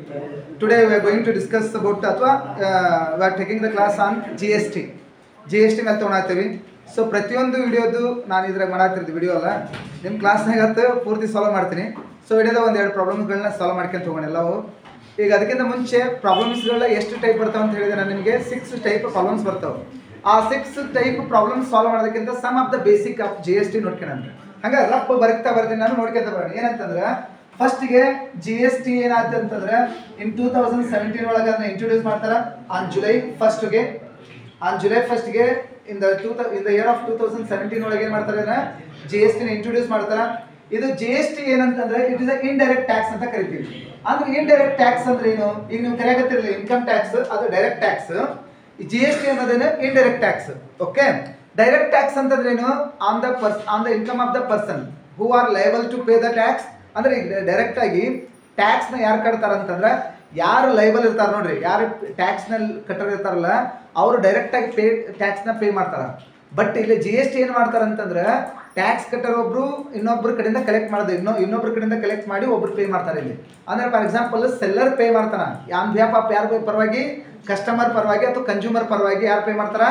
Today we are going to discuss about ಅಥವಾ we are taking the class on GST. GST ಮೇಲೆ ತೊಗೊಳತ್ತೀವಿ so ಪ್ರತಿಯೊಂದು ವಿಡಿಯೋದು ನಾನು ಇದ್ರಾಗ ಮಾಡತ್ತಿರೋದು video ಅಲ್ಲ ನಿಮ್ಮ ಕ್ಲಾಸ್ನಾಗ ಹತ್ತು ಪೂರ್ತಿ ಸಾಲ್ವ್ ಮಾಡ್ತೀನಿ ಸೊ ವಿಡಿಯೋದ ಒಂದು ಎರಡು ಪ್ರಾಬ್ಲಮ್ಗಳನ್ನ ಸಾಲ್ವ್ ಮಾಡ್ಕೊಂತ ಹೋಗೋಣ ಎಲ್ಲವೂ ಈಗ ಅದಕ್ಕಿಂತ ಮುಂಚೆ ಪ್ರಾಬ್ಲಮ್ಸ್ಗಳ ಎಷ್ಟು ಟೈಪ್ ಬರ್ತಾವೆ ಅಂತ ಹೇಳಿದೆ ನಾನು ನಿಮಗೆ ಸಿಕ್ಸ್ ಟೈಪ್ ಪ್ರಾಬ್ಲಮ್ಸ್ ಬರ್ತಾವೆ ಆ ಸಿಕ್ಸ್ ಟೈಪ್ ಪ್ರಾಬ್ಲಮ್ ಸಾಲ್ವ್ ಮಾಡೋದಕ್ಕಿಂತ some of the basic of G S T ನೋಡ್ಕೊಳ್ಳೋಣ ಹಂಗೆ ರಪ್ಪ ಬರ್ತಾ ಬರ್ತೀನಿ ನಾನು ನೋಡ್ಕೊಂತ ಬರೋಣ ಏನಂತಂದ್ರೆ ಫಸ್ಟ್ಗೆ ಜಿ ಎಸ್ ಟಿ ಏನಾಯ್ತು ಅಂತಂದ್ರೆ ಇನ್ ಟೂ ತೌಸಂಡ್ ಸೆವೆಂಟೀನ್ ಒಳಗೆ ಅದನ್ನ ಇಂಟ್ರೊಡ್ಯೂಸ್ ಮಾಡ್ತಾರ ಆನ್ ಜುಲೈ ಫಸ್ಟ್ಗೆ ಆನ್ ಜುಲೈ ಫಸ್ಟ್ಗೆ in the two in the year of two thousand seventeen ಒಳಗೆ ಏನು ಮಾಡ್ತಾರೆ ಜಿ ಎಸ್ ಟಿನ ಇಂಟ್ರೊಡ್ಯೂಸ್ ಮಾಡ್ತಾರ ಇದು ಜಿ ಎಸ್ ಟಿ ಏನಂತಂದ್ರೆ it is a indirect tax ಅಂತ ಕರಿತೀವಿ ಅಂದ್ರೆ ಇಂಡೈರೆಕ್ಟ್ ಟ್ಯಾಕ್ಸ್ ಅಂದ್ರೆ ಏನು ಈಗ ನೀವು ಕರೆಯಕತ್ತಿರಲಿಲ್ಲ ಇನ್ಕಮ್ ಟ್ಯಾಕ್ಸ್ ಅದು direct tax G S T ಅನ್ನೋದೇನು indirect tax okay direct tax ಅಂತಂದ್ರೆ ಏನು ಆನ್ ದ ಪರ್ಸ್ on the income of the person who are liable to pay the tax ಅಂದ್ರೆ ಈಗ ಡೈರೆಕ್ಟ್ ಆಗಿ ಟ್ಯಾಕ್ಸ್ ನ ಯಾರು ಕಟ್ತಾರ ಅಂತಂದ್ರೆ ಯಾರು ಲೈಬಲ್ ಇರ್ತಾರ ನೋಡ್ರಿ ಯಾರು ಟ್ಯಾಕ್ಸ್ ನ ಕಟ್ಟರ್ ಇರ್ತಾರಲ್ಲ ಅವರು ಡೈರೆಕ್ಟ್ ಆಗಿ ಪೇ ಟ್ಯಾಕ್ಸ್ ನ ಪೇ ಮಾಡ್ತಾರ ಬಟ್ ಇಲ್ಲಿ ಜಿ ಎಸ್ ಟಿ ಏನ್ ಮಾಡ್ತಾರ ಅಂತಂದ್ರೆ ಟ್ಯಾಕ್ಸ್ ಕಟ್ಟರ್ ಒಬ್ರು ಇನ್ನೊಬ್ರ ಕಡೆಯಿಂದ ಕಲೆಕ್ಟ್ ಮಾಡೋದು ಇನ್ನೊ ಇನ್ನೊಬ್ರ ಕಡೆಯಿಂದ ಕಲೆಕ್ಟ್ ಮಾಡಿ ಒಬ್ರು ಪೇ ಮಾಡ್ತಾರೆ ಇಲ್ಲಿ ಅಂದ್ರೆ ಫಾರ್ ಎಕ್ಸಾಂಪಲ್ ಸೆಲ್ಲರ್ ಪೇ ಮಾಡ್ತಾನ ಯಾನ್ ಬಿಹಾಫ್ ಆಫ್ ಯಾರ ಪರವಾಗಿ ಕಸ್ಟಮರ್ ಪರವಾಗಿ ಅಥವಾ ಕನ್ಸ್ಯೂಮರ್ ಪರವಾಗಿ ಯಾರು ಪೇ ಮಾಡ್ತಾರ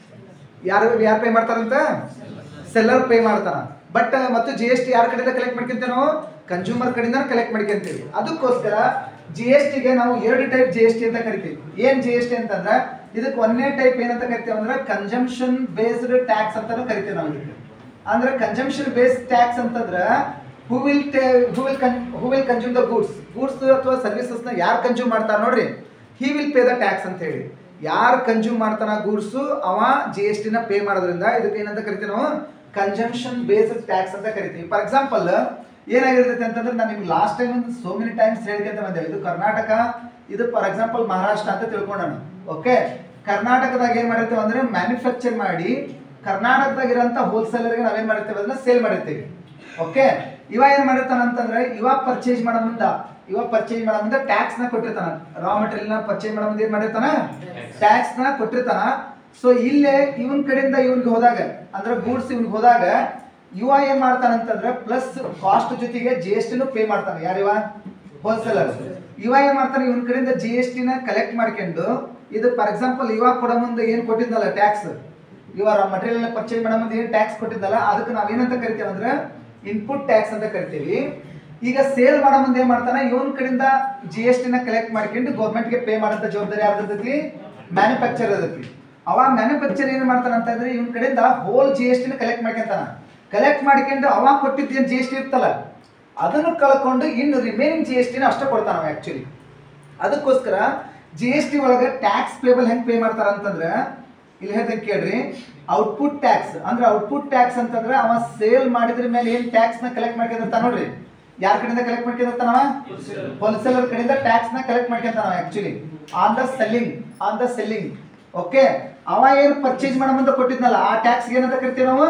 ಯಾರು ಯಾರು ಪೇ ಮಾಡ್ತಾರಂತ ಸೆಲ್ಲರ್ ಪೇ ಮಾಡ್ತಾನ ಬಟ್ ಮತ್ತು ಜಿ ಎಸ್ ಟಿ ಯಾರ ಕಡೆಯಿಂದ ಕಲೆಕ್ಟ್ ಮಾಡ್ಕೊಂತೇವೆ ನಾವು ಕನ್ಸ್ಯೂಮರ್ ಕಡೆಯಿಂದ ಕಲೆಕ್ಟ್ ಮಾಡ್ಕೊಂತೀವಿ ಅದಕ್ಕೋಸ್ಕರ ಜಿ ಎಸ್ ಟಿಗೆ ನಾವು ಎರಡು ಟೈಪ್ ಜಿ ಎಸ್ ಟಿ ಅಂತ ಕರಿತೀವಿ ಏನ್ ಜಿ ಎಸ್ ಟಿ ಅಂತಂದ್ರೆ ಇದಕ್ಕೆ ಒಂದನೇ ಟೈಪ್ ಏನಂತ ಕರಿತೀವಿ ಅಂದ್ರೆ ಕನ್ಸಂಪ್ಷನ್ ಬೇಸ್ಡ್ ಟ್ಯಾಕ್ಸ್ ಅಂತಾನು ಕರಿತೀವಿ ನಾವು ಇದಕ್ಕೆ ಅಂದ್ರೆ ಕನ್ಸಂಪ್ಷನ್ ಬೇಸ್ಡ್ ಟ್ಯಾಕ್ಸ್ ಅಂತಂದ್ರೆ who will who will who will consume the goods goods ಅಥವಾ ಸರ್ವಿಸಸ್ ನ ಯಾರು ಕನ್ಸ್ಯೂಮ್ ಮಾಡ್ತಾರ ನೋಡ್ರಿ he will pay the tax ಅಂತ ಹೇಳಿ ಯಾರು ಕನ್ಸ್ಯೂಮ್ ಮಾಡ್ತಾನ ಗೂಡ್ಸು ಅವ ಜಿ ಎಸ್ ಟಿನ ಪೇ ಮಾಡೋದ್ರಿಂದ ಇದಕ್ಕೆ ಏನಂತ ಕರಿತೀವಿ ನಾವು ಕನ್ಸಂಪ್ಷನ್ ಬೇಸ್ಡ್ ಟ್ಯಾಕ್ಸ್ ಅಂತ ಕರಿತೀವಿ ಫಾರ್ ಎಕ್ಸಾಂಪಲ್ ಏನಾಗಿರ್ತೈತೆ ಅಂತಂದ್ರೆ ನಾನು ನಿಮ್ಗೆ ಲಾಸ್ಟ್ ಟೈಮ್ ಒಂದು ಸೋ ಮೆನಿ ಟೈಮ್ಸ್ ಹೇಳ್ಕೊಂತ ಬಂದೆ ಇದು ಕರ್ನಾಟಕ ಇದು ಫಾರ್ ಎಕ್ಸಾಂಪಲ್ ಮಹಾರಾಷ್ಟ್ರ ಅಂತ ತಿಳ್ಕೊಂಡೋಣ ಓಕೆ ಕರ್ನಾಟಕದಾಗ ಏನ್ ಮಾಡಿರ್ತೇವೆ ಅಂದ್ರೆ ಮ್ಯಾನುಫ್ಯಾಕ್ಚರ್ ಮಾಡಿ ಕರ್ನಾಟಕದಾಗ ಇರೋಂಥ ಹೋಲ್ಸೇಲರ್ಗೆ ನಾವೇನ್ ಮಾಡಿರ್ತೇವೆ ಅದನ್ನ ಸೇಲ್ ಮಾಡಿರ್ತೀವಿ ಓಕೆ ಇವ ಏನ್ ಮಾಡಿರ್ತಾನ ಅಂತಂದ್ರೆ ಇವ ಪರ್ಚೇಸ್ ಮಾಡೋ ಮುಂದ ಇವ ಪರ್ಚೇಸ್ ಮಾಡೋ ಮುಂದೆ ಟ್ಯಾಕ್ಸ್ ನ ಕೊಟ್ಟಿರ್ತಾನ ರಾ ಮಟೀರಿಯಲ್ ನ ಪರ್ಚೇಸ್ ಮಾಡೋ ಮುಂದೆ ಏನ್ ಮಾಡಿರ್ತಾನ ಟ್ಯಾಕ್ಸ್ ನ ಕೊಟ್ಟಿರ್ತಾನ ಸೊ ಇಲ್ಲೇ ಇವನ್ ಕಡೆಯಿಂದ ಇವನ್ಗೆ ಹೋದಾಗ ಅಂದ್ರೆ ಗೂಡ್ಸ್ ಇವನ್ಗೆ ಹೋದಾಗ ಇವ ಏನ್ ಮಾಡ್ತಾನ ಅಂತಂದ್ರೆ ಪ್ಲಸ್ ಕಾಸ್ಟ್ ಜೊತೆಗೆ ಜಿ ಎಸ್ ಟಿನು ಪೇ ಮಾಡ್ತಾನೆ ಯಾರಿವ ಹೋಲ್ಸೇಲರ್ ಇವ ಏನ್ ಮಾಡ್ತಾನೆ ಇವನ್ ಕಡೆಯಿಂದ ಜಿ ಎಸ್ ಟಿನ ಕಲೆಕ್ಟ್ ಮಾಡ್ಕೊಂಡು ಇದು ಫಾರ್ ಎಕ್ಸಾಂಪಲ್ ಇವಾಗ ಕೊಡೋ ಮುಂದೆ ಏನ್ ಕೊಟ್ಟಿದ್ನಲ್ಲ ಟ್ಯಾಕ್ಸ್ ಇವ ಮಟೀರಿಯಲ್ ಪರ್ಚೇಸ್ ಮಾಡೋ ಮುಂದೆ ಏನ್ ಟ್ಯಾಕ್ಸ್ ಕೊಟ್ಟಿದ್ದಲ್ಲ ಅದಕ್ಕೆ ನಾವ್ ಏನಂತ ಕರಿತೇವೆ ಅಂದ್ರೆ ಇನ್ಪುಟ್ ಟ್ಯಾಕ್ಸ್ ಅಂತ ಕರಿತೀವಿ ಈಗ ಸೇಲ್ ಮಾಡೋ ಮುಂದೆ ಏನ್ ಮಾಡ್ತಾನೆ ಇವನ್ ಕಡೆಯಿಂದ ಜಿ ಎಸ್ ಟಿನ ಕಲೆಕ್ಟ್ ಮಾಡ್ಕೊಂಡು ಗೌರ್ಮೆಂಟ್ಗೆ ಪೇ ಮಾಡೋಂಥ ಜವಾಬ್ದಾರಿ ಯಾರ್ದಿರ್ತೈತಿ ಮ್ಯಾನುಫ್ಯಾಕ್ಚರ್ ಇರ್ತೈತಿ ಅವ ಮ್ಯಾನುಫ್ಯಾಕ್ಚರ್ ಏನ್ ಮಾಡ್ತಾನ ಅಂತ ಅಂದ್ರೆ ಇವನ್ ಕಡೆಯಿಂದ ಹೋಲ್ ಜಿ ಎಸ್ ಟಿನ ಕಲೆಕ್ಟ್ ಮಾಡ್ಕೊಂತಾನ ಕಲೆಕ್ಟ್ ಮಾಡ್ಕೊಂಡು ಅವ ಕೊಟ್ಟಿದ್ದು ಏನ್ ಜಿ ಎಸ್ ಟಿ ಇರ್ತಲ್ಲ ಅದನ್ನು ಕಳ್ಕೊಂಡು ಇನ್ನು ರಿಮೈನಿಂಗ್ ಜಿ ಎಸ್ ಟಿನ ಅಷ್ಟೇ ಕೊಡ್ತಾನ ಆಕ್ಚುಲಿ ಅದಕ್ಕೋಸ್ಕರ ಜಿ ಎಸ್ ಟಿ ಒಳಗೆ ಟ್ಯಾಕ್ಸ್ ಪೇಬಲ್ ಹೆಂಗ್ ಪೇ ಮಾಡ್ತಾರ ಅಂತಂದ್ರೆ ಇಲ್ಲಿ ಹೇಳ್ದಂಗೆ ಕೇಳ್ರಿ ಔಟ್ಪುಟ್ ಟ್ಯಾಕ್ಸ್ ಅಂದ್ರೆ ಔಟ್ಪುಟ್ ಟ್ಯಾಕ್ಸ್ ಅಂತಂದ್ರೆ ಅವ ಸೇಲ್ ಮಾಡಿದ್ರ ಮೇಲೆ ಏನ್ ಟ್ಯಾಕ್ಸ್ ನ ಕಲೆಕ್ಟ್ ಮಾಡ್ಕೊಂಡಿರ್ತಾನ ನೋಡ್ರಿ ಯಾರ ಕಡೆಯಿಂದ ಕಲೆಕ್ಟ್ ಮಾಡ್ಕೊಂಡಿರ್ತಾನವ ಹೋಲ್ಸೇಲರ್ ಕಡೆಯಿಂದ ಟ್ಯಾಕ್ಸ್ ನ ಕಲೆಕ್ಟ್ ಮಾಡ್ಕೊಂತಾನ actually on the selling on the selling okay ಅವ ಏನ್ ಪರ್ಚೇಸ್ ಮಾಡೋ ಮುಂದೆ ಕೊಟ್ಟಿದ್ನಲ್ಲ ಆ ಟ್ಯಾಕ್ಸ್ ಏನಂತ ಕರಿತೀವಿ ನಾವು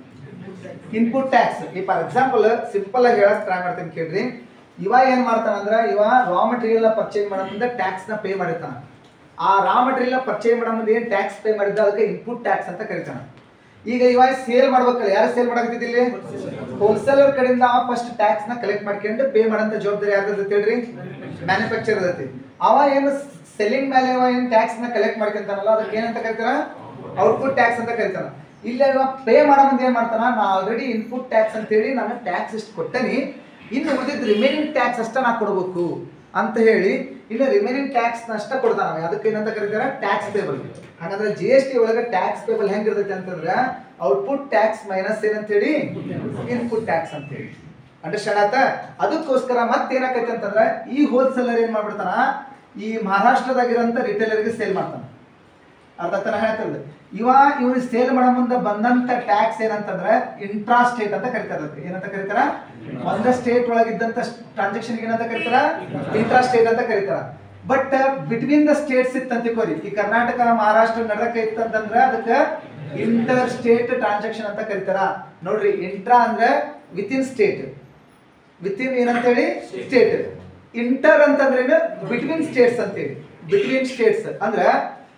ಇನ್ಪುಟ್ ಟ್ಯಾಕ್ಸ್ ಈ ಫಾರ್ ಎಕ್ಸಾಂಪಲ್ ಸಿಂಪಲ್ ಆಗಿ ಹೇಳಕ್ ಟ್ರೈ ಮಾಡ್ತೀನಿ ಕೇಳ್ರಿ ಇವ ಏನ್ ಮಾಡ್ತಾನಂದ್ರ ಇವ ರಾ ಮಟೀರಿಯಲ್ ಪರ್ಚೇಸ್ ಮಾಡೋ ಮುಂದೆ ಟ್ಯಾಕ್ಸ್ ನ ಪೇ ಮಾಡಿರ್ತಾನ ಆ ರಾ ಮಟೀರಿಯಲ್ ಪರ್ಚೇಸ್ ಮಾಡೋ ಮುಂದೆ ಏನ್ ಟ್ಯಾಕ್ಸ್ ಪೇ ಮಾಡಿದ್ದ ಅದಕ್ಕೆ ಇನ್ಪುಟ್ ಟ್ಯಾಕ್ಸ್ ಅಂತ ಕರಿತಾನ ಈಗ ಇವ ಸೇಲ್ ಮಾಡ್ಬೇಕಲ್ಲ ಯಾರು ಸೇಲ್ ಮಾಡಕತ್ತಿದ್ದ ಇಲ್ಲಿ ಹೋಲ್ಸೇಲರ್ ಕಡೆಯಿಂದ ಅವ ಫಸ್ಟ್ ಟ್ಯಾಕ್ಸ್ ನ ಕಲೆಕ್ಟ್ ಮಾಡ್ಕೊಂಡು ಪೇ ಮಾಡಂತ ಜವಾಬ್ದಾರಿ ಯಾರ್ದು ಹೇಳ್ರಿ ಮ್ಯಾನುಫ್ಯಾಕ್ಚರ್ ಇರತ್ತೆ ಅವ ಏನು ಸೆಲ್ಲಿಂಗ್ ಮೇಲೆ ಅವ ಏನ್ ಟ್ಯಾಕ್ಸ್ ನ ಕಲೆಕ್ಟ್ ಮಾಡ್ಕೊಂತಾನಲ್ಲ ಅದಕ್ಕೆ ಏನಂತ ಕರಿತಾರ ಔಟ್ಪುಟ್ ಟ್ಯಾಕ್ಸ್ ಅಂತ ಕರಿತಾನ ಇಲ್ಲ ಇವ ಪೇ ಮಾಡೋ ಮುಂದೆ ಏನ್ ಮಾಡ್ತಾನ ನಾ ಆಲ್ರೆಡಿ ಇನ್ಪುಟ್ ಟ್ಯಾಕ್ಸ್ ಅಂತೇಳಿ ನಾನು ಟ್ಯಾಕ್ಸ್ ಇಷ್ಟು ಕೊಟ್ಟನಿ ಇನ್ನು ಉಳಿದಿದ್ದು ರಿಮೈನಿಂಗ್ ಟ್ಯಾಕ್ಸ್ ಅಷ್ಟ ನಾ ಕೊಡ್ಬೇಕು ಅಂತ ಹೇಳಿ ಇನ್ನು ರಿಮೈನಿಂಗ್ ಟ್ಯಾಕ್ಸ್ ಅಷ್ಟ ಕೊಡ್ತಾನ ಅವ. ಅದಕ್ಕೆ ಏನಂತ ಕರೀತಾರ ಟ್ಯಾಕ್ಸ್ ಪೇಬಲ್ ಹಾಗಾದ್ರೆ ಜಿ ಎಸ್ ಟಿ ಒಳಗೆ ಟ್ಯಾಕ್ಸ್ ಪೇಬಲ್ ಹೆಂಗಿರ್ತೈತೆ ಅಂತಂದ್ರೆ ಔಟ್ಪುಟ್ ಟ್ಯಾಕ್ಸ್ ಮೈನಸ್ ಏನಂತೇಳಿ ಇನ್ಪುಟ್ ಟ್ಯಾಕ್ಸ್ ಅಂತೇಳಿ ಅಂಡರ್ಸ್ಟ್ಯಾಂಡ್ ಆತ ಅದಕ್ಕೋಸ್ಕರ ಮತ್ತೇನಾಕೈತೆ ಅಂತಂದ್ರೆ ಈ ಹೋಲ್ಸೇಲರ್ ಏನ್ ಮಾಡ್ಬಿಡ್ತಾನ ಈ ಮಹಾರಾಷ್ಟ್ರದಾಗಿರೋಂಥ ರಿಟೇಲರ್ಗೆ ಸೇಲ್ ಮಾಡ್ತಾನ ಅರ್ಥ ತನ ಹೇಳ್ತದೆ ಇವ ಇವ್ರು ಸೇಲ್ ಮಾಡೋ ಮುಂದೆ ಬಂದಂತ ಟ್ಯಾಕ್ಸ್ ಏನಂತಂದ್ರೆ ಇಂಟ್ರಾ ಸ್ಟೇಟ್ ಅಂತ ಕರಿತಾರ ಅದಕ್ಕೆ ಏನಂತ ಕರಿತಾರ ಒಂದ ಸ್ಟೇಟ್ ಒಳಗಿದ್ದಂತ ಟ್ರಾನ್ಸಾಕ್ಷನ್ ಏನಂತ ಕರಿತಾರ ಇಂಟ್ರಾ ಸ್ಟೇಟ್ ಅಂತ ಕರಿತಾರ ಬಟ್ ಬಿಟ್ವೀನ್ ದ ಸ್ಟೇಟ್ಸ್ ಇತ್ತಂತ ತಿಳ್ಕೊರಿ ಈ ಕರ್ನಾಟಕ ಮಹಾರಾಷ್ಟ್ರ ನಡಕ ಇತ್ತಂತಂದ್ರೆ ಅದಕ್ಕೆ ಇಂಟರ್ ಸ್ಟೇಟ್ ಟ್ರಾನ್ಸಾಕ್ಷನ್ ಅಂತ ಕರಿತಾರ ನೋಡ್ರಿ ಇಂಟ್ರಾ ಅಂದ್ರೆ within state within ಏನಂತೇಳಿ ಸ್ಟೇಟ್ ಇಂಟರ್ ಅಂತಂದ್ರೆ ಬಿಟ್ವೀನ್ ಸ್ಟೇಟ್ಸ್ ಅಂತೇಳಿ ಬಿಟ್ವೀನ್ ಸ್ಟೇಟ್ಸ್ ಅಂದ್ರೆ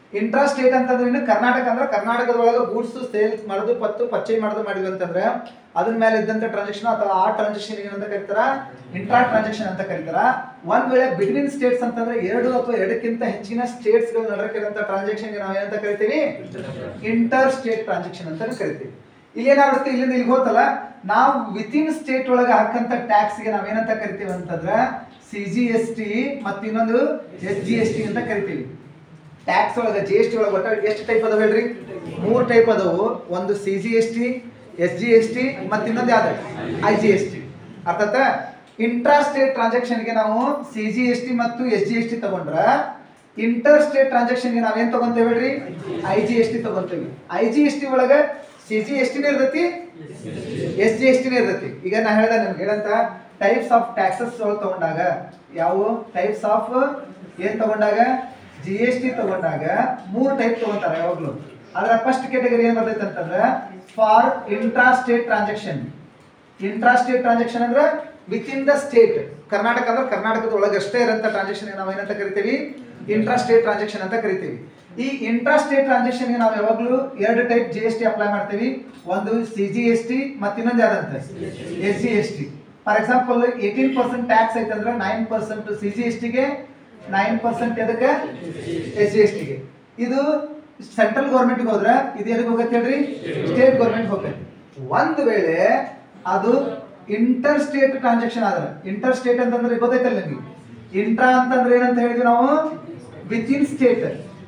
ಇಂಟ್ರಾ ಸ್ಟೇಟ್ ಅಂತಂದ್ರೆ ಏನು ಕರ್ನಾಟಕ ಅಂದ್ರೆ ಕರ್ನಾಟಕದೊಳಗೆ ಗೂಡ್ಸ್ ಸೇಲ್ಸ್ ಮಾಡೋದು ಪತ್ತು ಪರ್ಚೇಸ್ ಮಾಡೋದು ಮಾಡಿದ್ವಿ ಅಂತಂದ್ರೆ ಅದ್ರ ಮೇಲೆ ಇದ್ದಂತ ಟ್ರಾನ್ಸಾಕ್ಷನ್ ಅಥವಾ ಆ ಟ್ರಾನ್ಸಾಕ್ಷನ್ ಏನಂತ ಕರೀತಾರ ಇಂಟ್ರಾ ಟ್ರಾನ್ಸಾಕ್ಷನ್ ಅಂತ ಕರೀತಾರ ಒಂದ್ ವೇಳೆ ಬಿಟ್ವೀನ್ ಸ್ಟೇಟ್ಸ್ ಅಂತಂದ್ರೆ ಎರಡು ಅಥವಾ ಎರಡಕ್ಕಿಂತ ಹೆಚ್ಚಿನ ಸ್ಟೇಟ್ಸ್ ಗಳು ನಡಕಿರಂತ ಟ್ರಾನ್ಸಾಕ್ಷನ್ ನಾವು ಏನಂತ ಕರಿತೀವಿ ಇಂಟರ್ ಸ್ಟೇಟ್ ಟ್ರಾನ್ಸಾಕ್ಷನ್ ಅಂತ ಕರಿತೀವಿ ಇಲ್ಲಿ ಏನಾಗುತ್ತೆ ಇಲ್ಲಿಂದ ಇಲ್ಲಿಗೆ ಹೋತಲ್ಲ ನಾವು ವಿತಿನ್ ಸ್ಟೇಟ್ ಒಳಗೆ ಹಾಕಂತ ಟ್ಯಾಕ್ಸ್ ಗೆ ನಾವೇನಂತ ಕರಿತೀವಿ ಅಂತಂದ್ರೆ ಸಿ ಜಿ ಎಸ್ ಟಿ ಮತ್ತು ಇನ್ನೊಂದು ಎಸ್ ಜಿ ಎಸ್ ಟಿ ಅಂತ ಕರಿತೀವಿ ಟ್ಯಾಕ್ಸ್ ಒಳಗೆ ಜಿ ಎಸ್ ಟಿ ಒಳಗೆ ಒಟ್ಟ ಎಷ್ಟು ಟೈಪ್ ಅದಾವ ಹೇಳ್ರಿ ಮೂರು ಟೈಪ್ ಅದಾವು ಒಂದು C G S T S G S T ಮತ್ತು ಇನ್ನೊಂದು ಯಾವ್ದು ಐ ಜಿ ಎಸ್ ಟಿ ಅರ್ಥಾತ ಇಂಟ್ರಾ ಸ್ಟೇಟ್ ಟ್ರಾನ್ಸಾಕ್ಷನ್ಗೆ ನಾವು ಸಿ ಜಿ ಎಸ್ ಟಿ ಮತ್ತು ಎಸ್ ಜಿ ಎಸ್ ಟಿ ತಗೊಂಡ್ರ ಇಂಟರ್ ಸ್ಟೇಟ್ ಟ್ರಾನ್ಸಾಕ್ಷನ್ಗೆ ನಾವೇನ್ ತಗೊಂತೇವೆ ಹೇಳ್ರಿ ಐ ಜಿ ಎಸ್ ಟಿ ತಗೊಂತೇವಿ ಐ ಜಿ ಎಸ್ ಟಿ ಒಳಗೆ ಸಿ ಜಿ ಎಸ್ ಟಿನೇ ಇರ್ತೈತಿ ಎಸ್ ಜಿ ಎಸ್ ಟಿನೇ ಇರ್ತೈತಿ ಈಗ ನಾ ಹೇಳ್ದೆ ನಿಮ್ಗೆ ಹೇಳಂತ ಟೈಪ್ಸ್ ಆಫ್ ಟ್ಯಾಕ್ಸಸ್ ಒಳಗೆ ತಗೊಂಡಾಗ ಯಾವ ಟೈಪ್ಸ್ ಆಫ್ ಏನ್ ತಗೊಂಡಾಗ ಜಿ ಎಸ್ ಟಿ ತಗೊಂಡಾಗ ಮೂರು ಟೈಪ್ ತಗೊಂತಾರ ಯಾವಾಗ್ಲೂ ಅದ್ರ ಫಸ್ಟ್ ಕ್ಯಾಟಗರಿ ಏನ್ ಬರ್ತೈತೆ ಅಂತಂದ್ರೆ for intra state transaction intra state transaction ಅಂದ್ರೆ within the state Karnataka ಅಂದ್ರೆ ಕರ್ನಾಟಕದ ಒಳಗಷ್ಟೇ ಇರೋಂಥ ಟ್ರಾನ್ಸಾಕ್ಷನ್ ನಾವು ಏನಂತ ಕರಿತೀವಿ ಇಂಟ್ರಾ ಸ್ಟೇಟ್ ಟ್ರಾನ್ಸಾಕ್ಷನ್ ಅಂತ ಕರಿತೀವಿ ಈ ಇಂಟ್ರಾ ಸ್ಟೇಟ್ ಟ್ರಾನ್ಸಾಕ್ಷನ್ ನಾವು ಯಾವಾಗಲೂ ಎರಡು type G S T apply ಮಾಡ್ತೀವಿ ಒಂದು ಸಿ ಜಿ ಎಸ್ ಟಿ ಮತ್ತು ಇನ್ನೊಂದು ಯಾವ್ದಂತ S G S T for example eighteen percent tax ಐತಂದ್ರೆ nine percent C G S ಟಿಗೆ ನೈನ್ ಪರ್ಸೆಂಟ್ ಎದಕ್ಕೆ ಎಸ್ ಜಿ ಎಸ್ ಟಿಗೆ ಇದು ಸೆಂಟ್ರಲ್ ಗೌರ್ಮೆಂಟ್ಗೆ ಹೋದ್ರೆ ಇದು ಎದಕ್ಕೆ ಹೋಗತ್ತೆ ಹೇಳ್ರಿ ಸ್ಟೇಟ್ ಗೌರ್ಮೆಂಟ್ ಹೋಗತ್ತೆ ಒಂದು ವೇಳೆ ಅದು ಇಂಟರ್ ಸ್ಟೇಟ್ ಟ್ರಾನ್ಸಾಕ್ಷನ್ ಆದ್ರೆ ಇಂಟರ್ ಸ್ಟೇಟ್ ಅಂತಂದ್ರೆ ಗೊತ್ತೈತಲ್ಲ ನಿಮಗೆ ಇಂಟ್ರಾ ಅಂತಂದ್ರೆ ಏನಂತ ಹೇಳಿದ್ವಿ ನಾವು within state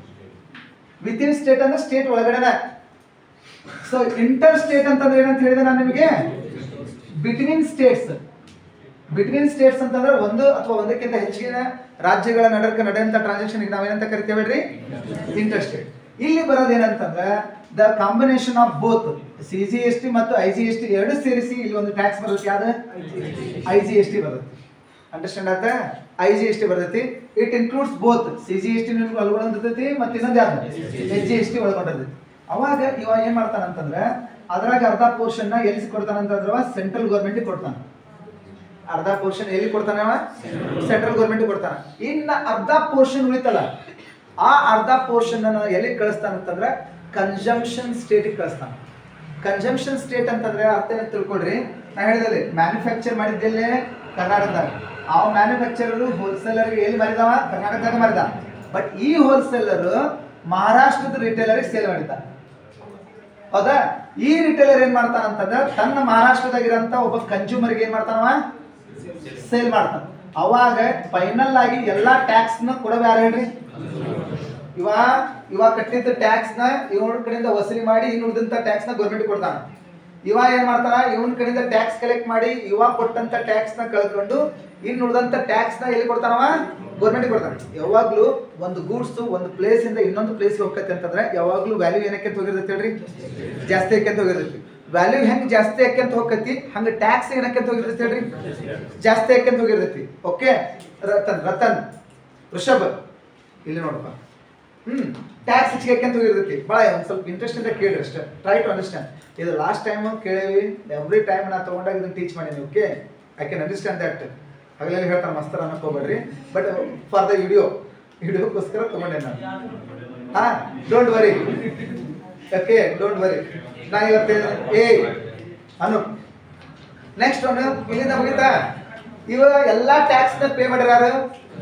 within state ಅಂದ್ರೆ ಸ್ಟೇಟ್ ಒಳಗಡೆನ ಸೊ ಇಂಟರ್ ಸ್ಟೇಟ್ ಅಂತಂದ್ರೆ ಏನಂತ ಹೇಳಿದೆ ನಾನು ನಿಮಗೆ ಬಿಟ್ವೀನ್ ಸ್ಟೇಟ್ಸ್ ಬಿಟ್ವೀನ್ ಸ್ಟೇಟ್ಸ್ ಅಂತಂದ್ರೆ ಒಂದು ಅಥವಾ ಒಂದಕ್ಕಿಂತ ಹೆಚ್ಚಿನ ರಾಜ್ಯಗಳ ನಡಕ ನಡೆಯುವಂತ ಟ್ರಾನ್ಸಾಕ್ಷನ್ ನಾವೇನಂತ ಕರಿತೇವೆ ಹೇಳ್ರಿ ಇಂಟರ್ ಸ್ಟೇಟ್ ಇಲ್ಲಿ ಬರೋದು ಏನಂತಂದ್ರೆ the combination of both C G S T ಮತ್ತು ಐ ಜಿ ಎಸ್ ಟಿ ಎರಡು ಸೇರಿಸಿ ಇಲ್ಲಿ ಒಂದು ಟ್ಯಾಕ್ಸ್ ಬರುತ್ತೆ ಯಾವ್ದು ಐ ಜಿ ಎಸ್ ಟಿ ಬರುತ್ತೆ ಅಂಡರ್ಸ್ಟ್ಯಾಂಡ್ ಆಯ್ತಾ ಐ ಜಿ ಎಸ್ ಟಿ ಬರ್ತೈತಿ it includes both C G S T ಒಳಗೊಂಡಿರ್ತೈತಿ ಮತ್ತೆ ಇನ್ನೊಂದು ಯಾವ್ದು ಎಚ್ ಜಿ ಎಸ್ ಟಿ ಒಳಗೊಂಡಿರ್ತೈತಿ ಅವಾಗ ಇವ ಏನ್ ಮಾಡ್ತಾನಂತಂದ್ರೆ ಅದ್ರಾಗ ಅರ್ಧ ಪೋರ್ಷನ್ ಎಲ್ಲಿ ಕೊಡ್ತಾನಂತಂದ್ರೆ ಸೆಂಟ್ರಲ್ ಗೌರ್ಮೆಂಟ್ ಕೊಡ್ತಾನ ಅರ್ಧ ಪೋರ್ಷನ್ ಎಲ್ಲಿ ಕೊಡ್ತಾನೆ ಅವ ಸೆಂಟ್ರಲ್ ಗೌರ್ಮೆಂಟ್ ಕೊಡ್ತಾನ ಇನ್ನ ಅರ್ಧ ಪೋರ್ಷನ್ ಉಳಿತಲ್ಲ ಆ ಅರ್ಧ ಪೋರ್ಷನ್ ಅನ್ನ ಎಲ್ಲಿ ಕಳಿಸ್ತಾನಂತಂದ್ರೆ ಕನ್ಸಂಪ್ಷನ್ ಸ್ಟೇಟಿಗೆ ಕಳಿಸ್ತಾನ ಕನ್ಸಂಪ್ಷನ್ ಸ್ಟೇಟ್ ಅಂತಂದ್ರೆ ಅರ್ಥ ಏನ್ ತಿಳ್ಕೊಳ್ರಿ ನಾ ಹೇಳಿದಲ್ಲಿ ಮ್ಯಾನುಫ್ಯಾಕ್ಚರ್ ಮಾಡಿದ್ದೆಲ್ಲೇ ಕರ್ನಾಟಕದಾಗ ಆ ಮ್ಯಾನುಫ್ಯಾಕ್ಚರರು ಹೋಲ್ಸೇಲರ್ಗೆ ಎಲ್ಲಿ ಮಾರಿದವ ಕರ್ನಾಟಕದಾಗ ಮಾರಿದ ಬಟ್ ಈ ಹೋಲ್ಸೇಲರ್ ಮಹಾರಾಷ್ಟ್ರದ ರಿಟೇಲರಿಗೆ ಸೇಲ್ ಮಾಡಿದ ಹೌದಾ ಈ ರಿಟೇಲರ್ ಏನ್ ಮಾಡ್ತಾನ ಅಂತಂದ್ರೆ ತನ್ನ ಮಹಾರಾಷ್ಟ್ರದಾಗಿರಂತ ಒಬ್ಬ ಕನ್ಸ್ಯೂಮರ್ಗೆ ಏನ್ ಮಾಡ್ತಾನವ ಸೇಲ್ ಮಾಡ್ತಾನ ಅವಾಗ ಫೈನಲ್ ಆಗಿ ಎಲ್ಲಾ ಟ್ಯಾಕ್ಸ್ ನ ಕೊಡೋದು ಯಾರು ಹೇಳ್ರಿ ಇವ ಇವ ಕಟ್ಟಿದ್ದ ಟ್ಯಾಕ್ಸ್ ನ ಇವನ ಕಡೆಯಿಂದ ವಸೂಲಿ ಮಾಡಿ ಇನ್ನು ಉಳಿದಂತ ಟ್ಯಾಕ್ಸ್ ನ ಗೌರ್ಮೆಂಟ್ ಕೊಡ್ತಾನ ಇವ ಏನ್ ಮಾಡ್ತಾನ ಇವನ್ ಕಡೆಯಿಂದ ಟ್ಯಾಕ್ಸ್ ಕಲೆಕ್ಟ್ ಮಾಡಿ ಇವ ಕೊಟ್ಟಂತ ಟ್ಯಾಕ್ಸ್ ನ ಕಳ್ಕೊಂಡು ಇನ್ನು ಉಳಿದಂತ ಟ್ಯಾಕ್ಸ್ ನ ಎಲ್ಲಿ ಕೊಡ್ತಾನವ ಗೌರ್ಮೆಂಟ್ ಕೊಡ್ತಾನೆ ಯಾವಾಗ್ಲೂ ಒಂದು ಗೂಡ್ಸ್ ಒಂದು ಪ್ಲೇಸ್ ಇಂದ ಇನ್ನೊಂದು ಪ್ಲೇಸ್ ಹೋಗತ್ತೆ ಅಂತಂದ್ರೆ ಯಾವಾಗ್ಲೂ ವ್ಯಾಲ್ಯೂ ಏನಕ್ಕೆ ಹೋಗಿರ್ತೈತಿ ಹೇಳ್ರಿ ಜಾಸ್ತಿ ಯಾಕೆ ಹೋಗಿರ್ತೈತಿ ವ್ಯಾಲ್ಯೂ ಹೆಂಗ್ ಜಾಸ್ತಿ ಯಾಕೆಂತ ಹೋಗತಿ ಹಂಗ ಟ್ಯಾಕ್ಸ್ ಏನಕ್ಕೆ ಹೋಗಿರ್ತೈತಿ ಹೇಳ್ರಿ ಜಾಸ್ತಿ ಯಾಕೆಂತ ಹೋಗಿರ್ತೈತಿ ಓಕೆ ರತನ್ ರತನ್ ಋಷಭ್ ಇಲ್ಲಿ ನೋಡಪ್ಪ ಹ್ಮ್ ಟ್ಯಾಕ್ಸ್ ಹೆಚ್ಚಿಗೆ ಅಂತ ಹೋಗಿರ್ತೈತಿ ಭಾಳ ಒಂದು ಸ್ವಲ್ಪ ಇಂಟ್ರೆಸ್ಟ್ ಇಂದ ಕೇಳ್ರಿ ಅಷ್ಟೇ ಟ್ರೈ ಟು ಅಂಡರ್ಸ್ಟ್ಯಾಂಡ್ ಇದು ಲಾಸ್ಟ್ ಟೈಮ್ ಕೇಳೇವಿ ಎವ್ರಿ ಟೈಮ್ ನಾ ತಗೊಂಡಾಗ ಇದನ್ನ ಟೀಚ್ ಮಾಡೀನಿ okay I can understand that ಹಗಲೆಲ್ಲ ಹೇಳ್ತಾರೆ ಮಸ್ತರ ಅನ್ನಕ್ ಹೋಗ್ಬೇಡ್ರಿ ಬಟ್ ಫಾರ್ ದ ವಿಡಿಯೋ ವಿಡಿಯೋಕ್ಕೋಸ್ಕರ ತಗೊಂಡೆ ನಾನು ಹಾ don't worry okay don't worry ನಾ ಇವತ್ತು ಏ ಅನು ನೆಕ್ಸ್ಟ್ ಒಂದು ಇಲ್ಲಿಂದ ಮುಗಿತಾ ಇವ ಎಲ್ಲಾ ಟ್ಯಾಕ್ಸ್ ನ ಪೇ ಮಾಡ್ಯಾರ ಯಾರು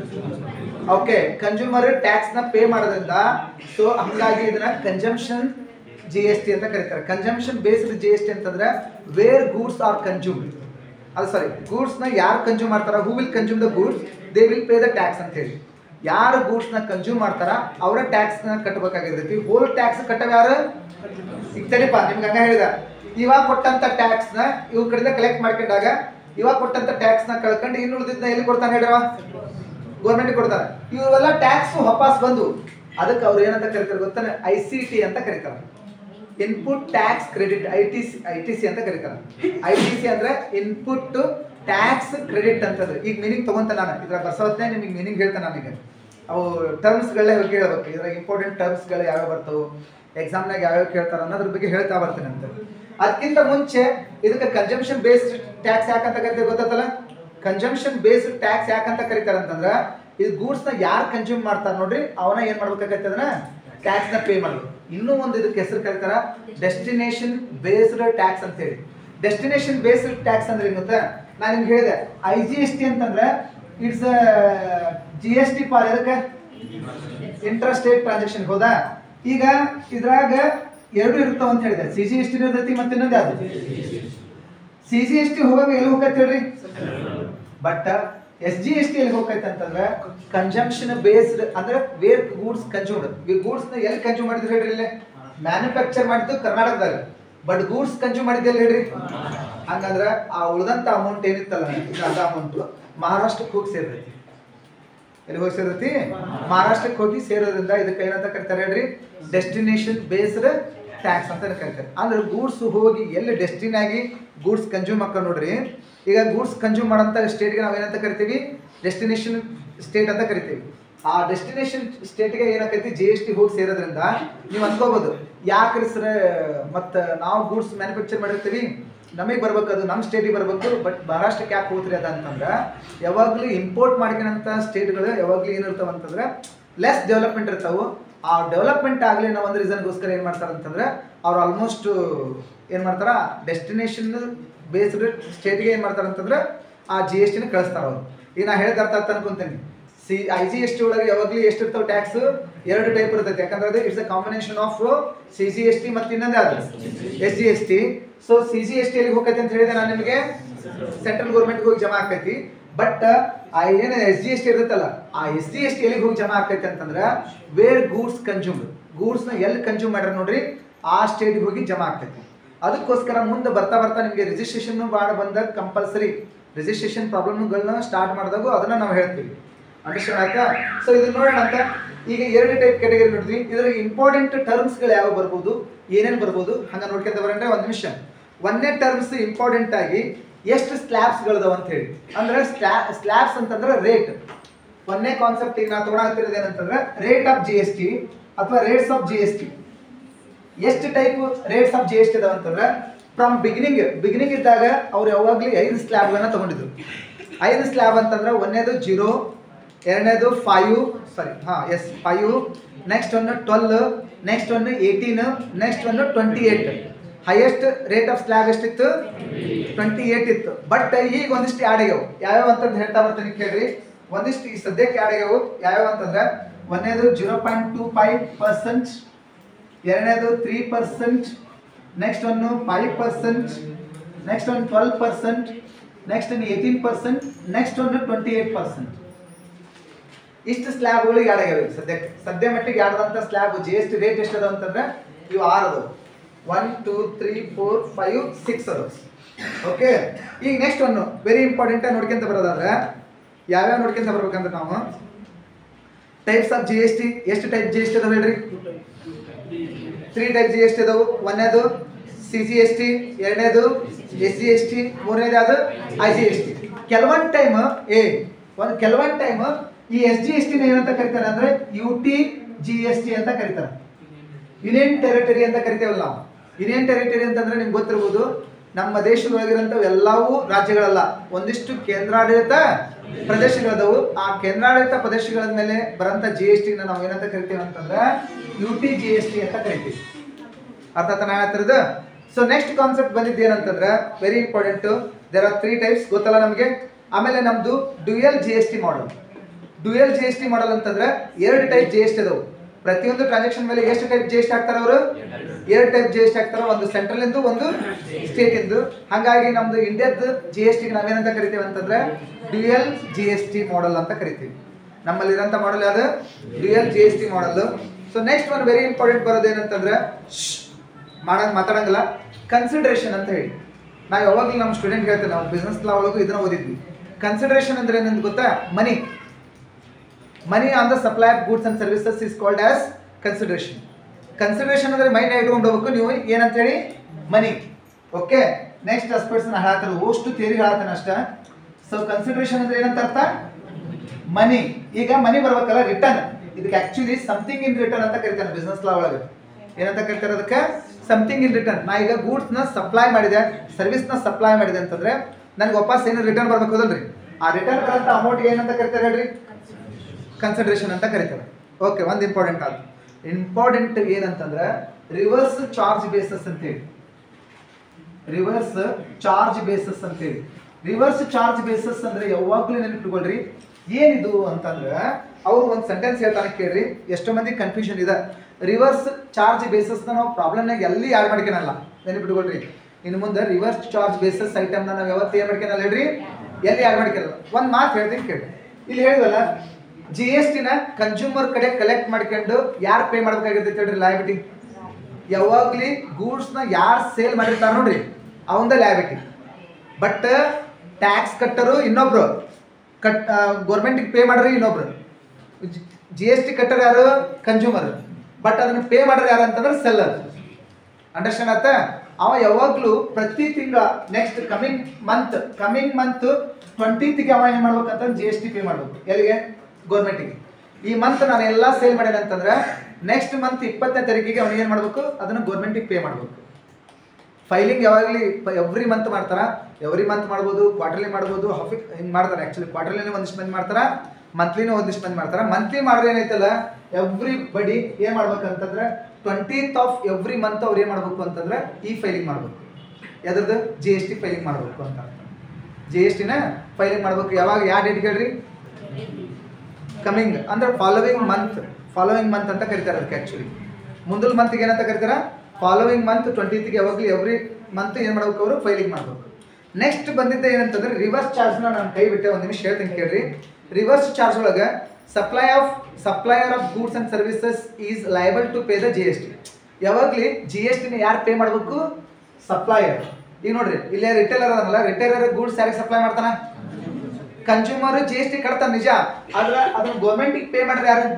ಓಕೆ ಕನ್ಸ್ಯೂಮರ್ ಟ್ಯಾಕ್ಸ್ ನ ಪೇ ಮಾಡೋದ್ರಿಂದ ಸೊ ಹಂಗಾಗಿ ಇದನ್ನ ಕನ್ಸಂಪ್ಷನ್ ಜಿ ಎಸ್ ಟಿ ಅಂತ ಕರೀತಾರೆ consumption based G S T ಅಂತಂದ್ರೆ ವೇರ್ ಗೂಡ್ಸ್ ಆರ್ ಕನ್ಸ್ಯೂಮ್ ಅದು ಸಾರಿ ಗೂಡ್ಸ್ ನ ಯಾರು ಕನ್ಸ್ಯೂಮ್ ಮಾಡ್ತಾರ who will consume the goods they will pay the tax ಅಂತ ಹೇಳಿ ಯಾರು ಗೂಡ್ಸ್ ನ ಕನ್ಸ್ಯೂಮ್ ಮಾಡ್ತಾರ ಅವರ ಟ್ಯಾಕ್ಸ್ ನ ಕಟ್ಟಬೇಕಾಗಿರ್ತೈತಿ ಹೋಲ್ ಟ್ಯಾಕ್ಸ್ ಕಟ್ಟವ ಯಾರು ಈಗ ತಡಿಪ ನಿಮ್ಗೆ ಹಂಗ ಹೇಳಿದ ಇವಾಗ ಕೊಟ್ಟಂತ ಟ್ಯಾಕ್ಸ್ ನ ಇವ್ರ ಕಡೆಯಿಂದ ಕಲೆಕ್ಟ್ ಮಾಡ್ಕೊಂಡಾಗ ಇವಾಗ ಕೊಟ್ಟಂತ ಟ್ಯಾಕ್ಸ್ ನ ಕಳ್ಕೊಂಡು ಇನ್ನು ಉಳಿದಿದ್ದ ಎಲ್ಲಿ ಕೊಡ್ತಾನೆ ಹೇಳ್ರವ ಗೌರ್ಮೆಂಟ್ ಕೊಡ್ತಾರೆ ಇವೆಲ್ಲ ಟ್ಯಾಕ್ಸ್ ವಾಪಸ್ ಬಂದು ಅದಕ್ಕೆ ಅವ್ರು ಏನಂತ ಕರೀತಾರೆ ಗೊತ್ತಾನೆ ಐ ಸಿ ಟಿ ಅಂತ ಕರೀತಾರೆ input tax credit I T C I T C ಅಂತ ಕರೀತಾರೆ ಐ ಟಿ ಸಿ ಅಂದ್ರೆ ಇನ್ಪುಟ್ ಟ್ಯಾಕ್ಸ್ ಕ್ರೆಡಿಟ್ ಅಂತಂದ್ರೆ ಈಗ ಮೀನಿಂಗ್ ತಗೊಂತ ನಾನು ಇದ್ರ ಬರ್ಸೋತ್ನೇ ನಿಮಗೆ ಮೀನಿಂಗ್ ಹೇಳ್ತಾನೆ ನನಗೆ ಅವು ಟರ್ಮ್ಸ್ಗಳೇ ಬಗ್ಗೆ ಹೇಳ್ಬೇಕು ಇದ್ರಾಗ ಇಂಪಾರ್ಟೆಂಟ್ ಟರ್ಮ್ಸ್ಗಳು ಯಾವ್ಯಾವ ಬರ್ತಾವೆ ಎಕ್ಸಾಮ್ನಾಗ ಯಾವ್ಯಾವ ಕೇಳ್ತಾರೆ ಅನ್ನೋದ್ರ ಬಗ್ಗೆ ಹೇಳ್ತಾ ಬರ್ತೀನಿ ಅಂತ ಅದಕ್ಕಿಂತ ಮುಂಚೆ ಇದಕ್ಕೆ ಕನ್ಸಂಪ್ಷನ್ ಬೇಸ್ಡ್ ಟ್ಯಾಕ್ಸ್ ಯಾಕಂತ ಕರಿತೀವಿ ಗೊತ್ತಲ್ಲ ಕನ್ಸಂಪ್ಷನ್ ಬೇಸ್ಡ್ ಟ್ಯಾಕ್ಸ್ ಯಾಕಂತ ಕರೀತಾರೆ ಅಂತಂದ್ರ ಇದು ಗೂಡ್ಸ್ ನ ಯಾರು ಕನ್ಸ್ಯೂಮ್ ಮಾಡ್ತಾರ ನೋಡ್ರಿ ಅವನ ಏನ್ ಮಾಡ್ಬೇಕಾಗತ್ತೆ ಅದನ್ನ ಟ್ಯಾಕ್ಸ್ ನ ಪೇ ಮಾಡಲು ಇನ್ನೂ ಒಂದು ಇದಕ್ಕೆ ಹೆಸರು ಕರೀತಾರ ಡೆಸ್ಟಿನೇಷನ್ ಬೇಸ್ಡ್ ಟ್ಯಾಕ್ಸ್ ಅಂತ ಹೇಳಿ ಡೆಸ್ಟಿನೇಷನ್ ಬೇಸ್ಡ್ ಟ್ಯಾಕ್ಸ್ ಅಂದ್ರೆ ಏನು ಗೊತ್ತಾ ನಾನು ನಿಮ್ಗೆ ಹೇಳಿದೆ ಐ ಜಿ ಎಸ್ ಟಿ ಅಂತಂದ್ರೆ ಇಟ್ಸ್ ಜಿ ಎಸ್ ಟಿ ಪಾರ್ ಎದಕ್ಕೆ ಇಂಟರ್ ಸ್ಟೇಟ್ ಟ್ರಾನ್ಸಾಕ್ಷನ್ ಹೌದಾ ಈಗ ಇದ್ರಾಗ ಎರಡು ಇರ್ತಾವ ಅಂತ ಹೇಳಿದೆ ಸಿ ಜಿ ಎಸ್ ಟಿ ಇರ್ತೈತಿ ಮತ್ತೆ ಇನ್ನೊಂದು ಯಾವ್ದು ಸಿ ಜಿ ಎಸ್ ಟಿ ಹೋಗಾಗ ಎಲ್ಲಿ ಹೋಗತ್ತೆ ಹೇಳ್ರಿ but S G S T ಎಲ್ಲಿ ಹೋಗೈತೆ ಅಂತಂದ್ರೆ ಕನ್ಸಂಪ್ಷನ್ ಬೇಸ್ಡ್ ಅಂದ್ರೆ ವೇರ್ ಗೂಡ್ಸ್ ಕನ್ಸ್ಯೂಮ್ಡ್ ಈ ಗೂಡ್ಸ್ ನ ಎಲ್ಲಿ ಕನ್ಸ್ಯೂಮ್ ಮಾಡಿದ್ರು ಹೇಳ್ರಿ ಇಲ್ಲಿ ಮ್ಯಾನುಫ್ಯಾಕ್ಚರ್ ಮಾಡಿದ್ದು ಕರ್ನಾಟಕದಾಗ ಬಟ್ ಗೂಡ್ಸ್ ಕನ್ಸ್ಯೂಮ್ ಮಾಡಿದ್ದು ಎಲ್ಲಿ ಹೇಳ್ರಿ ಹಂಗಂದ್ರ ಆ ಉಳಿದಂತ ಅಮೌಂಟ್ ಏನಿತ್ತಲ್ಲ ಈಗ ಅದ ಅಮೌಂಟ್ ಮಹಾರಾಷ್ಟ್ರಕ್ಕೆ ಹೋಗಿ ಸೇರ್ತೈತಿ ಎಲ್ಲಿ ಹೋಗಿ ಸೇರ್ತೈತಿ ಮಹಾರಾಷ್ಟ್ರಕ್ಕೆ ಹೋಗಿ ಸೇರೋದ್ರಿಂದ ಇದಕ್ಕೆ ಏನಂತ ಕರಿತಾರೆ ಹೇಳ್ರಿ ಡೆಸ್ಟಿನೇಷನ್ ಬೇಸ್ಡ್ ಟ್ಯಾಕ್ಸ್ ಅಂತ ಕರಿತಾರೆ ಅಂದ್ರೆ ಗೂಡ್ಸ್ ಹೋಗಿ ಎಲ್ಲಿ ಡೆಸ್ಟಿನ್ ಆಗಿ ಗೂಡ್ಸ್ ಕನ್ಸ್ಯೂಮ್ ಹಾಕ ನೋಡ್ರಿ ಈಗ ಗೂಡ್ಸ್ ಕನ್ಸ್ಯೂಮ್ ಮಾಡೋಂಥ ಸ್ಟೇಟ್ಗೆ ನಾವು ಏನಂತ ಕರಿತೀವಿ ಡೆಸ್ಟಿನೇಷನ್ ಸ್ಟೇಟ್ ಅಂತ ಕರಿತೀವಿ ಆ ಡೆಸ್ಟಿನೇಷನ್ ಸ್ಟೇಟ್ಗೆ ಏನಾಕೈತಿ ಜಿ ಎಸ್ ಟಿ ಹೋಗಿ ಸೇರೋದ್ರಿಂದ ನೀವು ಅನ್ಕೋಬಹುದು ಯಾಕ್ರಿ ಸರ್ ಮತ್ತು ನಾವು ಗೂಡ್ಸ್ ಮ್ಯಾನುಫ್ಯಾಕ್ಚರ್ ಮಾಡಿರ್ತೀವಿ ನಮಗೆ ಬರ್ಬೇಕು ಅದು ನಮ್ಮ ಸ್ಟೇಟಿಗೆ ಬರ್ಬೇಕು ಬಟ್ ಮಹಾರಾಷ್ಟ್ರಕ್ಕೆ ಯಾಕೆ ಹೋಗ್ತೀರಿ ಅದ ಅಂತಂದ್ರೆ ಯಾವಾಗಲೂ ಇಂಪೋರ್ಟ್ ಮಾಡ್ಕೊಳಂಥ ಸ್ಟೇಟ್ಗಳು ಯಾವಾಗಲೂ ಏನಿರ್ತಾವ ಅಂತಂದ್ರೆ ಲೆಸ್ ಡೆವಲಪ್ಮೆಂಟ್ ಇರ್ತಾವು ಆ ಡೆವಲಪ್ಮೆಂಟ್ ಆಗಲಿ ನಾವು ಒಂದು ರೀಸನ್ಗೋಸ್ಕರ ಏನು ಮಾಡ್ತಾರೆ ಅಂತಂದ್ರೆ ಅವ್ರು ಆಲ್ಮೋಸ್ಟ್ ಏನು ಮಾಡ್ತಾರ ಡೆಸ್ಟಿನೇಷನ್ ಬೇಸ್ಡ್ ಸ್ಟೇಟ್ಗೆ ಏನು ಮಾಡ್ತಾರೆ ಅಂತಂದ್ರೆ ಆ ಜಿ ಎಸ್ ಟಿನ ಕಳಿಸ್ತಾರೆ ಅವರು ಈಗ ನಾ ಹೇಳಿದ ಅರ್ಥ ಆಗ್ತಾ ಅನ್ಕೊಂತೀನಿ C I G S T ಒಳಗೆ ಯಾವಾಗಲೂ ಎಷ್ಟು ಇರ್ತಾವೆ ಟ್ಯಾಕ್ಸ್ ಎರಡು ಟೈಪ್ ಇರ್ತೈತೆ ಯಾಕಂದ್ರೆ ಅದು it's a combination of C G S T ಮತ್ತು ಇನ್ನೊಂದು ಯಾವುದು S G S T so C G S T ಎಲ್ಲಿ ಹೋಗೈತೆ ಅಂತ ಹೇಳಿದೆ ನಾನು ನಿಮಗೆ ಸೆಂಟ್ರಲ್ ಗೌರ್ಮೆಂಟ್ಗೆ ಹೋಗಿ ಜಮಾ ಆಕೈತಿ ಬಟ್ ಆ ಏನು ಎಸ್ ಜಿ ಎಸ್ ಟಿ ಇರುತ್ತಲ್ಲ ಆ ಎಸ್ ಜಿ ಎಸ್ ಟಿ ಎಲ್ಲಿಗೆ ಹೋಗಿ ಜಮಾ ಆಕೈತೆ ಅಂತಂದ್ರೆ ವೇರ್ ಗೂಡ್ಸ್ ಕನ್ಸ್ಯೂಮ್ ಗೂಡ್ಸ್ನ ಎಲ್ಲಿ ಕನ್ಸ್ಯೂಮ್ ಮಾಡ್ಯಾರ ನೋಡ್ರಿ ಆ ಸ್ಟೇಟ್ಗೆ ಹೋಗಿ ಜಮಾ ಆಗ್ತೈತಿ ಅದಕ್ಕೋಸ್ಕರ ಮುಂದೆ ಬರ್ತಾ ಬರ್ತಾ ನಿಮಗೆ ರಿಜಿಸ್ಟ್ರೇಷನ್ ಮಾಡಿ ಬಂದಾಗ ಕಂಪಲ್ಸರಿ ರಿಜಿಸ್ಟ್ರೇಷನ್ ಪ್ರಾಬ್ಲಮ್ಗಳನ್ನ ಸ್ಟಾರ್ಟ್ ಮಾಡಿದಾಗ ಅದನ್ನ ನಾವು ಹೇಳ್ತೀವಿ ಅಂಡರ್ಸ್ಟ್ಯಾಂಡ್ ಆಯ್ತಾ ಸೊ ಇದನ್ನ ನೋಡೋಣ ಅಂತ ಈಗ ಎರಡು ಟೈಪ್ ಕ್ಯಾಟಗರಿ ನೋಡಿದ್ವಿ ಇದ್ರಾಗ ಇಂಪಾರ್ಟೆಂಟ್ ಟರ್ಮ್ಸ್ಗಳು ಯಾವ ಬರ್ಬೋದು ಏನೇನು ಬರ್ಬೋದು ಹಂಗ ನೋಡ್ಕೊಂತ ಬರೋಣ ಒಂದು ನಿಮಿಷ ಒಂದನೇ ಟರ್ಮ್ಸ್ ಇಂಪಾರ್ಟೆಂಟ್ ಆಗಿ ಎಷ್ಟು ಸ್ಲ್ಯಾಬ್ಸ್ಗಳದಾವ ಅಂತ ಹೇಳಿ ಅಂದ್ರೆ ಸ್ಲ್ಯಾಬ್ಸ್ ಅಂತಂದ್ರೆ ರೇಟ್ ಒಂದನೇ ಕಾನ್ಸೆಪ್ಟ್ ಈಗ ನಾವು ತಗೊಳತ್ತಿರೋದು ಏನಂತಂದ್ರೆ rate of G S T ಅಥವಾ rates of G S T ಎಷ್ಟು type rates of G S T ಇದಾವೆ ಅಂತಂದ್ರೆ ಫ್ರಮ್ ಬಿಗಿನಿಂಗ್ ಬಿಗಿನಿಂಗ್ ಇದ್ದಾಗ ಅವ್ರು ಯಾವಾಗಲೂ ಐದು ಸ್ಲ್ಯಾಬ್ಗಳನ್ನ ತಗೊಂಡಿದ್ರು ಐದು ಸ್ಲ್ಯಾಬ್ ಅಂತಂದ್ರೆ ಒಂದನೇದು ಜೀರೋ ಎರಡನೇದು ಫೈವ್ ಸಾರಿ ಹಾಂ S five next one twelve next one eighteen next one twenty eight highest rate of slab ಎಷ್ಟಿತ್ತು ಟ್ವೆಂಟಿ ಏಯ್ಟ್ ಇತ್ತು ಬಟ್ ಈಗ ಒಂದಿಷ್ಟು ಆಡ್ ಆಗ್ಯಾವ ಯಾವ್ಯಾವ ಅಂತಂದು ಹೇಳ್ತಾ ಬರ್ತೀನಿ ಕೇಳ್ರಿ ಒಂದಿಷ್ಟು ಈ ಸದ್ಯಕ್ಕೆ ಆಡ್ ಆಗ್ಯಾವು ಯಾವ್ಯಾವ ಅಂತಂದ್ರೆ ಒಂದನೇದು zero point two five percent ಎರಡನೇದು three percent next one five percent next one twelve percent next one eighteen percent next one twenty eight percent ಇಷ್ಟು ಸ್ಲ್ಯಾಬ್ಗಳಿಗೆ ಆಡ್ ಆಗ್ಯಾವ ಈಗ ಸದ್ಯಕ್ಕೆ ಸದ್ಯ ಮಟ್ಟಿಗೆ ಆಡದಂಥ slab G S T rate ಎಷ್ಟು ಅದಾವ ಅಂತಂದ್ರೆ ಇವು ಆರು ಅದಾವ one two three four five six ಅದಾವ ಓಕೆ ಈಗ ನೆಕ್ಸ್ಟ್ ಒನ್ ವೆರಿ ಇಂಪಾರ್ಟೆಂಟ್ ನೋಡ್ಕೊಂತ ಬರೋದಾದ್ರೆ ಯಾವ್ಯಾವ ನೋಡ್ಕೊಂತ ಬರ್ಬೇಕಂದ್ರೆ ನಾವು types of G S T ಎಷ್ಟು ಟೈಪ್ ಜಿ ಎಸ್ ಟಿ ಅದಾವ ಹೇಳ್ರಿ three type G S T ಅದಾವು ಒಂದನೇದು ಸಿ ಜಿ ಎಸ್ ಟಿ ಎರಡನೇದು ಎಸ್ ಜಿ ಎಸ್ ಟಿ ಮೂರನೇದು ಯಾವುದು ಐ ಜಿ ಎಸ್ ಟಿ ಕೆಲವೊಂದು ಟೈಮ್ ಏ ಒಂದು ಕೆಲವೊಂದು ಟೈಮ್ ಈ ಎಸ್ ಜಿ ಎಸ್ ಟಿನ ಏನಂತ ಕರಿತಾರೆ ಅಂದ್ರೆ U T G S T ಅಂತ ಕರೀತಾರೆ ಯೂನಿಯನ್ ಟೆರಿಟರಿ ಅಂತ ಕರಿತೇವಲ್ಲ ನಾವು ಯೂನಿಯನ್ ಟೆರಿಟರಿ ಅಂತಂದ್ರೆ ನಿಮ್ಗೆ ಗೊತ್ತಿರ್ಬೋದು ನಮ್ಮ ದೇಶದೊಳಗಿರೋಂಥವು ಎಲ್ಲವೂ ರಾಜ್ಯಗಳಲ್ಲ ಒಂದಿಷ್ಟು ಕೇಂದ್ರಾಡಳಿತ ಪ್ರದೇಶಗಳದವು ಆ ಕೇಂದ್ರಾಡಳಿತ ಪ್ರದೇಶಗಳ ಮೇಲೆ ಬರೋಂಥ ಜಿ ಎಸ್ ಟಿನ ನಾವು ಏನಂತ ಕರಿತೀವಿ ಅಂತಂದ್ರೆ U T G S T ಅಂತ ಕರಿತೀವಿ ಅರ್ಥ ಆಯ್ತಾ ನಾನು ಹೇಳ್ತಿರೋದು ಸೊ ನೆಕ್ಸ್ಟ್ ಕಾನ್ಸೆಪ್ಟ್ ಬಂದಿದ್ದು ಏನಂತಂದ್ರೆ very important there are three types ಗೊತ್ತಲ್ಲ ನಮಗೆ ಆಮೇಲೆ ನಮ್ದು dual G S T model dual G S T model ಅಂತಂದ್ರೆ ಎರಡು ಟೈಪ್ ಜಿ ಎಸ್ ಟಿ ಅದಾವು ಪ್ರತಿಯೊಂದು ಟ್ರಾನ್ಸಾಕ್ಷನ್ ಮೇಲೆ ಎಷ್ಟು ಟೈಪ್ ಜಿ ಎಸ್ ಟಿ ಹಾಕ್ತಾರೆ ಅವರು ಎರಡು ಟೈಪ್ ಜಿ ಎಸ್ ಟಿ ಹಾಕ್ತಾರೆ ಒಂದು ಸೆಂಟ್ರಲ್ ಇಂದು ಒಂದು ಸ್ಟೇಟ್ ಇಂದು ಹಾಗಾಗಿ ನಮ್ದು ಇಂಡಿಯಾದ ಜಿ ಎಸ್ ಟಿಗೆ ನಾವೇನಂತ ಕರಿತೀವಿ ಅಂತಂದ್ರೆ dual G S T model ಅಂತ ಕರಿತೀವಿ ನಮ್ಮಲ್ಲಿ ಇರೋಂಥ ಮಾಡಲ್ ಯಾವುದು dual G S T model so next one very important ಬರೋದು ಏನಂತಂದ್ರೆ ಮಾಡೋದು ಮಾತಾಡಂಗಿಲ್ಲ ಕನ್ಸಿಡರೇಷನ್ ಅಂತ ಹೇಳಿ ನಾವು ಯಾವಾಗಲೂ ನಮ್ಮ ಸ್ಟೂಡೆಂಟ್ ಹೇಳ್ತೇವೆ ನಾವು ಬಿಸ್ನೆಸ್ ಲಾ ಒಳಗೂ ಇದನ್ನ ಓದಿದ್ವಿ ಕನ್ಸಿಡರೇಷನ್ ಅಂದ್ರೆ ಏನಂತ ಗೊತ್ತಾ money money on the supply of goods and services is called as consideration consideration ಅಂದ್ರೆ ಮೈಂಡ್ ಇಟ್ಕೊಂಡು ಹೋಗ್ಬೇಕು ನೀವು ಏನಂತ ಹೇಳಿ ಮನಿ ಓಕೆ ನೆಕ್ಸ್ಟ್ ಅಸ್ಪೆಕ್ಟ್ಸ್ ನಾ ಹೇಳ್ತಾರೆ ಅಷ್ಟು ಥಿಯರಿ ಹೇಳ್ತಾನೆ ಅಷ್ಟ ಸೊ ಕನ್ಸಿಡರೇಷನ್ ಅಂದ್ರೆ ಏನಂತ ಅರ್ಥ ಮನಿ ಈಗ ಮನಿ ಬರ್ಬೇಕಲ್ಲ ರಿಟರ್ನ್ ಇದಕ್ಕೆ ಆಕ್ಚುಲಿ ಸಮಥಿಂಗ್ ಇನ್ ರಿಟರ್ನ್ ಅಂತ ಕರಿತಾನೆ ಬಿಸ್ನೆಸ್ ಲಾ ಒಳಗೆ ಏನಂತ ಕರಿತಾರೆ ಅದಕ್ಕೆ ಸಮಥಿಂಗ್ ಇನ್ ರಿಟರ್ನ್ ನಾ ಈಗ ಗೂಡ್ಸ್ ನ ಸಪ್ಲೈ ಮಾಡಿದೆ ಸರ್ವಿಸ್ ನ ಸಪ್ಲೈ ಮಾಡಿದೆ ಅಂತಂದ್ರೆ ನನಗೆ ವಾಪಸ್ ಏನು ರಿಟರ್ನ್ ಬರ್ಬೇಕು ಹೌದಲ್ರಿ ಆ ರಿಟರ್ನ್ ಬರೋಂಥ ಅಮೌಂಟ್ ಏನಂತ ಕರಿತಾರೆ ಹೇಳ್ರಿ ಕನ್ಸಿಡರೇಷನ್ ಅಂತ ಕರಿತಾರೆ ಓಕೆ ಒಂದು ಇಂಪಾರ್ಟೆಂಟ್ ಅದು ಇಂಪಾರ್ಟೆಂಟ್ ಏನಂತಂದ್ರೆ ರಿವರ್ಸ್ ಚಾರ್ಜ್ ಬೇಸಸ್ ಅಂತೇಳಿ ರಿವರ್ಸ್ ಚಾರ್ಜ್ ಬೇಸಸ್ ಅಂತೇಳಿ ರಿವರ್ಸ್ ಚಾರ್ಜ್ ಬೇಸಸ್ ಅಂದ್ರೆ ಯಾವಾಗ್ಲೂ ನೆನಪಿಟ್ಕೊಳ್ರಿ ಏನಿದು ಅಂತಂದ್ರೆ ಅವ್ರು ಒಂದು ಸೆಂಟೆನ್ಸ್ ಹೇಳ್ತಾನೆ ಕೇಳ್ರಿ ಎಷ್ಟೋ ಮಂದಿ ಕನ್ಫ್ಯೂಷನ್ ಇದೆ ರಿವರ್ಸ್ ಚಾರ್ಜ್ ಬೇಸಸ್ ನಾವು ಪ್ರಾಬ್ಲಮ್ನಾಗ ಎಲ್ಲಿ ಆಡ್ ಮಾಡ್ಕೊಳಲ್ಲ ನೆನಪಿಟ್ಕೊಳ್ರಿ ಇನ್ನು ಮುಂದೆ ರಿವರ್ಸ್ ಚಾರ್ಜ್ ಬೇಸಸ್ ಐಟಮ್ನ ನಾವು ಯಾವತ್ತು ಏನು ಮಾಡ್ಕೊಳಲ್ಲ ಹೇಳ್ರಿ ಎಲ್ಲಿ ಆಡ್ ಮಾಡ್ಕೊಳಲ್ಲ ಒಂದು ಮಾತು ಹೇಳ್ತೀನಿ ಕೇಳಿ ಇಲ್ಲಿ ಹೇಳಿದಲ್ಲ ಜಿ ಎಸ್ ಟಿನ ಕನ್ಸ್ಯೂಮರ್ ಕಡೆ ಕಲೆಕ್ಟ್ ಮಾಡ್ಕೊಂಡು ಯಾರು ಪೇ ಮಾಡ್ಬೇಕಾಗಿರ್ತೈತೆ ಹೇಳ್ರಿ ಲಯಬಿಲಿಟಿ ಯಾವಾಗ್ಲಿ ಗೂಡ್ಸ್ನ ಯಾರು ಸೇಲ್ ಮಾಡಿರ್ತಾರ ನೋಡ್ರಿ ಅವಂದ ಲ್ಯಾಬಿಟಿ ಬಟ್ ಟ್ಯಾಕ್ಸ್ ಕಟ್ಟರು ಇನ್ನೊಬ್ರು ಕಟ್ ಗೌರ್ಮೆಂಟಿಗೆ ಪೇ ಮಾಡ್ರಿ ಇನ್ನೊಬ್ರು ಜಿ ಎಸ್ ಟಿ ಕಟ್ಟರು ಯಾರು ಕನ್ಸ್ಯೂಮರ್ ಬಟ್ ಅದನ್ನ ಪೇ ಮಾಡ್ರಿ ಯಾರು ಅಂತಂದ್ರೆ ಸೆಲ್ಲರ್ ಅಂಡರ್ಸ್ಟ್ಯಾಂಡ್ ಆತ ಅವ ಯಾವಾಗ್ಲೂ ಪ್ರತಿ ತಿಂಗಳ next coming month coming month ಟ್ವೆಂಟಿತ್ಗೆ ಅವ ಏನ್ ಮಾಡ್ಬೇಕಂತ ಜಿ ಎಸ್ ಟಿ ಪೇ ಮಾಡ್ಬೇಕು ಎಲ್ಲಿಗೆ ಗೌರ್ಮೆಂಟಿಗೆ ಈ ಮಂತ್ ನಾನು ಎಲ್ಲ ಸೇಲ್ ಮಾಡ್ಯಾನ ಅಂತಂದ್ರೆ ನೆಕ್ಸ್ಟ್ ಮಂತ್ ಇಪ್ಪತ್ತನೇ ತಾರೀಕಿಗೆ ಅವ್ನಿಗೆ ಏನು ಮಾಡ್ಬೇಕು ಅದನ್ನು ಗೌರ್ಮೆಂಟಿಗೆ ಪೇ ಮಾಡ್ಬೇಕು ಫೈಲಿಂಗ್ ಯಾವಾಗಲಿ ಎವ್ರಿ ಮಂತ್ ಮಾಡ್ತಾರ ಎವ್ರಿ ಮಂತ್ ಮಾಡ್ಬೋದು ಕ್ವಾರ್ಟರ್ಲಿ ಮಾಡ್ಬೋದು ಹಾಫಿ ಹಿಂಗೆ ಮಾಡ್ತಾರೆ ಆ್ಯಕ್ಚುಲಿ ಕ್ವಾರ್ಟರ್ಲಿನೇ ಒಂದಿಷ್ಟು ಮಂದಿ ಮಾಡ್ತಾರ ಮಂತ್ಲಿನೂ ಒಂದಿಷ್ಟು ಮಂದಿ ಮಾಡ್ತಾರ ಮಂತ್ಲಿ ಮಾಡಿದ್ರೆ ಏನೈತಲ್ಲ ಎವ್ರಿ ಬಡಿ ಏನು ಮಾಡ್ಬೇಕಂತಂದ್ರೆ ಟ್ವೆಂಟೀತ್ ಆಫ್ ಎವ್ರಿ ಮಂತ್ ಅವ್ರು ಏನು ಮಾಡ್ಬೇಕು ಅಂತಂದ್ರೆ ಈ ಫೈಲಿಂಗ್ ಮಾಡ್ಬೇಕು ಯಾವ್ದು ಜಿ ಎಸ್ ಟಿ ಫೈಲಿಂಗ್ ಮಾಡಬೇಕು ಅಂತ ಜಿ ಎಸ್ ಟಿನ ಫೈಲಿಂಗ್ ಮಾಡ್ಬೇಕು ಯಾವಾಗ ಯಾವ ಡೇಟ್ ಹೇಳ್ರಿ ಕಮಿಂಗ್ ಅಂದ್ರೆ ಫಾಲೋವಿಂಗ್ ಮಂತ್ ಫಾಲೋವಿಂಗ್ ಮಂತ್ ಅಂತ ಕರೀತಾರೆ ಅದಕ್ಕೆ ಆ್ಯಕ್ಚುಲಿ ಮುಂದಿನ ಮಂತ್ಗೆ ಏನಂತ ಕರೀತಾರೆ ಫಾಲೋವಿಂಗ್ ಮಂತ್ ಟ್ವೆಂಟಿತ್ಗೆ ಯಾವಾಗಲೂ ಎವ್ರಿ ಮಂತ್ ಏನು ಮಾಡ್ಬೇಕು ಅವರು ಫೈಲಿಂಗ್ ಮಾಡಬೇಕು ನೆಕ್ಸ್ಟ್ ಬಂದಿದ್ದ ಏನಂತಂದ್ರೆ ರಿವರ್ಸ್ ಚಾರ್ಜ್ನ ನಾನು ಕೈ ಬಿಟ್ಟೆ ಒಂದು ನಿಮಿಷ ಹೇಳ್ತೀನಿ ಕೇಳ್ರಿ ರಿವರ್ಸ್ ಚಾರ್ಜ್ ಒಳಗೆ supply of supplier of goods and services is liable to pay the G S T ಯಾವಾಗಲಿ ಜಿ ಎಸ್ ಟಿನ ಯಾರು ಪೇ ಮಾಡಬೇಕು ಸಪ್ಲೈಯರ್ ಈಗ ನೋಡ್ರಿ ಇಲ್ಲೇ ರಿಟೇಲರ್ ಅದನ್ನಲ್ಲ ರಿಟೇಲರ್ ಗೂಡ್ಸ್ ಯಾರಿಗೆ ಸಪ್ಲೈ ಮಾಡ್ತಾನ ಕನ್ಸ್ಯೂಮರ್ ಜಿ ಎಸ್ ಟಿ ಕಟ್ತಾನೆ ನಿಜ ಆದ್ರೆ ಅದನ್ನ ಗೌರ್ಮೆಂಟಿಗೆ ಪೇ ಮಾಡಿದ್ರೆ ಯಾರು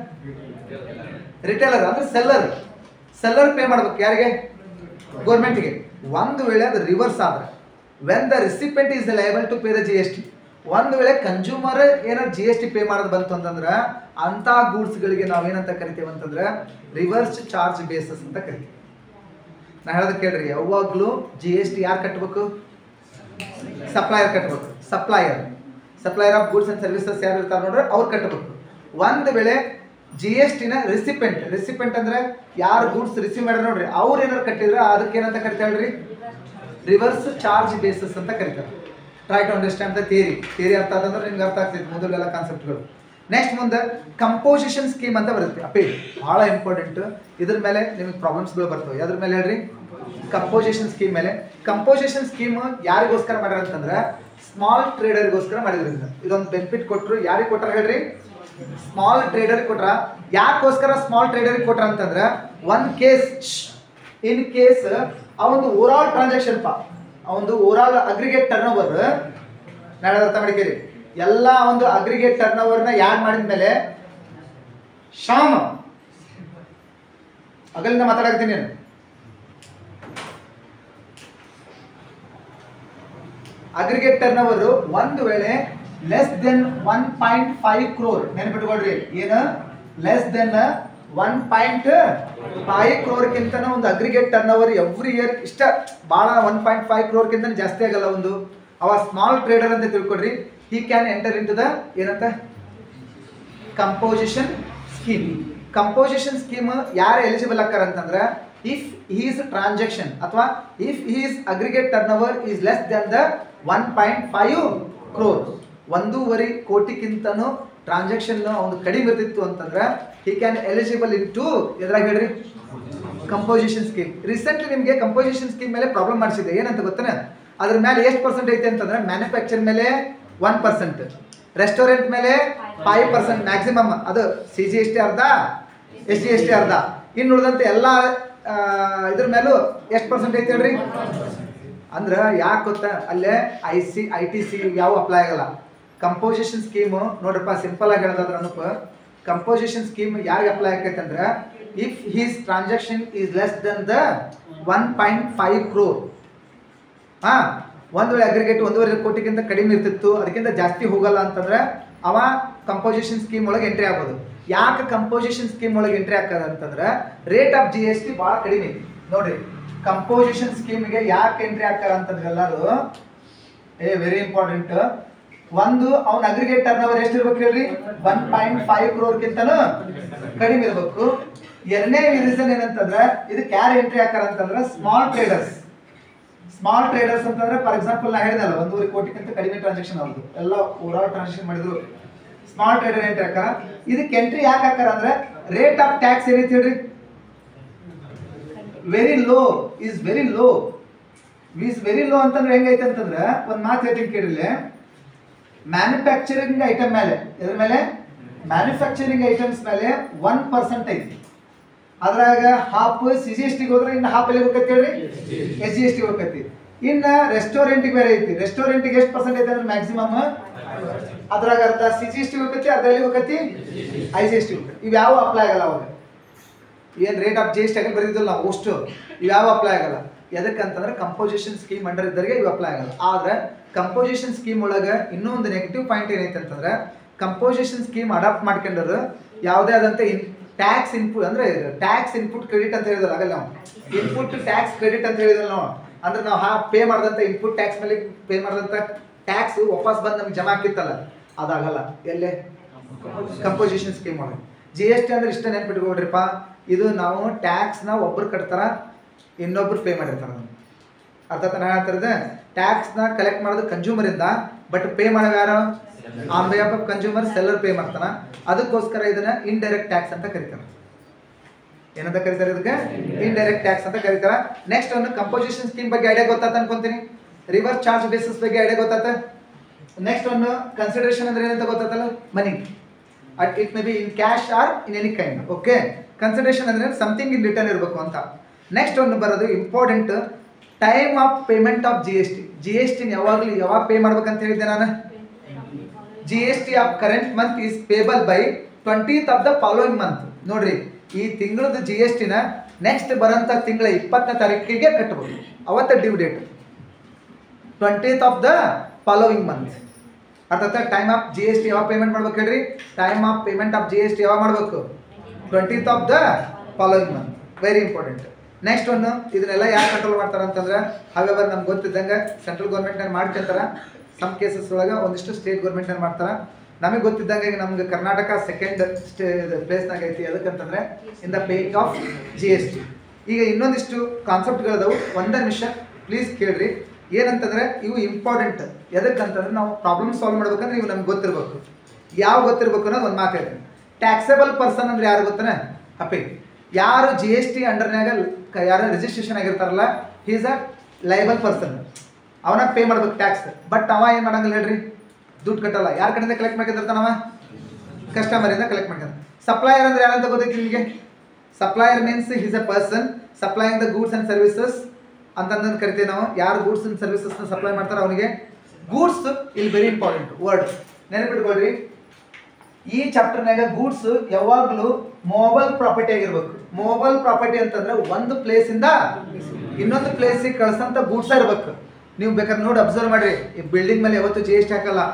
ರಿಟೇಲರ್ ಅಂದ್ರೆ ಸೆಲ್ಲರ್ ಸೆಲ್ಲರ್ ಪೇ ಮಾಡ್ಬೇಕು ಯಾರಿಗೆ ಗೌರ್ಮೆಂಟ್ಗೆ ಒಂದು ವೇಳೆ ಅದು ರಿವರ್ಸ್ ಆದ್ರೆ when the recipient is liable to pay the G S T ಒಂದು ವೇಳೆ ಕನ್ಸ್ಯೂಮರ್ ಏನಾದ್ರು ಜಿ ಎಸ್ ಟಿ ಪೇ ಮಾಡೋದು ಬಂತು ಅಂತಂದ್ರೆ ಅಂಥ ಗೂಡ್ಸ್ಗಳಿಗೆ ನಾವೇನಂತ ಕರಿತೇವೆ ಅಂತಂದ್ರೆ ರಿವರ್ಸ್ ಚಾರ್ಜ್ ಬೇಸಸ್ ಅಂತ ಕರಿತೀವಿ ನಾ ಹೇಳೋದು ಕೇಳ್ರಿ ಯಾವಾಗಲೂ ಜಿ ಎಸ್ ಟಿ ಯಾರು ಕಟ್ಟಬೇಕು ಸಪ್ಲೈಯರ್ ಕಟ್ಟಬೇಕು supplier supplier of goods and services ಯಾರು ಇರ್ತಾರೆ ನೋಡ್ರೆ ಅವ್ರು ಕಟ್ಟಬೇಕು ಒಂದು ವೇಳೆ ಜಿ ಎಸ್ ಟಿನ ರಿಸಿಪೆಂಟ್ ರಿಸಿಪೆಂಟ್ ಅಂದ್ರೆ ಯಾರು ಗೂಡ್ಸ್ ರಿಸೀವ್ ಮಾಡ್ಯಾರ ನೋಡ್ರಿ ಅವ್ರು ಏನಾರು ಕಟ್ಟಿದ್ರೆ ಅದಕ್ಕೆ ಏನಂತ ಕರಿತಾಳ್ರಿ ರಿವರ್ಸ್ ಚಾರ್ಜ್ ಬೇಸಸ್ ಅಂತ ಕರಿತಾರೆ try to understand the theory theory ಅರ್ಥ ಆದಂದ್ರೆ ನಿಮ್ಗೆ ಅರ್ಥ ಆಗ್ತೈತೆ ಮೊದಲೆಲ್ಲ ಕಾನ್ಸೆಪ್ಟ್ಗಳು ನೆಕ್ಸ್ಟ್ ಮುಂದೆ ಕಂಪೋಸಿಷನ್ ಸ್ಕೀಮ್ ಅಂತ ಬರುತ್ತೆ ಅಪೇ ಭಾಳ ಇಂಪಾರ್ಟೆಂಟ್ ಇದ್ರ ಮೇಲೆ ನಿಮಗೆ ಪ್ರಾಬ್ಲಮ್ಸ್ಗಳು ಬರ್ತವೆ ಯಾವ್ದ್ರ ಮೇಲೆ ಹೇಳ್ರಿ ಕಂಪೋಸಿಷನ್ ಸ್ಕೀಮ್ ಮೇಲೆ ಕಂಪೋಸಿಷನ್ ಸ್ಕೀಮ್ ಯಾರಿಗೋಸ್ಕರ ಮಾಡ್ಯಾರ ಅಂತಂದ್ರೆ ಸ್ಮಾಲ್ ಟ್ರೇಡರ್ಗೋಸ್ಕರ ಮಾಡಿದ್ರಿಂದ ಇದೊಂದು ಬೆನಿಫಿಟ್ ಕೊಟ್ಟರು ಯಾರಿಗೆ ಕೊಟ್ಟಾರ ಹೇಳ್ರಿ ಸ್ಮಾಲ್ ಟ್ರೇಡರ್ ಕೊಟ್ರ ಯಾಕೋಸ್ಕರ ಸ್ಮಾಲ್ ಟ್ರೇಡರ್ ಕೊಟ್ರ ಅಂತಂದ್ರೆ ಒನ್ ಕೇಸ್ ಇನ್ ಕೇಸ್ ಆ ಒಂದು ಓವರ್ ಆಲ್ ಟ್ರಾನ್ಸಾಕ್ಷನ್ ಪಾ ಆ ಒಂದು overall aggregate turnover ನಾಳೆ ಅರ್ಥ ಮಾಡಿಕೇರಿ ಎಲ್ಲ ಒಂದು ಅಗ್ರಿಗೇಟ್ ಟರ್ನ್ ಓವರ್ನ ಯಾಡ್ ಮಾಡಿದ್ಮೇಲೆ ಶಾಮ್ ಅಗಲಿಂದ ಮಾತಾಡಕತ್ತೀನಿ ನಾನು ಅಗ್ರಿಗೇಟ್ ಟರ್ನ್ ಓವರ್ ಒಂದು ವೇಳೆ less than one point five crore ನೆನ್ಪಿಟ್ಕೊಳ್ರಿ ಏನು less than one point five ಕ್ರೋರ್ಗಿಂತ ಒಂದು aggregate turnover every year ಇಷ್ಟ ಭಾಳ ಒನ್ ಪಾಯಿಂಟ್ ಫೈವ್ ಕ್ರೋರ್ಗಿಂತ ಜಾಸ್ತಿ ಆಗಲ್ಲ ಒಂದು ಅವ ಸ್ಮಾಲ್ ಟ್ರೇಡರ್ ಅಂತ ತಿಳ್ಕೊಡ್ರಿ he can enter into the ಏನಂತ ಕಂಪೋಸಿಷನ್ ಸ್ಕೀಮ್ ಕಂಪೋಸಿಷನ್ ಸ್ಕೀಮ್ ಯಾರು ಎಲಿಜಿಬಲ್ ಆಕಾರ ಅಂತಂದ್ರೆ ಇಫ್ ಹೀಸ್ ಟ್ರಾನ್ಸಾಕ್ಷನ್ ಅಥವಾ if he's aggregate turnover is less then the one point five crore ಒಂದೂವರೆ ಕೋಟಿಗಿಂತನೂ ಟ್ರಾನ್ಸಾಕ್ಷನ್ ಒಂದು ಕಡಿಮೆ ಇರ್ತಿತ್ತು ಅಂತಂದ್ರೆ he can eligible into ಎದ್ರಾಗ ಹೇಳ್ರಿ ಕಂಪೋಸಿಷನ್ ಸ್ಕೀಮ್ ರೀಸೆಂಟ್ಲಿ ನಿಮಗೆ ಕಂಪೋಸಿಷನ್ ಸ್ಕೀಮ್ ಮೇಲೆ ಪ್ರಾಬ್ಲಮ್ ಮಾಡಿಸಿದೆ ಏನಂತ ಗೊತ್ತೇನೆ ಅದ್ರ ಮೇಲೆ ಎಷ್ಟು ಪರ್ಸೆಂಟ್ ಐತೆ ಅಂತಂದ್ರೆ ಮ್ಯಾನುಫ್ಯಾಕ್ಚರ್ ಮೇಲೆ ಒನ್ ಪರ್ಸೆಂಟ್ ರೆಸ್ಟೋರೆಂಟ್ ಮೇಲೆ ಫೈವ್ ಪರ್ಸೆಂಟ್ ಮ್ಯಾಕ್ಸಿಮಮ್ ಅದು ಸಿ ಜಿ ಎಸ್ ಟಿ ಅರ್ಧ ಎಸ್ ಜಿ ಎಸ್ ಟಿ ಅರ್ಧ ಇನ್ನು ಉಳಿದಂತೆ ಎಲ್ಲ ಆ, ಇದ್ರ ಮೇಲೂ ಎಷ್ಟು ಪರ್ಸೆಂಟ್ ಐತೆ ಹೇಳ್ರಿ ಅಂದ್ರೆ ಯಾಕೆ ಗೊತ್ತಾ ಅಲ್ಲೇ I C I T C ಯಾವ ಅಪ್ಲೈ ಆಗಲ್ಲ ಕಂಪೋಸಿಷನ್ ಸ್ಕೀಮು ನೋಡ್ರಪ್ಪ ಸಿಂಪಲ್ ಆಗಿ ಹೇಳೋದಾದ್ರೆ ಅನುಪ ಕಂಪೋಸಿಷನ್ ಸ್ಕೀಮ್ ಯಾರಿಗೆ ಅಪ್ಲೈ ಆಕೈತೆ ಅಂದ್ರೆ if he's transaction is less then the one point five crore ಹಾ ಒಂದು ವೇಳೆ ಅಗ್ರಿಗೇಟ್ ಒಂದೂವರೆ ಕೋಟಿಗಿಂತ ಕಡಿಮೆ ಇರ್ತಿತ್ತು ಅದಕ್ಕಿಂತ ಜಾಸ್ತಿ ಹೋಗಲ್ಲ ಅಂತಂದ್ರೆ ಅವ ಕಂಪೋಸಿಷನ್ ಸ್ಕೀಮ್ ಒಳಗೆ ಎಂಟ್ರಿ ಆಗ್ಬೋದು ಯಾಕೆ ಕಂಪೋಸಿಷನ್ ಸ್ಕೀಮ್ ಒಳಗೆ ಎಂಟ್ರಿ ಆಗ್ತದೆ ಅಂತಂದ್ರೆ rate of G S T ಭಾಳ ಕಡಿಮೆ ಐತಿ ನೋಡ್ರಿ ಕಂಪೋಸಿಷನ್ ಸ್ಕೀಮ್ಗೆ ಯಾಕೆ ಎಂಟ್ರಿ ಆಗ್ತಾರೆ ಅಂತಂದ್ರೆ ಎಲ್ಲರೂ ಏ ವೆರಿ ಇಂಪಾರ್ಟೆಂಟ್ ಒಂದು ಅವ್ನ ಅಗ್ರಿಗೇಟ್ ಟರ್ನ್ ಓವರ್ ಎಷ್ಟು ಇರ್ಬೇಕು ಹೇಳ್ರಿ ಒನ್ ಪಾಯಿಂಟ್ ಫೈವ್ ಕ್ರೋರ್ಗಿಂತನೂ ಕಡಿಮೆ ಇರಬೇಕು ಎರಡನೇ ರೀಸನ್ ಏನಂತಂದ್ರೆ ಇದು ಕ್ಯಾರ್ ಎಂಟ್ರಿ ಹಾಕಾರ ಅಂತಂದ್ರೆ ಸ್ಮಾಲ್ ಟ್ರೇಡರ್ಸ್ ಸ್ಮಾಲ್ ಟ್ರೇಡರ್ಸ್ ಅಂತಂದ್ರೆ ಫಾರ್ ಎಕ್ಸಾಂಪಲ್ ನಾ ಹೇಳಿದಲ್ಲ ಒಂದೂವರೆ ಕೋಟಿಗಿಂತ ಕಡಿಮೆ ಟ್ರಾನ್ಸಾಕ್ಷನ್ ಅವ್ರದ್ದು ಎಲ್ಲ ಓವರ್ ಟ್ರಾನ್ಸಾಕ್ಷನ್ ಮಾಡಿದ್ರು ಸ್ಮಾಲ್ ಟ್ರೇಡರ್ ಎಂಟ್ರಿ ಹಾಕಾರ ಇದಕ್ಕೆ ಎಂಟ್ರಿ ಯಾಕೆ ಹಾಕಾರ ಅಂದ್ರೆ ರೇಟ್ ಆಫ್ ಟ್ಯಾಕ್ಸ್ ಏನೈತಿ ಹೇಳ್ರಿ very low is very low is very low ಅಂತಂದ್ರೆ ಹೆಂಗೈತೆ ಅಂತಂದ್ರೆ ಒಂದು ಮಾತು ಹೇಳ್ತೀನಿ ಕೇಳಿಲ್ಲ ಮ್ಯಾನುಫ್ಯಾಕ್ಚರಿಂಗ್ ಐಟಮ್ ಮೇಲೆ ಇದ್ರ ಮೇಲೆ ಮ್ಯಾನುಫ್ಯಾಕ್ಚರಿಂಗ್ ಐಟಮ್ಸ್ ಮೇಲೆ ಒನ್ ಪರ್ಸೆಂಟ್ ಐತಿ ಅದ್ರಾಗ ಹಾಫ್ ಸಿ ಜಿ ಎಸ್ ಟಿಗೆ ಹೋದ್ರೆ ಇನ್ನು ಹಾಫ್ ಎಲ್ಲಿ ಹೋಗತ್ತೆ ಹೇಳ್ರಿ ಎಸ್ ಜಿ ಎಸ್ ಟಿ ಹೋಗತಿ ಇನ್ನ ರೆಸ್ಟೋರೆಂಟ್ಗೆ ಬೇರೆ ಐತಿ ರೆಸ್ಟೋರೆಂಟ್ಗೆ ಎಷ್ಟು ಪರ್ಸೆಂಟ್ ಐತೆ ಅಂದ್ರೆ ಮ್ಯಾಕ್ಸಿಮಮ್ ಅದ್ರಾಗ ಅರ್ಧ ಸಿ ಜಿ ಎಸ್ ಟಿ ಹೋಗತಿ ಅರ್ಧ ಎಲ್ಲಿ ಹೋಗತಿ ಐ ಜಿ ಎಸ್ ಟಿ ಹೋಗತಿ ಇವು ಯಾವ ಅಪ್ಲೈ ಆಗಲ್ಲ ಅವಾಗ ಏನು rate of G S T ಹಾಕಿ ಬರೀದಿಲ್ಲ ನಾವು ಅಷ್ಟು ಇವು ಯಾವ ಅಪ್ಲೈ ಆಗಲ್ಲ ಎದಕ್ಕಂತಂದ್ರೆ ಕಂಪೋಸಿಷನ್ ಸ್ಕೀಮ್ ಅಂಡರ್ ಇದ್ದರಿಗೆ ಇವು ಅಪ್ಲೈ ಆಗಲ್ಲ ಆದ್ರೆ ಕಂಪೋಸಿಷನ್ ಸ್ಕೀಮ್ ಒಳಗೆ ಇನ್ನೂ ಒಂದು ನೆಗೆಟಿವ್ ಪಾಯಿಂಟ್ ಏನೈತೆ ಅಂತಂದ್ರೆ ಕಂಪೋಸಿಷನ್ ಸ್ಕೀಮ್ ಅಡಾಪ್ಟ್ ಮಾಡ್ಕೊಂಡರು ಯಾವುದೇ ಆದಂಥ ಇನ್ ಟ್ಯಾಕ್ಸ್ ಇನ್ಪುಟ್ ಅಂದ್ರೆ ಟ್ಯಾಕ್ಸ್ ಇನ್ಪುಟ್ ಕ್ರೆಡಿಟ್ ಅಂತ ಹೇಳಿದ್ರಲ್ಲ ಆಗಲ್ಲ ನಾವು ಇನ್ಪುಟ್ ಟ್ಯಾಕ್ಸ್ ಕ್ರೆಡಿಟ್ ಅಂತ ಹೇಳಿದ್ರಲ್ಲ ನಾವು ಅಂದ್ರೆ ನಾವು ಹಾ ಪೇ ಮಾಡಿದಂಥ ಇನ್ಪುಟ್ ಟ್ಯಾಕ್ಸ್ ಮೇಲೆ ಪೇ ಮಾಡಿದಂಥ ಟ್ಯಾಕ್ಸ್ ವಾಪಸ್ ಬಂದು ನಮ್ಗೆ ಜಮಾ ಆಗಿತ್ತಲ್ಲ ಅದಾಗಲ್ಲ ಎಲ್ಲೇ ಕಂಪೋಸಿಷನ್ ಸ್ಕೀಮ್ ಒಳಗೆ ಜಿ ಎಸ್ ಟಿ ಅಂದ್ರೆ ಇಷ್ಟ ನೆನ್ಪಿಟ್ಕೊಡ್ರಿಪ್ಪ ಇದು ನಾವು ಟ್ಯಾಕ್ಸ್ನ ಒಬ್ರು ಕಟ್ತಾರ ಇನ್ನೊಬ್ರು ಪೇ ಮಾಡಿರ್ತಾರ ಅರ್ಥ ತಾನೇ ಹೇಳ್ತಿರೋದು ಟ್ಯಾಕ್ಸ್ನ ಕಲೆಕ್ಟ್ ಮಾಡೋದು ಕನ್ಸ್ಯೂಮರ್ ಇಂದ ಬಟ್ ಪೇ ಮಾಡೋದು ಯಾರು on behalf of consumer seller pay ಮಾಡ್ತಾನ ಅದಕ್ಕೋಸ್ಕರ ಇದನ್ನ ಇಂಡೈರೆಕ್ಟ್ ಟ್ಯಾಕ್ಸ್ ಅಂತ ಕರೀತಾರೆ ಏನಂತ ಕರೀತಾರೆ ಇದಕ್ಕೆ ಇಂಡೈರೆಕ್ಟ್ ಟ್ಯಾಕ್ಸ್ ಅಂತ ಕರೀತಾರೆ ನೆಕ್ಸ್ಟ್ ಒಂದು ಕಂಪೋಸಿಷನ್ ಸ್ಕೀಮ್ ಬಗ್ಗೆ ಐಡಿಯಾ ಗೊತ್ತಾತ ಅನ್ಕೊಂತೀನಿ ರಿವರ್ಸ್ ಚಾರ್ಜ್ ಬೇಸಿಸ್ ಬಗ್ಗೆ ಐಡಿಯಾ ಗೊತ್ತಾತ ನೆಕ್ಸ್ಟ್ ಒಂದು ಕನ್ಸಿಡರೇಷನ್ ಅಂದ್ರೆ ಏನಂತ ಗೊತ್ತಾತಲ್ಲ money at it may be in cash or in any kind okay consideration ಅಂದ್ರೆ ಸಮಥಿಂಗ್ ಇನ್ ರಿಟರ್ನ್ ಇರಬೇಕು ಅಂತ ನೆಕ್ಸ್ಟ್ ಒಂದು ಬರೋದು important time of payment of G S T G S T ಯಾವಾಗಲೂ ಯಾವಾಗ ಪೇ ಮಾಡ್ಬೇಕಂತ ಹೇಳಿದ್ದೆ ನಾನು G S T of current month is payable by ಟ್ವೆಂಟೀತ್ of the following month ನೋಡ್ರಿ ಈ ತಿಂಗಳದ ಜಿ ಎಸ್ ಟಿನ ನೆಕ್ಸ್ಟ್ ಬರೋಂಥ ತಿಂಗಳ ಇಪ್ಪತ್ತನೇ ತಾರೀಕಿಗೆ ಕಟ್ಟಬೇಕು ಅವತ್ತ due date twentieth of the following month ಅರ್ಥಾತ್ time of G S T ಯಾವಾಗ ಪೇಮೆಂಟ್ ಮಾಡ್ಬೇಕು ಹೇಳ್ರಿ time of payment of G S T ಯಾವಾಗ ಮಾಡಬೇಕು twentieth of the following month very important next ಒಂದು ಇದನ್ನೆಲ್ಲ ಯಾರು ಕಂಟ್ರೋಲ್ ಮಾಡ್ತಾರೆ ಅಂತಂದ್ರೆ ಹಾವೆವರ್ ನಮ್ಗೆ ಗೊತ್ತಿದ್ದಂಗೆ ಸೆಂಟ್ರಲ್ ಗೌರ್ಮೆಂಟ್ನಲ್ಲಿ ಮಾಡ್ಕೊಂತಾರ ಸಮ್ ಕೇಸಸ್ ಒಳಗೆ ಒಂದಿಷ್ಟು ಸ್ಟೇಟ್ ಗೌರ್ಮೆಂಟ್ನಲ್ಲಿ ಮಾಡ್ತಾರೆ ನಮಗೆ ಗೊತ್ತಿದ್ದಂಗೆ ಈಗ ನಮ್ಗೆ ಕರ್ನಾಟಕ ಸೆಕೆಂಡ್ ಸ್ಟೇ ಪ್ಲೇಸ್ನಾಗ ಐತಿ ಅದಕ್ಕಂತಂದ್ರೆ in the paying of G S T ಈಗ ಇನ್ನೊಂದಿಷ್ಟು ಕಾನ್ಸೆಪ್ಟ್ಗಳದಾವು ಒಂದೇ ನಿಮಿಷ ಪ್ಲೀಸ್ ಕೇಳ್ರಿ ಏನಂತಂದ್ರೆ ಇವು ಇಂಪಾರ್ಟೆಂಟ್ ಎದಕ್ಕಂತಂದ್ರೆ ನಾವು ಪ್ರಾಬ್ಲಮ್ ಸಾಲ್ವ್ ಮಾಡ್ಬೇಕಂದ್ರೆ ಇವು ನಮ್ಗೆ ಗೊತ್ತಿರ್ಬೇಕು ಯಾವ ಗೊತ್ತಿರ್ಬೇಕು ಅನ್ನೋದು ಒಂದು ಮಾತು ಹೇಳ್ತೀನಿ ಟ್ಯಾಕ್ಸೇಬಲ್ ಪರ್ಸನ್ ಅಂದ್ರೆ ಯಾರು ಗೊತ್ತಾನೆ ಅಪೇ ಯಾರು ಜಿ ಎಸ್ ಟಿ ಅಂಡರ್ನಾಗ ಯಾರು ರಿಜಿಸ್ಟ್ರೇಷನ್ ಆಗಿರ್ತಾರಲ್ಲ ಈಸ್ ಅ ಲೈಬಲ್ ಪರ್ಸನ್ ಅವನ ಪೇ ಮಾಡ್ಬೇಕು ಟ್ಯಾಕ್ಸ್ ಬಟ್ ಅವ ಏನು ಮಾಡಂಗಿಲ್ಲ ಹೇಳ್ರಿ ದುಡ್ಡು ಕಟ್ಟಲ್ಲ ಯಾರ ಕಡೆಯಿಂದ ಕಲೆಕ್ಟ್ ಮಾಡ್ಕೊಂಡಿರ್ತಾನವ ಕಸ್ಟಮರಿಂದ ಕಲೆಕ್ಟ್ ಮಾಡ್ಕೊಂಡು ಸಪ್ಲೈಯರ್ ಅಂದ್ರೆ ಯಾರಂತ ಗೊತ್ತೈತಿ ನಿಮಗೆ supplier means is a person supplying the goods and services ಅಂತಂದು ಕರಿತೀವಿ ನಾವು ಯಾರು ಗೂಡ್ಸ್ ಆ್ಯಂಡ್ ಸರ್ವಿಸಸ್ನ ಸಪ್ಲೈ ಮಾಡ್ತಾರೆ ಅವನಿಗೆ ಗೂಡ್ಸ್ ಇಲ್ಲಿ ವೆರಿ ಇಂಪಾರ್ಟೆಂಟ್ ವರ್ಡ್ ನೆನಪಿಟ್ಕೊಳ್ರಿ ಈ ಚಾಪ್ಟರ್ನಾಗ ಗೂಡ್ಸ್ ಯಾವಾಗಲೂ ಮೊಬೈಲ್ ಪ್ರಾಪರ್ಟಿ ಆಗಿರ್ಬೇಕು ಮೊಬೈಲ್ ಪ್ರಾಪರ್ಟಿ ಅಂತಂದ್ರೆ ಒಂದು ಪ್ಲೇಸಿಂದ ಇನ್ನೊಂದು ಪ್ಲೇಸಿಗೆ ಕಳ್ಸಂತ ಗೂಡ್ಸ್ ಇರ್ಬೇಕು ನೀವು ಬೇಕಾದ್ರೆ ನೋಡಿ ಅಬ್ಸರ್ವ್ ಮಾಡ್ರಿ ಈ ಬಿಲ್ಡಿಂಗ್ ಮೇಲೆ ಯಾವತ್ತೂ ಜಿ ಎಸ್ ಟಿ ಹಾಕಲ್ಲ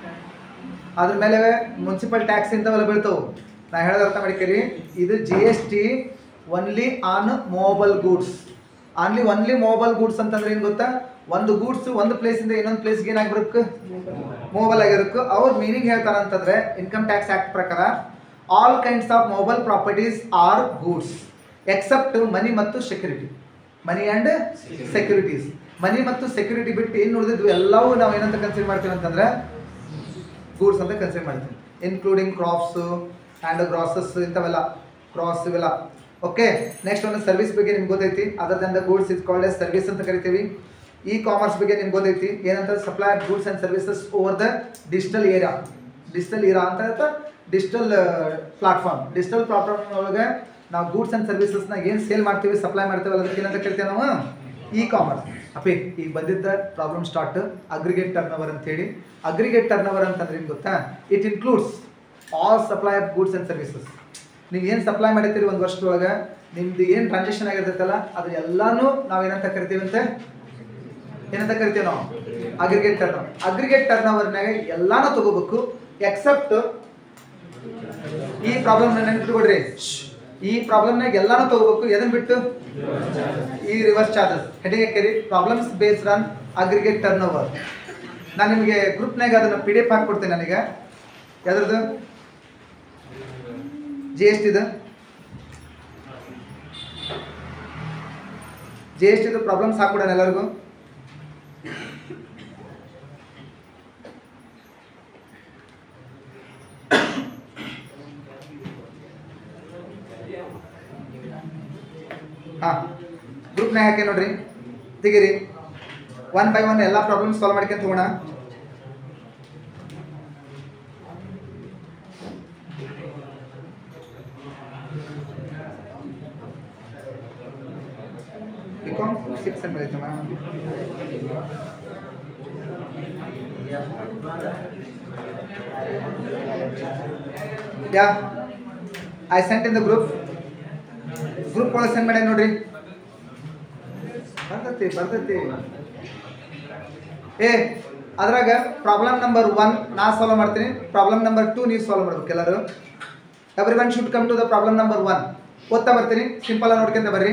ಅದ್ರ ಮೇಲೆ ಮುನ್ಸಿಪಲ್ ಟ್ಯಾಕ್ಸ್ ಇಂಥವೆಲ್ಲ ಬೀಳ್ತಾವೆ ನಾ ಹೇಳೋದು ಅರ್ಥ ಮಾಡ್ಕೇರಿ ಇದು G S T only on mobile goods only only mobile goods ಅಂತಂದ್ರೆ ಏನು ಗೊತ್ತಾ ಒಂದು ಗೂಡ್ಸ್ ಒಂದು ಪ್ಲೇಸಿಂದ ಇನ್ನೊಂದು ಪ್ಲೇಸ್ಗೆ ಏನಾಗಿರ್ಬೇಕು ಮೊಬೈಲ್ ಆಗಿರಬೇಕು ಅವ್ರ ಮೀನಿಂಗ್ ಹೇಳ್ತಾರ ಅಂತಂದ್ರೆ ಇನ್ಕಮ್ ಟ್ಯಾಕ್ಸ್ ಆಕ್ಟ್ ಪ್ರಕಾರ all kinds of mobile properties are goods except money ಮತ್ತು security money and securities money ಮತ್ತು ಸೆಕ್ಯೂರಿಟಿ ಬಿಟ್ಟು ಏನು ಉಳಿದಿದ್ವು ಎಲ್ಲವೂ ನಾವು ಏನಂತ ಕನ್ಸಿಡರ್ ಮಾಡ್ತೀವಿ ಅಂತಂದ್ರೆ ಗೂಡ್ಸ್ ಅಂತ ಕನ್ಸಿಡರ್ ಮಾಡ್ತೀವಿ ಇನ್ಕ್ಲೂಡಿಂಗ್ ಕ್ರಾಪ್ಸು ಆ್ಯಂಡ್ ಗ್ರಾಸಸ್ ಇಂಥವೆಲ್ಲ ಕ್ರಾಸ್ ಇವೆಲ್ಲ ಓಕೆ ನೆಕ್ಸ್ಟ್ ಒಂದು ಸರ್ವಿಸ್ ಬಗ್ಗೆ ನಿಮ್ಗೆ ಗೊತ್ತೈತಿ other than the goods is called as service ಅಂತ ಕರಿತೀವಿ ಇ ಕಾಮರ್ಸ್ ಬಗ್ಗೆ ನಿಮ್ಗೆ ಗೊತ್ತೈತಿ ಏನಂತ supply goods and services over the digital area digital era ಅಂತ ಹೇಳ್ತಾ ಡಿಜಿಟಲ್ ಪ್ಲಾಟ್ಫಾರ್ಮ್ ಡಿಜಿಟಲ್ ಪ್ಲಾಟ್ಫಾರ್ಮ್ ಒಳಗೆ ನಾವು ಗೂಡ್ಸ್ ಆ್ಯಂಡ್ ಸರ್ವಿಸಸ್ನ ಏನು ಸೇಲ್ ಮಾಡ್ತೀವಿ ಸಪ್ಲೈ ಮಾಡ್ತೀವಿ ಅದಕ್ಕೆ ಏನಂತ ಕರಿತೀವಿ ನಾವು ಇ ಕಾಮರ್ಸ್ ಅಪಿ ಈಗ ಬಂದಿದ್ದ problem start aggregate turnover ಅಂತ ಹೇಳಿ ಅಗ್ರಿಗೇಟ್ ಟರ್ನ್ ಓವರ್ ಅಂತಂದ್ರೆ ಏನು ಗೊತ್ತಾ it includes all supply of goods and services ನೀವು ಏನು ಸಪ್ಲೈ ಮಾಡಿರ್ತೀರಿ ಒಂದು ವರ್ಷದೊಳಗೆ ನಿಮ್ದು ಏನು ಟ್ರಾನ್ಸಾಕ್ಷನ್ ಆಗಿರ್ತೈತಲ್ಲ ಅದು ಎಲ್ಲಾನು ನಾವು ಏನಂತ ಕರಿತೀವಿ ಅಂತ ಏನಂತ ಕರಿತೀವಿ ನಾವು aggregate turnover aggregate turn ಓವರ್ನಾಗ ಎಲ್ಲಾನು ತಗೋಬೇಕು ಎಕ್ಸೆಪ್ಟ್ ಈ ಪ್ರಾಬ್ಲಮ್ ನೆನಪಿಟ್ಕೊಡ್ರಿ ಈ ಪ್ರಾಬ್ಲಮ್ನಾಗ ಎಲ್ಲಾನು ತಗೋಬೇಕು ಎದನ್ ಬಿಟ್ಟು ಈ ರಿವರ್ಸ್ ಚಾರ್ಜಸ್ ಹೆಡಿಂಗ್ ಹಾಕಿರಿ problems based on aggregate turnover ನಾನು ನಿಮಗೆ ಗ್ರೂಪ್ನಾಗ ಅದನ್ನು ಪಿ ಡಿ ಎಫ್ ಹಾಕ್ಕೊಡ್ತೀನಿ ನನಗೆ ಯಾವ್ದ್ರದ್ದು ಜಿ ಎಸ್ ಟಿದು ಜಿ ಎಸ್ ಟಿದು ಪ್ರಾಬ್ಲಮ್ಸ್ ಹಾಕ್ಬಿಡೋಣ ಎಲ್ಲರಿಗೂ ಹಾಂ ಗ್ರೂಪ್ನಾಗ ಹಾಕಿ ನೋಡ್ರಿ ತೆಗೀರಿ ಒನ್ ಬೈ ಒನ್ ಎಲ್ಲ ಪ್ರಾಬ್ಲಮ್ ಸಾಲ್ವ್ ಮಾಡ್ಕೊಂತ ಹೋಗೋಣ ಬಿಕಾಮ್ ಸಿಕ್ಸ್ ಅಂತ ಐತಮ್ಮ yeah I sent in the group group ಒಳಗೆ ಸೆಂಡ್ ಮಾಡಿ ನೋಡ್ರಿ ಬರ್ತೈತಿ ಬರ್ತೈತಿ ಏ ಅದ್ರಾಗ ಪ್ರಾಬ್ಲಮ್ ನಂಬರ್ ಒನ್ ನಾ ಸಾಲ್ವ್ ಮಾಡ್ತೀನಿ ಪ್ರಾಬ್ಲಮ್ ನಂಬರ್ ಟೂ ನೀವು ಸಾಲ್ವ್ ಮಾಡ್ಬೇಕು ಎಲ್ಲರೂ everyone should come to the problem number one ಓದ್ತಾ ಬರ್ತೀನಿ ಸಿಂಪಲ್ ಆಗಿ ನೋಡ್ಕೊಂತ ಬರ್ರಿ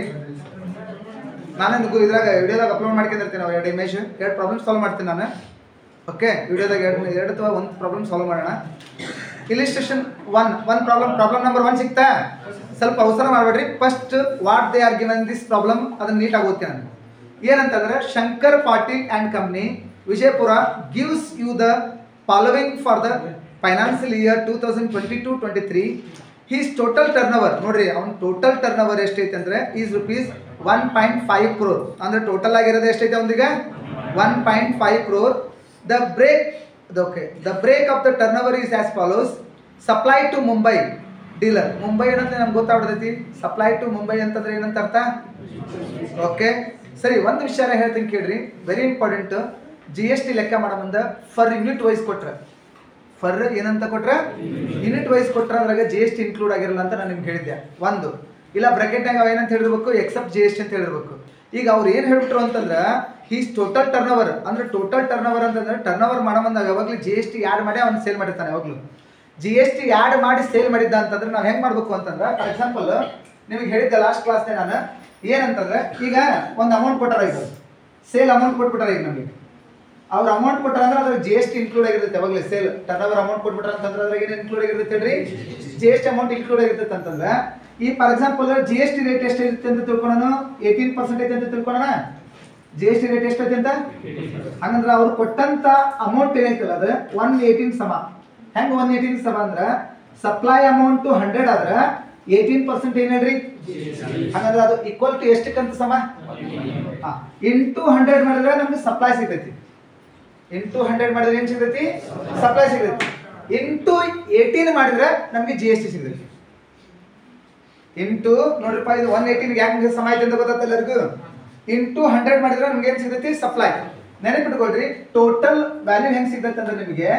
ನಾನು ನಿಮಗೂ ಇದ್ರಾಗ ವಿಡಿಯೋದಾಗ ಅಪ್ಲೋಡ್ ಮಾಡ್ಕೊಂಡಿರ್ತೀನಿ ನಾವು ಎರಡು ಇಮೇಜ್ ಎರಡು ಪ್ರಾಬ್ಲಮ್ ಸಾಲ್ವ್ ಮಾಡ್ತೀನಿ ನಾನು ಓಕೆ ವಿಡಿಯೋದಾಗ ಎರಡು ಎರಡು ಅಥವಾ ಒಂದು ಪ್ರಾಬ್ಲಮ್ ಸಾಲ್ವ್ ಮಾಡೋಣ illustration one one problem problem number one ಸಿಗ್ತಾ ಸ್ವಲ್ಪ ಅವಸರ ಮಾಡಬೇಡ್ರಿ first what they are given this problem ಅದನ್ನ ನೀಟಾಗಿ ಓದ್ತೀನಿ ನಾನು ಏನಂತಂದ್ರೆ Shankar Patil and company Vijayapura gives you the following for the financial year two thousand twenty two twenty three his total turnover ನೋಡ್ರಿ ಅವ್ನ ಟೋಟಲ್ ಟರ್ನ್ ಓವರ್ ಎಷ್ಟೈತೆ ಅಂದ್ರೆ is rupees one point five crore ಅಂದ್ರೆ ಟೋಟಲ್ ಆಗಿರೋದು ಎಷ್ಟೈತೆ ಅವನಿಗೆ one point five crore the break okay the break of the turnover is as follows supply to Mumbai dealer Mumbai ಏನಂತ ನಮ್ಗೆ ಗೊತ್ತಾಗ್ಬಿಡ್ತೈತಿ ಸಪ್ಲೈ ಟು ಮುಂಬೈ ಅಂತಂದ್ರೆ ಏನಂತ ಅರ್ಥ ಓಕೆ ಸರಿ ಒಂದು ವಿಚಾರ ಹೇಳ್ತೀನಿ ಕೇಳ್ರಿ very important G S T ಲೆಕ್ಕ ಮಾಡೋ ಮುಂದೆ ಫರ್ ಯೂನಿಟ್ ವೈಸ್ ಕೊಟ್ರೆ ಫರ್ ಏನಂತ ಕೊಟ್ರೆ ಯೂನಿಟ್ ವೈಸ್ ಕೊಟ್ರೆ ಅದ್ರಾಗ ಜಿ ಎಸ್ ಟಿ ಇನ್ಕ್ಲೂಡ್ ಆಗಿರಲ್ಲ ಅಂತ ನಾನು ನಿಮ್ಗೆ ಹೇಳಿದ್ದೆ ಒಂದು ಇಲ್ಲ ಬ್ರಾಕೆಟ್ನಾಗ ಅವ ಏನಂತ ಹೇಳಿರ್ಬೇಕು ಎಕ್ಸೆಪ್ಟ್ ಜಿ ಎಸ್ ಟಿ ಅಂತ ಹೇಳಿರ್ಬೇಕು ಈಗ ಅವ್ರು ಏನು ಹೇಳ್ಬಿಟ್ರು ಅಂತಂದ್ರೆ ಹೀಸ್ ಟೋಟಲ್ ಟರ್ನ್ ಓವರ್ ಅಂದ್ರೆ ಟೋಟಲ್ ಟರ್ನ್ ಓವರ್ ಅಂತಂದ್ರೆ ಟರ್ನ್ ಓವರ್ ಮಾಡೋ ಬಂದಾಗ ಯಾವಾಗಲೂ ಜಿ ಎಸ್ ಟಿ ಆ್ಯಡ್ ಮಾಡಿ ಅವ್ನು ಸೇಲ್ ಮಾಡಿರ್ತಾನೆ ಯಾವಾಗಲೂ ಜಿ ಎಸ್ ಟಿ ಆ್ಯಡ್ ಮಾಡಿ ಸೇಲ್ ಮಾಡಿದ್ದ ಅಂತಂದ್ರೆ ನಾವು ಹೆಂಗೆ ಮಾಡ್ಬೇಕು ಅಂತಂದ್ರೆ ಫಾರ್ ಎಕ್ಸಾಂಪಲ್ ನಿಮಗೆ ಹೇಳಿದ್ದೆ ಲಾಸ್ಟ್ ಕ್ಲಾಸ್ನೇ ನಾನು ಏನಂತಂದ್ರೆ ಈಗ ಒಂದು ಅಮೌಂಟ್ ಕೊಟ್ಟಾರ ಈಗ ಸೇಲ್ ಅಮೌಂಟ್ ಕೊಟ್ಬಿಟ್ಟಾರ ಈಗ ನಮಗೆ ಅವ್ರ ಅಮೌಂಟ್ ಕೊಟ್ಟಾರ ಅಂದ್ರೆ ಅದ್ರಾಗ ಜಿ ಎಸ್ ಟಿ ಇನ್ಕ್ಲೂಡ್ ಆಗಿರುತ್ತೆ ಯಾವಾಗಲೇ ಸೇಲ್ ಟರ್ನ್ ಓವರ್ ಅಮೌಂಟ್ ಕೊಟ್ಬಿಟ್ಟಾರ ಅಂತಂದ್ರೆ ಅದ್ರಾಗ ಏನು ಇನ್ಕ್ಲೂಡ್ ಆಗಿರುತ್ತೆ ಹೇಳ್ರಿ G S T amount include ಆಗಿರುತ್ತೆ ಅಂತಂದ್ರೆ ಈ for example G S T rate ಎಷ್ಟು ಇರುತ್ತೆ ಅಂತ ತಿಳ್ಕೊಳ್ಳೋಣ ಏಯ್ಟೀನ್ ಪರ್ಸೆಂಟ್ ಐತೆ ಅಂತ ತಿಳ್ಕೊಳ್ಳೋಣ ಜಿ ಎಸ್ ಟಿ ರೇಟ್ ಎಷ್ಟು ಐತೆ ಅಂತ ಹಂಗಂದ್ರೆ ಅವ್ರು ಕೊಟ್ಟಂತ ಅಮೌಂಟ್ ಏನೈತಲ್ಲ ಅದು ಒನ್ ಏಯ್ಟೀನ್ ಸಮ ಹೆಂಗ್ ಒನ್ ಏಯ್ಟೀನ್ ಸಮ ಅಂದ್ರೆ ಸಪ್ಲೈ ಅಮೌಂಟ್ ಹಂಡ್ರೆಡ್ ಆದ್ರೆ ಏಯ್ಟೀನ್ ಪರ್ಸೆಂಟ್ ಏನ್ ಹೇಳ್ರಿ ಹಂಗಂದ್ರೆ ಅದು ಈಕ್ವಲ್ ಟು ಎಷ್ಟಕ್ಕಂತ ಸಮ ಹಾ ಇಂಟು ಹಂಡ್ರೆಡ್ ಮಾಡಿದ್ರೆ ನಮ್ಗೆ ಸಪ್ಲೈ ಸಿಗ್ತೈತಿ ಇಂಟು ಹಂಡ್ರೆಡ್ ಮಾಡಿದ್ರೆ ಏನ್ ಸಿಗ್ತೈತಿ ಸಪ್ಲೈ ಸಿಗ್ತೈತಿ ಇಂಟು ಏಯ್ಟೀನ್ ಮಾಡಿದ್ರೆ ನಮ್ಗೆ ಜಿ ಎಸ್ ಟಿ ಸಿಗ್ತೈತಿ ಇಂಟು ನೋಡ್ರಿಪ್ಪ ಇದು ಒನ್ ಏಯ್ಟೀನ್ ಯಾಕೆ ಸಮ ಐತೆ ಅಂತ ಗೊತ್ತಾಗ್ತ ಎಲ್ಲರಿಗೂ ಇಂಟು ಹಂಡ್ರೆಡ್ ಮಾಡಿದ್ರೆ ನಮ್ಗೆ ಏನ್ ಸಿಗ್ತೈತಿ ಸಪ್ಲೈ ನೆನಪಿಟ್ಕೊಳ್ರಿ ಟೋಟಲ್ ವ್ಯಾಲ್ಯೂ ಹೆಂಗ್ ಸಿಗ್ತೈತೆ ಅಂದ್ರೆ ನಿಮಗೆ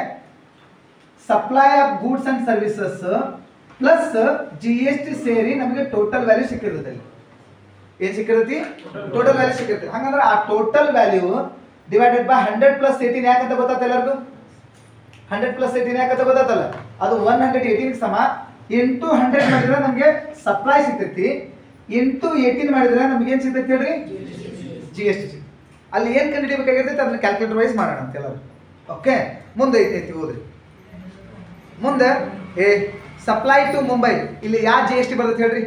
supply of goods and services plus G S T ಸೇರಿ ನಮಗೆ ಟೋಟಲ್ ವ್ಯಾಲ್ಯೂ ಸಿಕ್ಕಿರ್ತೈತೆ ಅಲ್ಲಿ ಏನ್ ಸಿಕ್ಕಿರ್ತೈತಿ ಟೋಟಲ್ ವ್ಯಾಲ್ಯೂ ಸಿಕ್ಕಿರ್ತೈತಿ ಹಂಗಂದ್ರೆ ಆ total value divided by hundred plus eighteen ಯಾಕಂತ ಗೊತ್ತಾಗ್ತ ಎಲ್ಲರಿಗೂ ಹಂಡ್ರೆಡ್ ಪ್ಲಸ್ ಏಯ್ಟೀನ್ ಯಾಕಂತ ಗೊತ್ತಾಗ್ತಲ್ಲ ಅದು ಒನ್ ಹಂಡ್ರೆಡ್ ಏಯ್ಟೀನ್ ಸಮ ಇಂಟು ಹಂಡ್ರೆಡ್ ಮಾಡಿದ್ರೆ ನಮಗೆ ಸಪ್ಲೈ ಸಿಗ್ತೈತಿ ಇಂಟು ಏಯ್ಟೀನ್ ಮಾಡಿದ್ರೆ ನಮ್ಗೆ ಏನ್ ಸಿಗ್ತೈತಿ ಹೇಳ್ರಿ ಜಿ ಎಸ್ ಟಿ ಅಲ್ಲಿ ಏನ್ ಕಂಡುಹಿಡಿಬೇಕಾಗಿರ್ತೈತೆ ಅದನ್ನ ಕ್ಯಾಲ್ಕುಲೇಟರ್ ವೈಸ್ ಮಾಡೋಣ ಅಂತ ಎಲ್ಲರೂ ಓಕೆ ಮುಂದೆ ಐತಿ ಹೋದ್ರಿ ಮುಂದೆ ಏ ಸಪ್ಲೈ ಟು ಮುಂಬೈ ಇಲ್ಲಿ ಯಾವ ಜಿ ಎಸ್ ಟಿ ಬರ್ತೈತೆ ಹೇಳ್ರಿ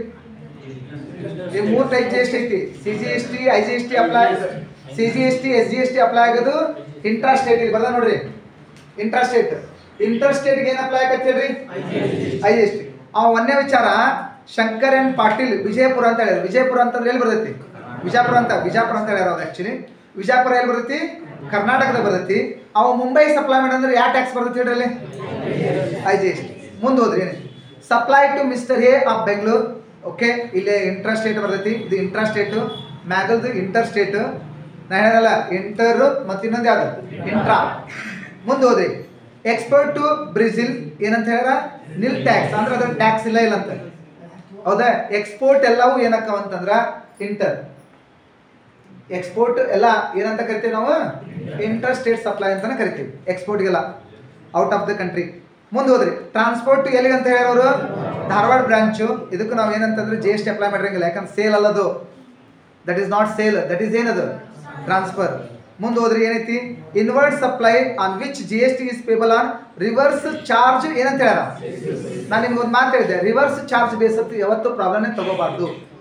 ಈ ಮೂರು ಟೈಪ್ ಜಿ ಎಸ್ ಟಿ ಐತಿ C G S T I G S T apply C G S T S G S T apply ಆಗೋದು ಇಂಟ್ರಾ ಸ್ಟೇಟ್ ಇಲ್ಲಿ ಬರ್ದ ನೋಡ್ರಿ ಇಂಟ್ರಾ ಸ್ಟೇಟ್ ಇಂಟರ್ ಸ್ಟೇಟ್ಗೆ ಏನು ಅಪ್ಲೈ ಆಗತ್ತೆ ಹೇಳ್ರಿ ಐ ಜಿ ಎಸ್ ಟಿ ಅವ ಒಂದೇ ವಿಚಾರ ಶಂಕರ್ ಎನ್ ಪಾಟೀಲ್ ವಿಜಯಪುರ ಅಂತ ಹೇಳ್ಯಾರ ವಿಜಯಪುರ ಅಂತಂದ್ರೆ ಎಲ್ಲಿ ಬರ್ತೈತಿ ವಿಜಯಪುರ ಅಂತ ವಿಜಯಪುರ ಅಂತ ಹೇಳ್ಯಾರ ಅವ್ರು ಆ್ಯಕ್ಚುಲಿ ವಿಜಯಪುರ ಎಲ್ಲಿ ಬರ್ತೈತಿ ಕರ್ನಾಟಕದಾಗ ಬರ್ತೈತಿ ಅವ ಮುಂಬೈ ಸಪ್ಲೈ ಮಾಡಂದ್ರೆ ಯಾವ ಟ್ಯಾಕ್ಸ್ ಬರ್ತೈತಿ ಹೇಳ್ರಿ ಅಲ್ಲಿ ಐ ಜಿ ಎಸ್ ಟಿ ಮುಂದೆ ಹೋದ್ರಿ ಏನಿದೆ supply to mister A of Bengaluru okay ಇಲ್ಲಿ ಇಂಟ್ರಾ ಸ್ಟೇಟ್ ಬರ್ತೈತಿ ಇದು ಇಂಟ್ರಾ ಸ್ಟೇಟು ಮ್ಯಾಗಲ್ದು ಇಂಟರ್ ಸ್ಟೇಟ್ ನಾ ಹೇಳಲ್ಲ ಇಂಟರ್ ಮತ್ತು ಇನ್ನೊಂದು ಯಾವ್ದು ಇಂಟ್ರಾ ಮುಂದೆ ಹೋದ್ರಿ ಎಕ್ಸ್ಪೋರ್ಟ್ ಟು ಬ್ರೆಜಿಲ್ ಏನಂತ ಹೇಳ್ಯಾರ ನಿಲ್ ಟ್ಯಾಕ್ಸ್ ಅಂದ್ರೆ ಅದ್ರ ಟ್ಯಾಕ್ಸ್ ಇಲ್ಲ ಇಲ್ಲ ಅಂತ ಹೌದಾ ಎಕ್ಸ್ಪೋರ್ಟ್ ಎಲ್ಲವೂ ಏನಕ್ಕವ ಅಂತಂದ್ರ ಇಂಟರ್ ಎಕ್ಸ್ಪೋರ್ಟ್ ಎಲ್ಲ ಏನಂತ ಕರಿತೀವಿ ನಾವು ಇಂಟರ್ ಸ್ಟೇಟ್ ಸಪ್ಲೈ ಅಂತಾನೆ ಕರಿತೀವಿ ಎಕ್ಸ್ಪೋರ್ಟ್ಗೆಲ್ಲ ಔಟ್ ಆಫ್ ದ ಕಂಟ್ರಿ ಮುಂದೆ ಹೋದ್ರಿ ಟ್ರಾನ್ಸ್ಪೋರ್ಟ್ ಎಲ್ಲಿಗೆ ಅಂತ ಹೇಳೋರು ಧಾರವಾಡ ಬ್ರಾಂಚು ಇದಕ್ಕೂ ನಾವು ಏನಂತಂದ್ರೆ ಜಿ ಎಸ್ ಟಿ ಅಪ್ಲೈ ಮಾಡಿರಂಗಿಲ್ಲ ಯಾಕಂದ್ರೆ ಸೇಲ್ ಅಲ್ಲದು that is not sale that is ಏನದು ಟ್ರಾನ್ಸ್ಫರ್ ಮುಂದೆ ಹೋದ್ರಿ ಏನೈತಿ inward supply on which G S T is payable on reverse charge ಏನಂತ ಹೇಳ್ಯಾರ ನಾನು ನಿಮ್ಗೆ ಒಂದು ಮಾತು ಹೇಳಿದೆ ರಿವರ್ಸ್ ಚಾರ್ಜ್ ಬೇಸತ್ತು ಯಾವತ್ತೂ ಪ್ರಾಬ್ಲಮ್ನೇ ತಗೋಬಾರ್ದು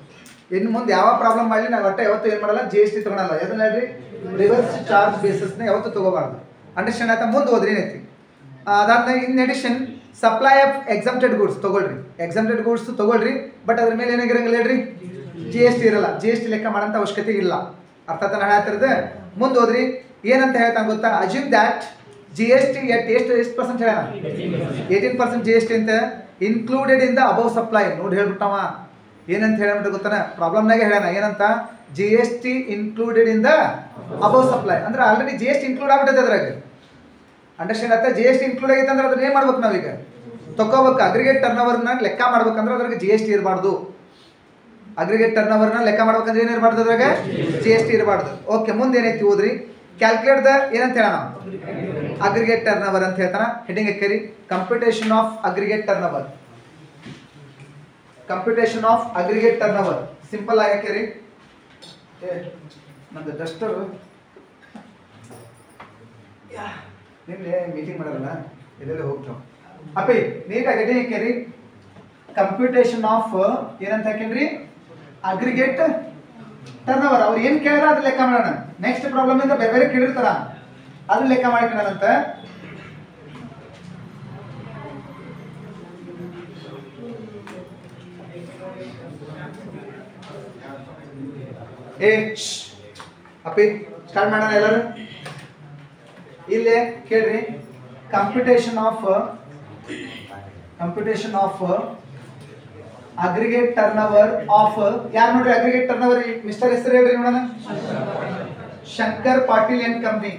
ಇನ್ನು ಮುಂದೆ ಯಾವ ಪ್ರಾಬ್ಲಮ್ ಮಾಡಲಿ ನಾವು ಒಟ್ಟೆ ಯಾವತ್ತು ಏನು ಮಾಡಲ್ಲ ಜಿ ಎಸ್ ಟಿ ತೊಗೊಳಲ್ಲ ಯಾಕಂದ್ರೆ ಹೇಳ್ರಿ ರಿವರ್ಸ್ ಚಾರ್ಜ್ ಬೇಸಿಸ್ನ ಯಾವತ್ತು ತಗೋಬಾರ್ದು ಅಂಡರ್ಸ್ಟ್ಯಾಂಡ್ ಆಯ್ತಾ ಮುಂದೆ ಹೋದ್ರಿ ಏನೈತಿ ಅದಾದ್ಮೇಲೆ in addition supply of exempted goods ತಗೊಳ್ರಿ ಎಕ್ಸಮ್ಟೆಡ್ ಗೂಡ್ಸ್ ತಗೊಳ್ರಿ ಬಟ್ ಅದ್ರ ಮೇಲೆ ಏನಾಗಿರಂಗಿಲ್ಲ ಹೇಳ್ರಿ ಜಿ ಎಸ್ ಟಿ ಇರಲ್ಲ ಜಿ ಎಸ್ ಟಿ ಲೆಕ್ಕ ಮಾಡೋಂಥ ಅವಶ್ಯಕತೆ ಇಲ್ಲ ಅರ್ಥ ತಾನು ಹೇಳ್ತಿರೋದು ಮುಂದೆ ಹೋದ್ರಿ ಏನಂತ ಹೇಳ್ತಾನೆ ಗೊತ್ತಾ assume that G S T at ಎಷ್ಟು ಎಷ್ಟು ಪರ್ಸೆಂಟ್ ಹೇಳ eighteen percent G S T ಅಂತ included in the above supply ನೋಡಿ ಹೇಳ್ಬಿಟ್ಟವ ಏನಂತ ಹೇಳ್ಬಿಟ್ಟು ಗೊತ್ತಾನ ಪ್ರಾಬ್ಲಮ್ನಾಗೆ ಹೇಳ್ಯಾನ ಏನಂತ G S T included in the above supply ಅಂದ್ರೆ already G S T include ಆಗ್ಬಿಟ್ಟೈತೆ ಅದ್ರಾಗ ಅಂಡರ್ಸ್ಟ್ಯಾಂಡ್ ಆಯ್ತಾ ಜಿ ಎಸ್ ಟಿ ಇನ್ಕ್ಲೂಡ್ ಆಗೈತೆ ಅಂದ್ರೆ ಅದನ್ನ ಏನು ಮಾಡ್ಬೇಕು ನಾವೀಗ ತಗೋಬೇಕು ಅಗ್ರಿಗೇಟ್ ಟರ್ನ್ ಓವರ್ನ ಲೆಕ್ಕ ಮಾಡ್ಬೇಕಂದ್ರೆ ಅದ್ರಾಗ ಜಿ ಎಸ್ ಟಿ ಇರಬಾರ್ದು ಅಗ್ರಿಗೇಟ್ ಟರ್ನ್ ಓವರ್ನ ಲೆಕ್ಕ ಮಾಡ್ಬೇಕಂದ್ರೆ ಏನು ಇರಬಾರ್ದು ಅದ್ರಾಗ ಜಿ ಎಸ್ ಟಿ ಇರಬಾರ್ದು ಓಕೆ ಮುಂದೆ ಏನೈತಿ ಓದ್ರಿ ಕ್ಯಾಲ್ಕುಲೇಟ್ ದ ಏನಂತ ಹೇಳೋಣ ಅಗ್ರಿಗೇಟ್ ಟರ್ನ್ ಓವರ್ ಅಂತ ಹೇಳ್ತಾನ ಹೆಡಿಂಗ್ ಹಾಕಿರಿ computation of aggregate turnover computation of aggregate turnover simple ಆಗಿ ಹಾಕಿರಿ ಏ, ನಂದು ಡಸ್ಟರ್ ನಿನ್ನೆ ಮೀಟಿಂಗ್ ಮಾಡಲ್ಲ ಇದೆಲ್ಲ ಹೋಗ್ತಾವ ಅಪ್ಪಿ ನೀಟಾಗಿ ಹೆಡಿಂಗ್ ಹಾಕಿರಿ ಕಂಪ್ಯೂಟೇಷನ್ ಆಫ್ ಏನಂತ ಹಾಕೇನ್ರಿ ಅಗ್ರಿಗೇಟ್ ಟರ್ನ್ ಓವರ್ ಅವ್ರು ಏನ್ ಕೇಳಿದ್ರ ಅದು ಲೆಕ್ಕ ಮಾಡೋಣ ನೆಕ್ಸ್ಟ್ ಪ್ರಾಬ್ಲಮ್ ಇಂದ ಬೇರೆ ಬೇರೆ ಕೇಳಿರ್ತಾರ ಅದು ಲೆಕ್ಕ ಮಾಡ್ಕೊಳ್ಳೋಣಂತ ಏ ಶ್ಶ್. ಅಪ್ಪಿ ಸ್ಟಾರ್ಟ್ ಮಾಡೋಣ ಎಲ್ಲರೂ ಇಲ್ಲೇ ಕೇಳ್ರಿ computation of computation of aggregate turnover of ಯಾರು ನೋಡ್ರಿ ಅಗ್ರಿಗೇಟ್ ಟರ್ನ್ ಓವರ್ ಮಿಸ್ಟರ್ ಹೆಸರು ಹೇಳ್ರಿ ನೋಡೋಣ Shankar Patil and company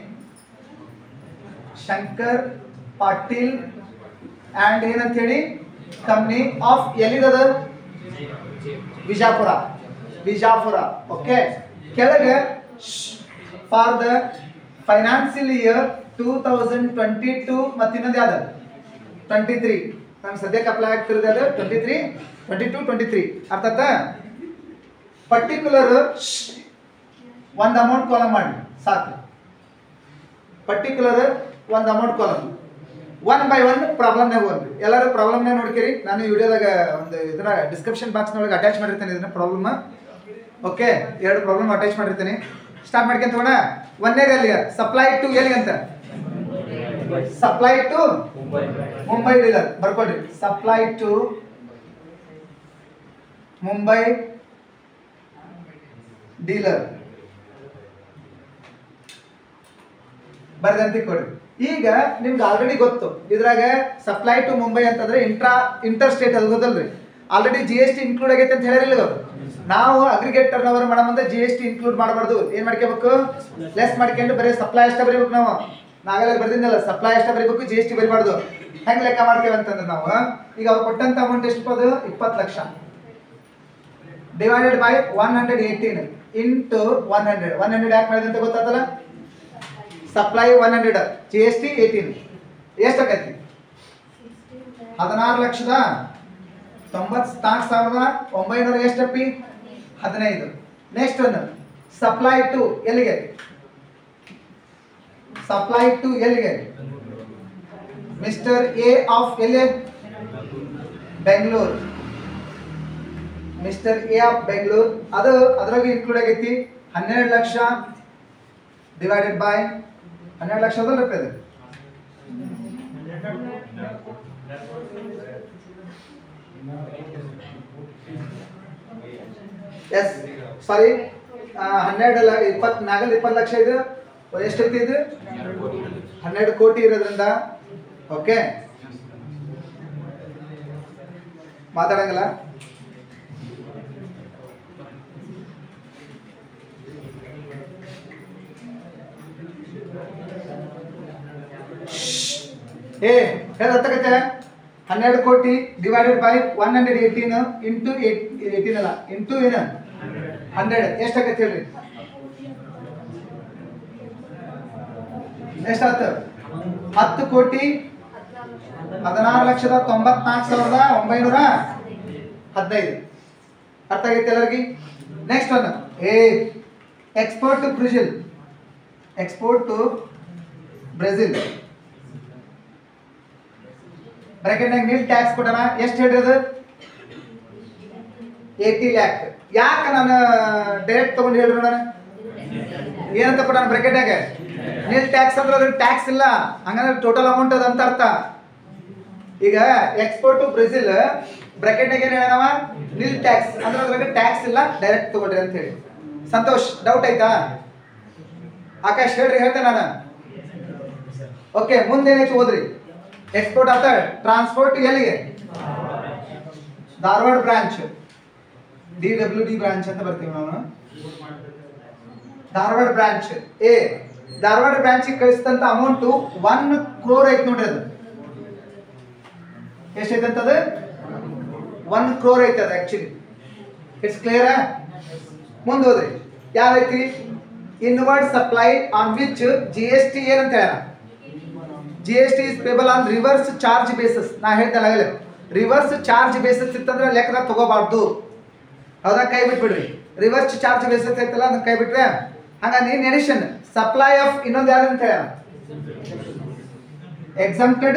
Shankar Patil and ಏನಂತ ಹೇಳಿ ಕಂಪ್ನಿ ಆಫ್ ಎಲ್ಲಿದದ ವಿಜಾಪುರ ವಿಜಾಪುರ ಓಕೆ ಕೆಳಗೆ for the financial year two thousand twenty two ಮತ್ತು ಇನ್ನೊಂದು ಯಾವ್ದು ಟ್ವೆಂಟಿ ತ್ರೀ ನಮ್ಗೆ ಸದ್ಯಕ್ಕೆ ಅಪ್ಲೈ ಆಗ್ತಿರೋದು ಅದು twenty three twenty two twenty three ಅರ್ಥ ಆಯ್ತಾ ಪರ್ಟಿಕ್ಯುಲರ್ ಒಂದು ಅಮೌಂಟ್ ಕಾಲಮ್ ಮಾಡಿ ಸಾಕು ಪರ್ಟಿಕ್ಯುಲರ್ ಒಂದು amount column one by one ಪ್ರಾಬ್ಲಮ್ನಾಗ ಹೋಗ್ರಿ ಎಲ್ಲರೂ ಪ್ರಾಬ್ಲಮ್ನಾಗ ನೋಡ್ಕಿರಿ ನಾನು ವಿಡಿಯೋದಾಗ ಒಂದು ಇದರ ಡಿಸ್ಕ್ರಿಪ್ಷನ್ ಬಾಕ್ಸ್ನೊಳಗೆ ಅಟ್ಯಾಚ್ ಮಾಡಿರ್ತೇನೆ ಇದನ್ನ ಪ್ರಾಬ್ಲಮ್ ಓಕೆ ಎರಡು ಪ್ರಾಬ್ಲಮ್ ಅಟ್ಯಾಚ್ ಮಾಡಿರ್ತೀನಿ ಸ್ಟಾರ್ಟ್ ಮಾಡ್ಕೊಂತ ಹೋಗೋಣ ಒಂದೇದು ಎಲ್ಲಿಗೆ ಸಪ್ಲೈ ಟು ಎಲ್ಲಿಗೆ ಅಂತ ಸಪ್ಲೈ ಟು ಮುಂಬೈ ಡೀಲರ್ ಬರ್ಕೊಡ್ರಿ ಸಪ್ಲೈ ಟು ಮುಂಬೈ ಡೀಲರ್ ಬರ್ದಂತಿ ಕೊಡ್ರಿ ಈಗ ನಿಮ್ಗೆ ಆಲ್ರೆಡಿ ಗೊತ್ತು ಇದ್ರಾಗ ಸಪ್ಲೈ ಟು ಮುಂಬೈ ಅಂತಂದ್ರೆ ಇಂಟ್ರಾ ಇಂಟರ್ ಸ್ಟೇಟ್ ಅಲ್ಲಿ ಗೊತ್ತಲ್ರಿ already G S T include ಆಗೈತೆ ಅಂತ ಹೇಳಿರಲಿಲ್ಲ ಅವರು ನಾವು ಅಗ್ರಿಗೇಟ್ ಟರ್ನ್ ಓವರ್ ಮಾಡೋ ಮುಂದೆ ಜಿ ಎಸ್ ಟಿ ಇನ್ಕ್ಲೂಡ್ ಮಾಡಬಾರ್ದು ಏನ್ ಮಾಡ್ಕೋಬೇಕು ಲೆಸ್ ಮಾಡ್ಕೊಂಡು ಬರೀ ಸಪ್ಲೈ ಅಷ್ಟೇ ಬರೀಬೇಕು ನಾವು ನಾವೆಲ್ಲ ಬರ್ದಿದ್ದಲ್ಲ ಸಪ್ಲೈ ಅಷ್ಟೇ ಬರೀಬೇಕು ಜಿ ಎಸ್ ಟಿ ಬರೀಬಾರ್ದು ಹೆಂಗ್ ಲೆಕ್ಕ ಮಾಡ್ತೇವೆ ಅಂತಂದ್ರೆ ನಾವು ಈಗ ಅವ್ರು ಕೊಟ್ಟಂತ ಅಮೌಂಟ್ ಎಷ್ಟು ಅದು ಇಪ್ಪತ್ತು ಲಕ್ಷ divided by one hundred eighteen into one hundred one hundred ಯಾಕೆ ಮಾಡಿದೆ ಅಂತ ಗೊತ್ತಾತಲ್ಲ supply one hundred G S T eighteen ಎಷ್ಟು ಆಕೈತಿ ಹದಿನಾರು ಲಕ್ಷದ ತೊಂಬತ್ನಾಲ್ಕು ಸಾವಿರದ ಒಂಬೈನೂರ ಎಷ್ಟಪ್ಪಿ ಹದಿನೈದು ನೆಕ್ಸ್ಟ್ ಒಂದು ಸಪ್ಲೈ ಟು ಎಲ್ಲಿಗೆ ಸಪ್ಲೈ ಟು ಎಲ್ಲಿಗೆ ಮಿಸ್ಟರ್ ಎ ಆಫ್ ಎಲ್ಲಿ Bengaluru mister A of Bengaluru ಅದು ಅದ್ರಾಗ ಇನ್ಕ್ಲೂಡ್ ಆಗೈತಿ ಹನ್ನೆರಡು ಲಕ್ಷ ಡಿವೈಡೆಡ್ ಬೈ ಹನ್ನೆರಡು ಲಕ್ಷ ಅದಲ್ಲ ರೂಪಾಯಿ ಅದು ಎಸ್ ಸಾರಿ ಹನ್ನೆರಡು ಲ ಇಪ್ಪತ್ತು ನಾಗಲ್ ಇಪ್ಪತ್ತು ಲಕ್ಷ ಇದು ಎಷ್ಟೈತಿ ಇದು ಹನ್ನೆರಡು ಕೋಟಿ ಇರೋದ್ರಿಂದ ಓಕೆ ಮಾತಾಡಂಗಿಲ್ಲ ಏ ಹೇಳತ್ತಕತ್ತೆ ಹನ್ನೆರಡು ಕೋಟಿ divided by one hundred eighteen into eighteen ಅಲ್ಲ ಇಂಟು ಏನು ಹಂಡ್ರೆಡ್ ಎಷ್ಟಾಗತ್ತೆ ಹೇಳ್ರಿ ಎಷ್ಟಾಯ್ತು ಹತ್ತು ಕೋಟಿ ಹದಿನಾರು ಲಕ್ಷದ ತೊಂಬತ್ನಾಲ್ಕು ಸಾವಿರದ ಒಂಬೈನೂರ ಹದಿನೈದು ಅರ್ಥ ಆಗೈತೆ ಎಲ್ಲರಿಗೆ ನೆಕ್ಸ್ಟ್ ಒನ್ ಏ export to Brazil export to Brazil ಬ್ರಾಕೆಟ್ನಾಗ ನಿಲ್ ಟ್ಯಾಕ್ಸ್ ಕೊಟ್ಟಣ ಎಷ್ಟು ಹೇಳ್ರಿ ಅದು ಏಯ್ಟಿ ಲ್ಯಾಕ್ ಯಾಕೆ ನಾನು ಡೈರೆಕ್ಟ್ ತೊಗೊಂಡು ಹೇಳ್ರಿ ನೋಡೋಣ ಏನಂತ ಕೊಟ್ಟಾನ ಬ್ರೆಕೆಟ್ಯಾಗ ನಿಲ್ ಟ್ಯಾಕ್ಸ್ ಅಂದ್ರೆ ಅದ್ರ ಟ್ಯಾಕ್ಸ್ ಇಲ್ಲ ಹಂಗಂದ್ರೆ ಟೋಟಲ್ ಅಮೌಂಟ್ ಅದ ಅಂತ ಅರ್ಥ ಈಗ ಎಕ್ಸ್ಪೋರ್ಟ್ ಟು ಬ್ರೆಜಿಲ್ ಬ್ರಾಕೆಟ್ನಾಗ ಏನು ಹೇಳೋಣ ನಿಲ್ ಟ್ಯಾಕ್ಸ್ ಅಂದ್ರೆ ಅದ್ರಾಗ ಟ್ಯಾಕ್ಸ್ ಇಲ್ಲ ಡೈರೆಕ್ಟ್ ತಗೊಳ್ರಿ ಅಂತ ಹೇಳಿ ಸಂತೋಷ್ ಡೌಟ್ ಆಯ್ತಾ ಆಕಾಶ್ ಹೇಳ್ರಿ ಹೇಳ್ತೇನೆ ನಾನು ಓಕೆ ಮುಂದೆ ಏನೈತಿ ಓದ್ರಿ ಎಕ್ಸ್ಪೋರ್ಟ್ ಆತ ಟ್ರಾನ್ಸ್ಪೋರ್ಟ್ ಎಲ್ಲಿಗೆ Dharwad branch D W D branch ಅಂತ ಬರ್ತೀವಿ ನಾವು ಧಾರವಾಡ ಬ್ರಾಂಚ್ ಎ ಧಾರವಾಡ ಬ್ರಾಂಚಿಗೆ ಕಳಿಸಿದಂತ ಅಮೌಂಟ್ ಒನ್ ಕ್ರೋರ್ ಐತಿ ನೋಡ್ರಿ ಅದು ಎಷ್ಟೈತೆ ಅಂತದ ಒನ್ ಕ್ರೋರ್ ಐತೆ ಅದು ಆಕ್ಚುಲಿ ಇಟ್ಸ್ ಕ್ಲಿಯರ್ ಮುಂದೆ ಹೋದ್ರಿ ಯಾವ್ದೈತಿ inward supply on which G S T ಏನಂತ ಹೇಳ G S T is payable on reverse charge basis ನಾ ಹೇಳ್ತೇನೆ ಆಗಲೇ ರಿವರ್ಸ್ ಚಾರ್ಜ್ ಬೇಸಸ್ ಇತ್ತಂದ್ರೆ ಲೆಕ್ಕದಾಗ ತಗೋಬಾರ್ದು ಹೌದಾ ಕೈ ಬಿಟ್ಬಿಡ್ರಿ ರಿವರ್ಸ್ ಚಾರ್ಜ್ ಬೇಸಸ್ ಐತಲ್ಲ ಅದನ್ನ ಕೈ ಬಿಟ್ರೆ ಹಂಗ ನೀನ್ ಎಡಿಷನ್ ಸಪ್ಲೈ ಆಫ್ ಇನ್ನೊಂದು ಯಾವ್ದು ಅಂತ ಹೇಳ exempted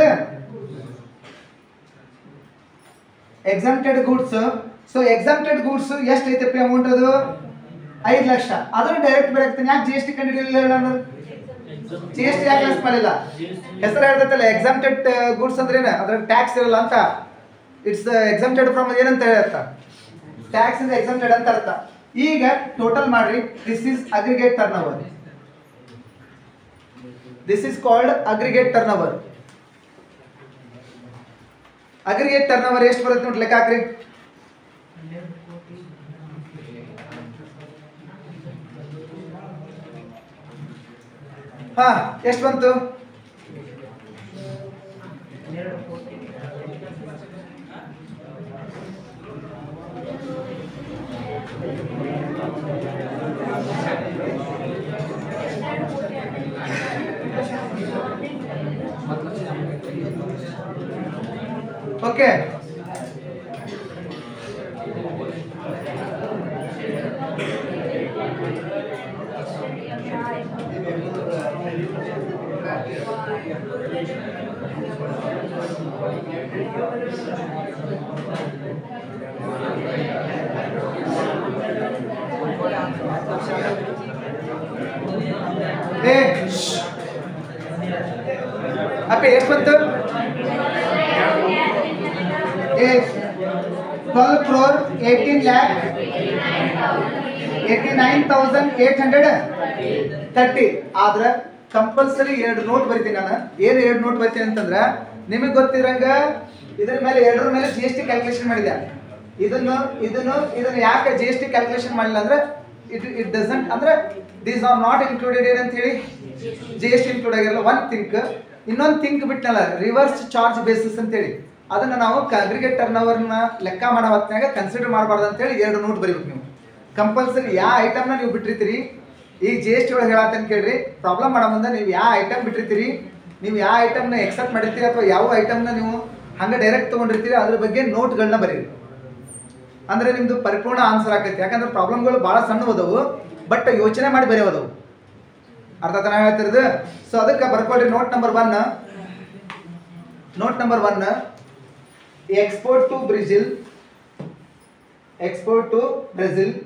exempted goods so exempted goods ಎಷ್ಟು ಐತಪ್ಪ ಅಮೌಂಟ್ ಅದು ಐದು ಲಕ್ಷ ಅದನ್ನು ಡೈರೆಕ್ಟ್ ಬರೀತೀನಿ ಯಾಕೆ ಜಿ ಎಸ್ ಟಿ ಕಂಡಿಡಿಯಲ್ಲ ಜಿ ಎಸ್ ಟಿ ಯಾಕೆ ಲೆಸ್ ಮಾಡಿಲ್ಲ ಹೆಸರು ಹೇಳ್ತೈತಲ್ಲ ಎಕ್ಸಮ್ಟೆಡ್ ಗೂಡ್ಸ್ ಅಂದ್ರೆ ಏನು ಅದ್ರ ಟ್ಯಾಕ್ಸ್ ಇರಲ್ಲ ಅಂತ ಇಟ್ಸ್ ಎಕ್ಸಮ್ಟೆಡ್ ಫ್ರಮ್ ಏನಂತ ಹೇಳತ್ತ ಟ್ಯಾಕ್ಸ್ ಇಂದ ಎಕ್ಸಮ್ಟೆಡ್ ಅಂತ ಅರ್ಥ ಈಗ ಟೋಟಲ್ ಮಾಡ್ರಿ this is aggregate turnover this is called aggregate turnover aggregate turnover ಎಷ್ಟು ಬರುತ್ತೆ ನೋಡಿ ಲೆಕ್ಕ ಹಾಕ್ರಿ ಹಾ ಎಷ್ಟು ಬಂತು ಓಕೆ ಏ ಅಪ್ಪ ಎಷ್ಟು ಬಂತು ಏ twelve crore eighteen lakh eighty nine thousand eight hundred thirty ಆದ್ರೆ ಕಂಪಲ್ಸರಿ ಎರಡು ನೋಟ್ ಬರಿತೀನಿ ನಾನು ಏನು ಎರಡು ನೋಟ್ ಬರ್ತೀನಿ ಅಂತಂದ್ರೆ ನಿಮಗೆ ಗೊತ್ತಿರಂಗ ಇದ್ರ ಮೇಲೆ ಎರಡರ ಮೇಲೆ ಜಿ ಎಸ್ ಟಿ ಕ್ಯಾಲ್ಕುಲೇಷನ್ ಮಾಡಿದೆ ಇದನ್ನು ಇದನ್ನು ಇದನ್ನು ಯಾಕೆ ಜಿ ಎಸ್ ಟಿ ಕ್ಯಾಲ್ಕುಲೇಷನ್ ಮಾಡಿಲ್ಲ ಅಂದ್ರೆ ಇಟ್ ಇಟ್ ಡಸಂಟ್ ಅಂದ್ರೆ ದೀಸ್ ಆರ್ ನಾಟ್ ಇನ್ಕ್ಲೂಡೆಡ್ ಏನಂತ ಹೇಳಿ ಜಿ ಎಸ್ ಟಿ ಇನ್ಕ್ಲೂಡ್ ಆಗಿರಲ್ಲ ಒನ್ ಥಿಂಕ್ ಇನ್ನೊಂದು ಥಿಂಕ್ ಬಿಟ್ನಲ್ಲ ರಿವರ್ಸ್ ಚಾರ್ಜ್ ಬೇಸಿಸ್ ಅಂತೇಳಿ ಅದನ್ನ ನಾವು ಅಗ್ರಿಗೇಟ್ ಟರ್ನ್ ಓವರ್ನ ಲೆಕ್ಕ ಮಾಡೋ ಹೊತ್ನ್ಯಾಗ ಕನ್ಸಿಡರ್ ಮಾಡಬಾರ್ದು ಅಂತೇಳಿ ಎರಡು ನೋಟ್ ಬರೀಬೇಕು ನೀವು ಕಂಪಲ್ಸರಿ ಯಾವ ಐಟಮ್ನ ನೀವು ಬಿಟ್ಟಿರ್ತೀರಿ ಈಗ ಜಿ ಎಸ್ ಟಿ ಒಳಗೆ ಹೇಳತ್ತಂತ ಕೇಳ್ರಿ ಪ್ರಾಬ್ಲಮ್ ಮಾಡೋ ಮುಂದೆ ನೀವು ಯಾವ ಐಟಮ್ ಬಿಟ್ಟಿರ್ತೀರಿ ನೀವು ಯಾವ ಐಟಮ್ನ ಎಕ್ಸೆಪ್ಟ್ ಮಾಡಿರ್ತೀರಿ ಅಥವಾ ಯಾವ ಐಟಮ್ನ ನೀವು ಹಂಗೆ ಡೈರೆಕ್ಟ್ ತೊಗೊಂಡಿರ್ತೀರಿ ಅದ್ರ ಬಗ್ಗೆ ನೋಟ್ಗಳನ್ನ ಬರೀರಿ ಅಂದ್ರೆ ನಿಮ್ದು ಪರಿಪೂರ್ಣ ಆನ್ಸರ್ ಆಕೈತಿ ಯಾಕಂದ್ರೆ ಪ್ರಾಬ್ಲಮ್ಗಳು ಭಾಳ ಸಣ್ಣ ಅದಾವು ಬಟ್ ಯೋಚನೆ ಮಾಡಿ ಬರೆಯೋದವು ಅರ್ಥ ತಾನ ಹೇಳ್ತಿರೋದು ಸೊ ಅದಕ್ಕೆ ಬರ್ಕೊಳ್ರಿ note number one note number one export to Brazil export to Brazil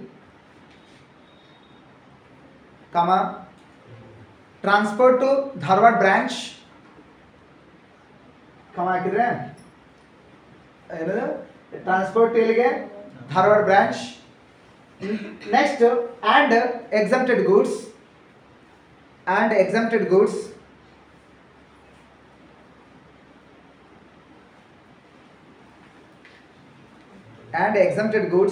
comma transport to Dharwad branch comma ಹಾಕಿದ್ರೆ ಏನದು ಟ್ರಾನ್ಸ್ಪೋರ್ಟ್ ಎಲ್ಲಿಗೆ Dharwad branch next and exempted goods and exempted goods and exempted goods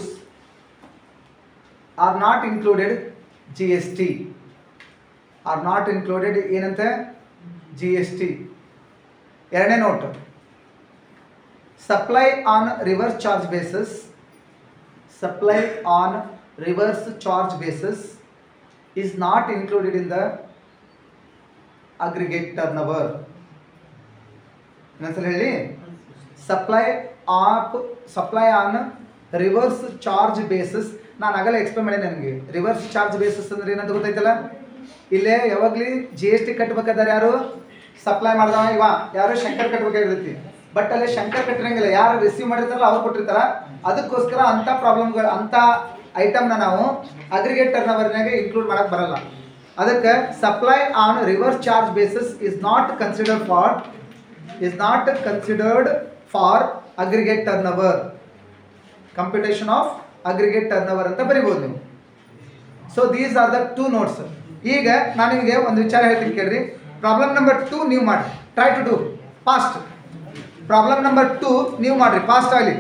are not included GST are not included ಏನಂತೆ G S T ಎರಡನೇ note supply on reverse charge basis supply on reverse charge basis is not included in the aggregate turnover ಇನ್ನೊಂದ್ಸಲ ಹೇಳಿ supply of supply on reverse charge basis ನಾನು ಆಗಲೇ explain ಮಾಡಿ ನನಗೆ reverse charge basis ಅಂದ್ರೆ ಏನಂತ ಗೊತ್ತೈತಲ್ಲ ಇಲ್ಲೇ ಯಾವಾಗಲಿ ಜಿ ಎಸ್ ಟಿ ಕಟ್ಬೇಕಾದ್ರೆ ಯಾರು ಸಪ್ಲೈ ಮಾಡ್ದವ ಇವ ಯಾರು ಶಂಕರ್ ಕಟ್ಬೇಕಾಗಿರ್ತೈತಿ ಬಟ್ ಅಲ್ಲಿ ಶಂಕರ್ ಕಟ್ಟಿರಂಗಿಲ್ಲ ಯಾರು ರಿಸೀವ್ ಮಾಡಿರ್ತಾರಲ್ಲ ಅವ್ರು ಕೊಟ್ಟಿರ್ತಾರ ಅದಕ್ಕೋಸ್ಕರ ಅಂಥ ಪ್ರಾಬ್ಲಮ್ಗಳು ಅಂಥ ಐಟಮ್ನ ನಾವು ಅಗ್ರಿಗೇಟ್ ಟರ್ನ್ ಓವರ್ನಾಗ ಇನ್ಕ್ಲೂಡ್ ಮಾಡಕ್ ಬರಲ್ಲ ಅದಕ್ಕೆ supply on reverse charge basis is not considered for is not considered for aggregate turnover computation of aggregate turnover ಅಂತ ಬರಿಬೋದು ನೀವು so these are the two notes ಈಗ ನಾನು ನಿಮಗೆ ಒಂದು ವಿಚಾರ ಹೇಳ್ತೀನಿ ಕೇಳ್ರಿ ಪ್ರಾಬ್ಲಮ್ ನಂಬರ್ ಟೂ ನೀವು ಮಾಡಿ try to do fast problem number two ನೀವು ಮಾಡ್ರಿ ಫಾಸ್ಟ್ ಆಗಲಿ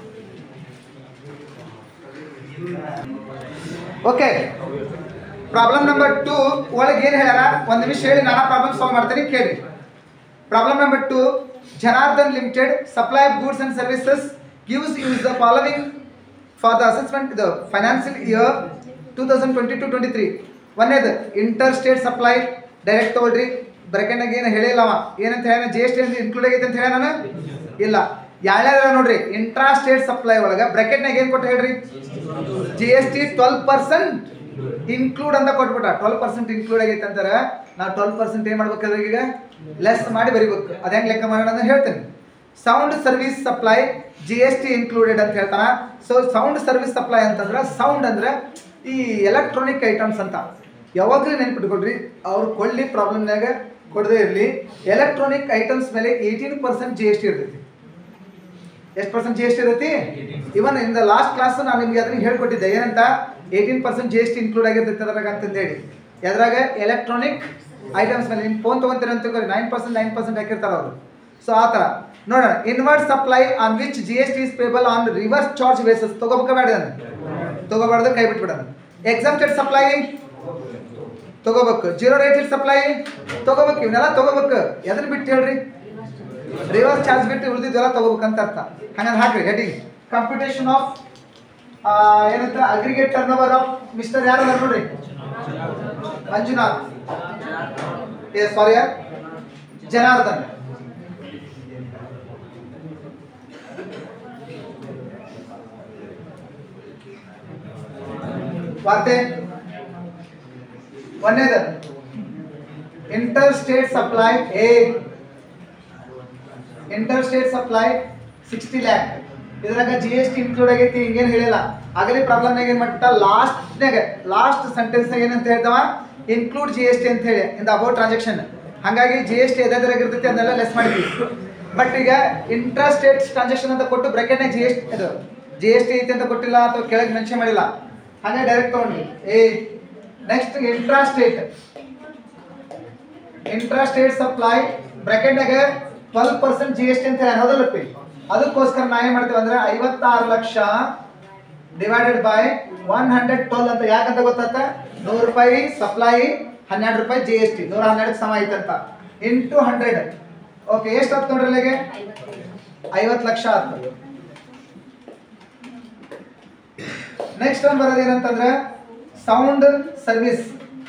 ಓಕೆ ಪ್ರಾಬ್ಲಮ್ ನಂಬರ್ ಟೂ ಒಳಗೆ ಏನು ಹೇಳ್ಯಾರ ಒಂದು ನಿಮಿಷ ಹೇಳಿ ನಾನು ಪ್ರಾಬ್ಲಮ್ ಸಾಲ್ವ್ ಮಾಡ್ತೀನಿ ಕೇಳಿ problem number two Janardan limited supply of goods and services gives us the following for the assessment the financial year two thousand twenty two twenty three ಒಂದೇದು ಇಂಟರ್ ಸ್ಟೇಟ್ ಸಪ್ಲೈ ಡೈರೆಕ್ಟ್ ತೊಗೊಳ್ರಿ ಬ್ರೆಕೆಟ್ನಾಗ ಏನು ಹೇಳಿಲ್ಲ ಅವ ಏನಂತ ಹೇಳ ಜಿ ಎಸ್ ಟಿ ಇನ್ಕ್ಲೂಡ್ ಆಗೈತೆ ಅಂತ ಹೇಳ ನಾನು ಇಲ್ಲ ಯಾರ್ಯಾರ ನೋಡ್ರಿ ಇಂಟ್ರಾ ಸ್ಟೇಟ್ ಸಪ್ಲೈ ಒಳಗೆ ಬ್ರೆಕೆಟ್ನಾಗ ಏನು ಕೊಟ್ಟು ಹೇಳ್ರಿ G S T twelve percent include ಅಂತ ಕೊಟ್ಬಿಟ್ಟ ಟ್ವೆಲ್ ಪರ್ಸೆಂಟ್ ಇನ್ಕ್ಲೂಡ್ ಆಗೈತೆ ಅಂತಾರೆ ನಾವು ಟ್ವೆಲ್ ಪರ್ಸೆಂಟ್ ಏನು ಮಾಡ್ಬೇಕಾದ್ರೆ ಈಗ ಲೆಸ್ ಮಾಡಿ ಬರಿಬೇಕು ಅದು ಹೆಂಗೆ ಲೆಕ್ಕ ಮಾಡೋಣ ಅಂತ ಹೇಳ್ತೇನೆ sound service supply G S T included ಅಂತ ಹೇಳ್ತಾನ ಸೊ ಸೌಂಡ್ ಸರ್ವಿಸ್ ಸಪ್ಲೈ ಅಂತಂದ್ರೆ ಸೌಂಡ್ ಅಂದ್ರೆ ಈ ಎಲೆಕ್ಟ್ರಾನಿಕ್ ಐಟಮ್ಸ್ ಅಂತ ಯಾವಾಗಲೂ ನೆನ್ಪಿಟ್ಕೊಳ್ರಿ ಅವ್ರು ಕೊಳ್ಳಿ ಪ್ರಾಬ್ಲಮ್ನಾಗ ಕೊಡದೇ ಇರಲಿ ಎಲೆಕ್ಟ್ರಾನಿಕ್ ಐಟಮ್ಸ್ ಮೇಲೆ eighteen percent G S T ಇರ್ತೈತಿ ಎಷ್ಟು ಪರ್ಸೆಂಟ್ ಜಿ ಎಸ್ ಟಿ ಇರ್ತೈತಿ even in the last class ನಾನು ನಿಮ್ಗೆ ಅದನ್ನ ಹೇಳ್ಕೊಟ್ಟಿದ್ದೆ ಏನಂತ eighteen percent G S T include ಆಗಿರ್ತೈತೆ ಅದ್ರಾಗ ಅಂತಂದೇಳಿ ಎದ್ರಾಗ ಎಲೆಕ್ಟ್ರಾನಿಕ್ ಐಟಮ್ಸ್ ಮೇಲೆ ನಿಮ್ಮ ಫೋನ್ ತೊಗೊಂತೀರ ಅಂತ ನೈನ್ ಪರ್ಸೆಂಟ್ ನೈನ್ ಪರ್ಸೆಂಟ್ ಹಾಕಿರ್ತಾರೆ ಅವರು ಸೊ ಆ ಥರ ನೋಡೋಣ inward supply on which G S T is payable on reverse charge basis ತಗೋಬೇಕ ಬೇಡ ತಗೋಬಾರ್ದು ಕೈ ಬಿಟ್ಬಿಡೋಣ ಎಕ್ಸಮ್ಟೆಡ್ ಸಪ್ಲೈ ತಗೋಬೇಕು ಜೀರೋ ರೇಟೆಡ್ ಸಪ್ಲೈ ತಗೋಬೇಕು ಇವನ್ನೆಲ್ಲ ತಗೋಬೇಕು ಎದನ್ನ ಬಿಟ್ಟು ಹೇಳ್ರಿ ರಿವರ್ಸ್ ಚಾರ್ಜ್ ಬಿಟ್ಟು ಉಳಿದಿದ್ದೆಲ್ಲ ತಗೋಬೇಕಂತ ಅರ್ಥ ಹಂಗಂದ್ರೆ ಹಾಕ್ರಿ ಹೆಡಿಂಗ್ ಕಂಪ್ಯೂಟೇಷನ್ ಆಫ್ ಏನಂತ aggregate turnover of mister ಯಾರು ಅದಾರ ನೋಡ್ರಿ ಮಂಜುನಾಥ್ ಏ ಸಾರಿ ಜನಾರ್ದನ್ ವಾರ್ತೆ ಒಂದೇದು ಇಂಟರ್ ಸ್ಟೇಟ್ ಸಪ್ಲೈ ಎ inter state supply sixty lakh ಇದ್ರಾಗ ಜಿ ಎಸ್ ಟಿ ಇನ್ಕ್ಲೂಡ್ ಆಗೈತಿ ಹಿಂಗೇನು ಹೇಳಿಲ್ಲ ಆಗಲೇ ಪ್ರಾಬ್ಲಮ್ನಾಗ ಏನು ಮಾಡ್ಬಿಟ್ಟ ಲಾಸ್ಟ್ನಾಗ ಲಾಸ್ಟ್ ಸೆಂಟೆನ್ಸ್ನಾಗ ಏನಂತ ಹೇಳ್ದವ ಇನ್ಕ್ಲೂಡ್ ಜಿ ಎಸ್ ಟಿ ಅಂತ ಹೇಳಿ ಇನ್ ದ ಅಬೌಟ್ ಟ್ರಾನ್ಸಾಕ್ಷನ್ ಹಾಗಾಗಿ ಜಿ ಎಸ್ ಟಿ ಎದಾದ್ರಾಗ ಇರ್ತೈತಿ ಅದನ್ನೆಲ್ಲ ಲೆಸ್ ಮಾಡಿದ್ವಿ ಬಟ್ ಈಗ ಇಂಟ್ರಾ ಸ್ಟೇಟ್ ಟ್ರಾನ್ಸಾಕ್ಷನ್ ಅಂತ ಕೊಟ್ಟು ಬ್ರೆಕೆಟ್ನಾಗ ಜಿ ಎಸ್ ಇದು ಜಿ ಎಸ್ ಟಿ ಐತಿ ಅಂತ ಕೊಟ್ಟಿಲ್ಲ ಅಥವಾ ಕೆಳಗೆ ಮೆನ್ಷನ್ ಮಾಡಿಲ್ಲ ಹಾಗೆ ಡೈರೆಕ್ಟ್ ತಗೊಂಡ್ವಿ ಏ next intra state intra state supply ಬ್ರಾಕೆಟ್ನಾಗ twelve percent G S T ಅಂತ ಹೇಳಿ ಅನ್ನೋದಲ್ಲಪ್ಪಿ ಅದಕ್ಕೋಸ್ಕರ ನಾ ಏನ್ ಮಾಡ್ತೀವಿ ಅಂದ್ರೆ ಐವತ್ತಾರು ಲಕ್ಷ divided by one hundred twelve ಅಂತ ಯಾಕಂತ ಗೊತ್ತಾತ ನೂರು ರೂಪಾಯಿ ಸಪ್ಲೈ ಹನ್ನೆರಡು ರೂಪಾಯಿ ಜಿ ಎಸ್ ಟಿ ನೂರ ಹನ್ನೆರಡು ಸಮ ಐತಂತ ಇಂಟು ಹಂಡ್ರೆಡ್ ಓಕೆ ಎಷ್ಟು ಆಯ್ತು ನೋಡ್ರಿ ಅಲ್ಲಿಗೆ ಐವತ್ತು ಲಕ್ಷ ಆಯ್ತು ನೆಕ್ಸ್ಟ್ ಒಂದು ಬರೋದು ಏನಂತಂದ್ರೆ ಸೌಂಡ್ ಸರ್ವಿಸ್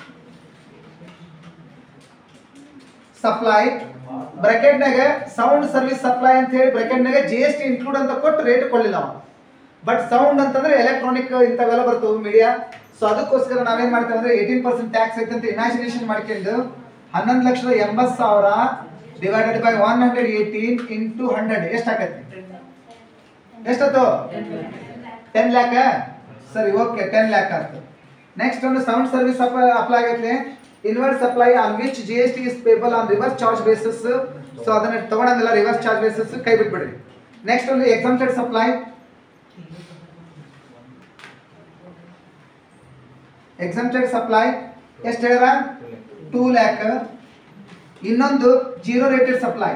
ಸಪ್ಲೈ ಬ್ರಾಕೆಟ್ನಾಗ ಸೌಂಡ್ ಸರ್ವಿಸ್ ಸಪ್ಲೈ ಅಂತ ಹೇಳಿ ಬ್ರಾಕೆಟ್ನಾಗ ಜಿ ಎಸ್ ಟಿ ಇನ್ಕ್ಲೂಡ್ ಅಂತ ಕೊಟ್ಟು ರೇಟ್ ಕೊಡಲಿಲ್ಲ ಅವ ಬಟ್ ಸೌಂಡ್ ಅಂತಂದ್ರೆ ಎಲೆಕ್ಟ್ರಾನಿಕ್ ಇಂಥವೆಲ್ಲ ಬರ್ತವೆ ಮೀಡಿಯಾ ಸೊ ಅದಕ್ಕೋಸ್ಕರ ನಾವೇನ್ ಮಾಡ್ತೇವೆ ಅಂದ್ರೆ ಏಯ್ಟೀನ್ ಪರ್ಸೆಂಟ್ ಟ್ಯಾಕ್ಸ್ ಐತೆ ಅಂತ ಇಮ್ಯಾಜಿನೇಷನ್ ಮಾಡ್ಕೊಂಡು ಹನ್ನೊಂದು ಲಕ್ಷದ ಎಂಬತ್ತು ಸಾವಿರ divided by one hundred eighteen into hundred ಎಷ್ಟು ಆಕೈತಿ ಎಷ್ಟತ್ತು ಟೆನ್ ಲ್ಯಾಕ್ ಸರಿ ಓಕೆ ಟೆನ್ ಲ್ಯಾಕ್ ಆಯ್ತು ನೆಕ್ಸ್ಟ್ ಒಂದು ಸೌಂಡ್ ಸರ್ವಿಸ್ ಅಪ್ಲೈ ಆಗೈತೆ inward supply on which G S T is payable on reverse charge basis so ಅದನ್ನ ತಗೊಳಂಗಿಲ್ಲ ರಿವರ್ಸ್ ಚಾರ್ಜ್ ಬೇಸಿಸ್ ಕೈ ಬಿಟ್ಬಿಡ್ರಿ ನೆಕ್ಸ್ಟ್ ಒಂದು ಎಕ್ಸಾಮ್ಟೆಡ್ ಸಪ್ಲೈ ಎಕ್ಸಾಮ್ಟೆಡ್ ಸಪ್ಲೈ ಎಷ್ಟು ಹೇಳ್ಯಾರ ಟೂ ಲ್ಯಾಕ್ ಇನ್ನೊಂದು ಜೀರೋ ರೇಟೆಡ್ ಸಪ್ಲೈ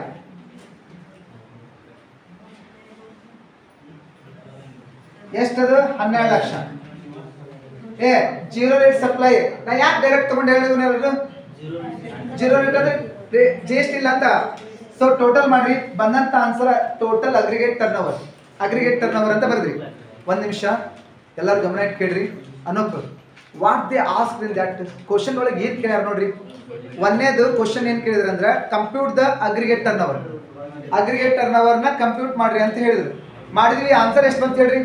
ಎಷ್ಟದು ಹನ್ನೆರಡು ಲಕ್ಷ ಏ ಜೀರೋ ರೇಟ್ ಸಪ್ಲೈ ನಾ ಯಾಕೆ ಡೈರೆಕ್ಟ್ ತಗೊಂಡು ಹೇಳಿದ್ರು ಜೀರೋ ರೇಟ್ ಅಂದ್ರೆ ಜಿ ಎಸ್ ಟಿ ಇಲ್ಲ ಅಂತ ಸೊ ಟೋಟಲ್ ಮಾಡ್ರಿ ಬಂದಂತ answer total aggregate turnover aggregate turnover ಅಂತ ಬರ್ದ್ರಿ ಒಂದ್ ನಿಮಿಷ ಎಲ್ಲರೂ ಗಮನ ಇಟ್ಟು ಕೇಳ್ರಿ ಅನ್ನೋಕ್ what they ask in that question ಒಳಗೆ ಏನ್ ಕೇಳ್ಯಾರ ನೋಡ್ರಿ ಒಂದೇದು ಕ್ವಶನ್ ಏನ್ ಕೇಳಿದ್ರ ಅಂದ್ರೆ compute the aggregate turnover aggregate turnover ನ ಕಂಪ್ಯೂಟ್ ಮಾಡ್ರಿ ಅಂತ ಹೇಳಿದ್ರು ಮಾಡಿದ್ವಿ ಆನ್ಸರ್ ಎಷ್ಟು ಬಂತ ಹೇಳ್ರಿ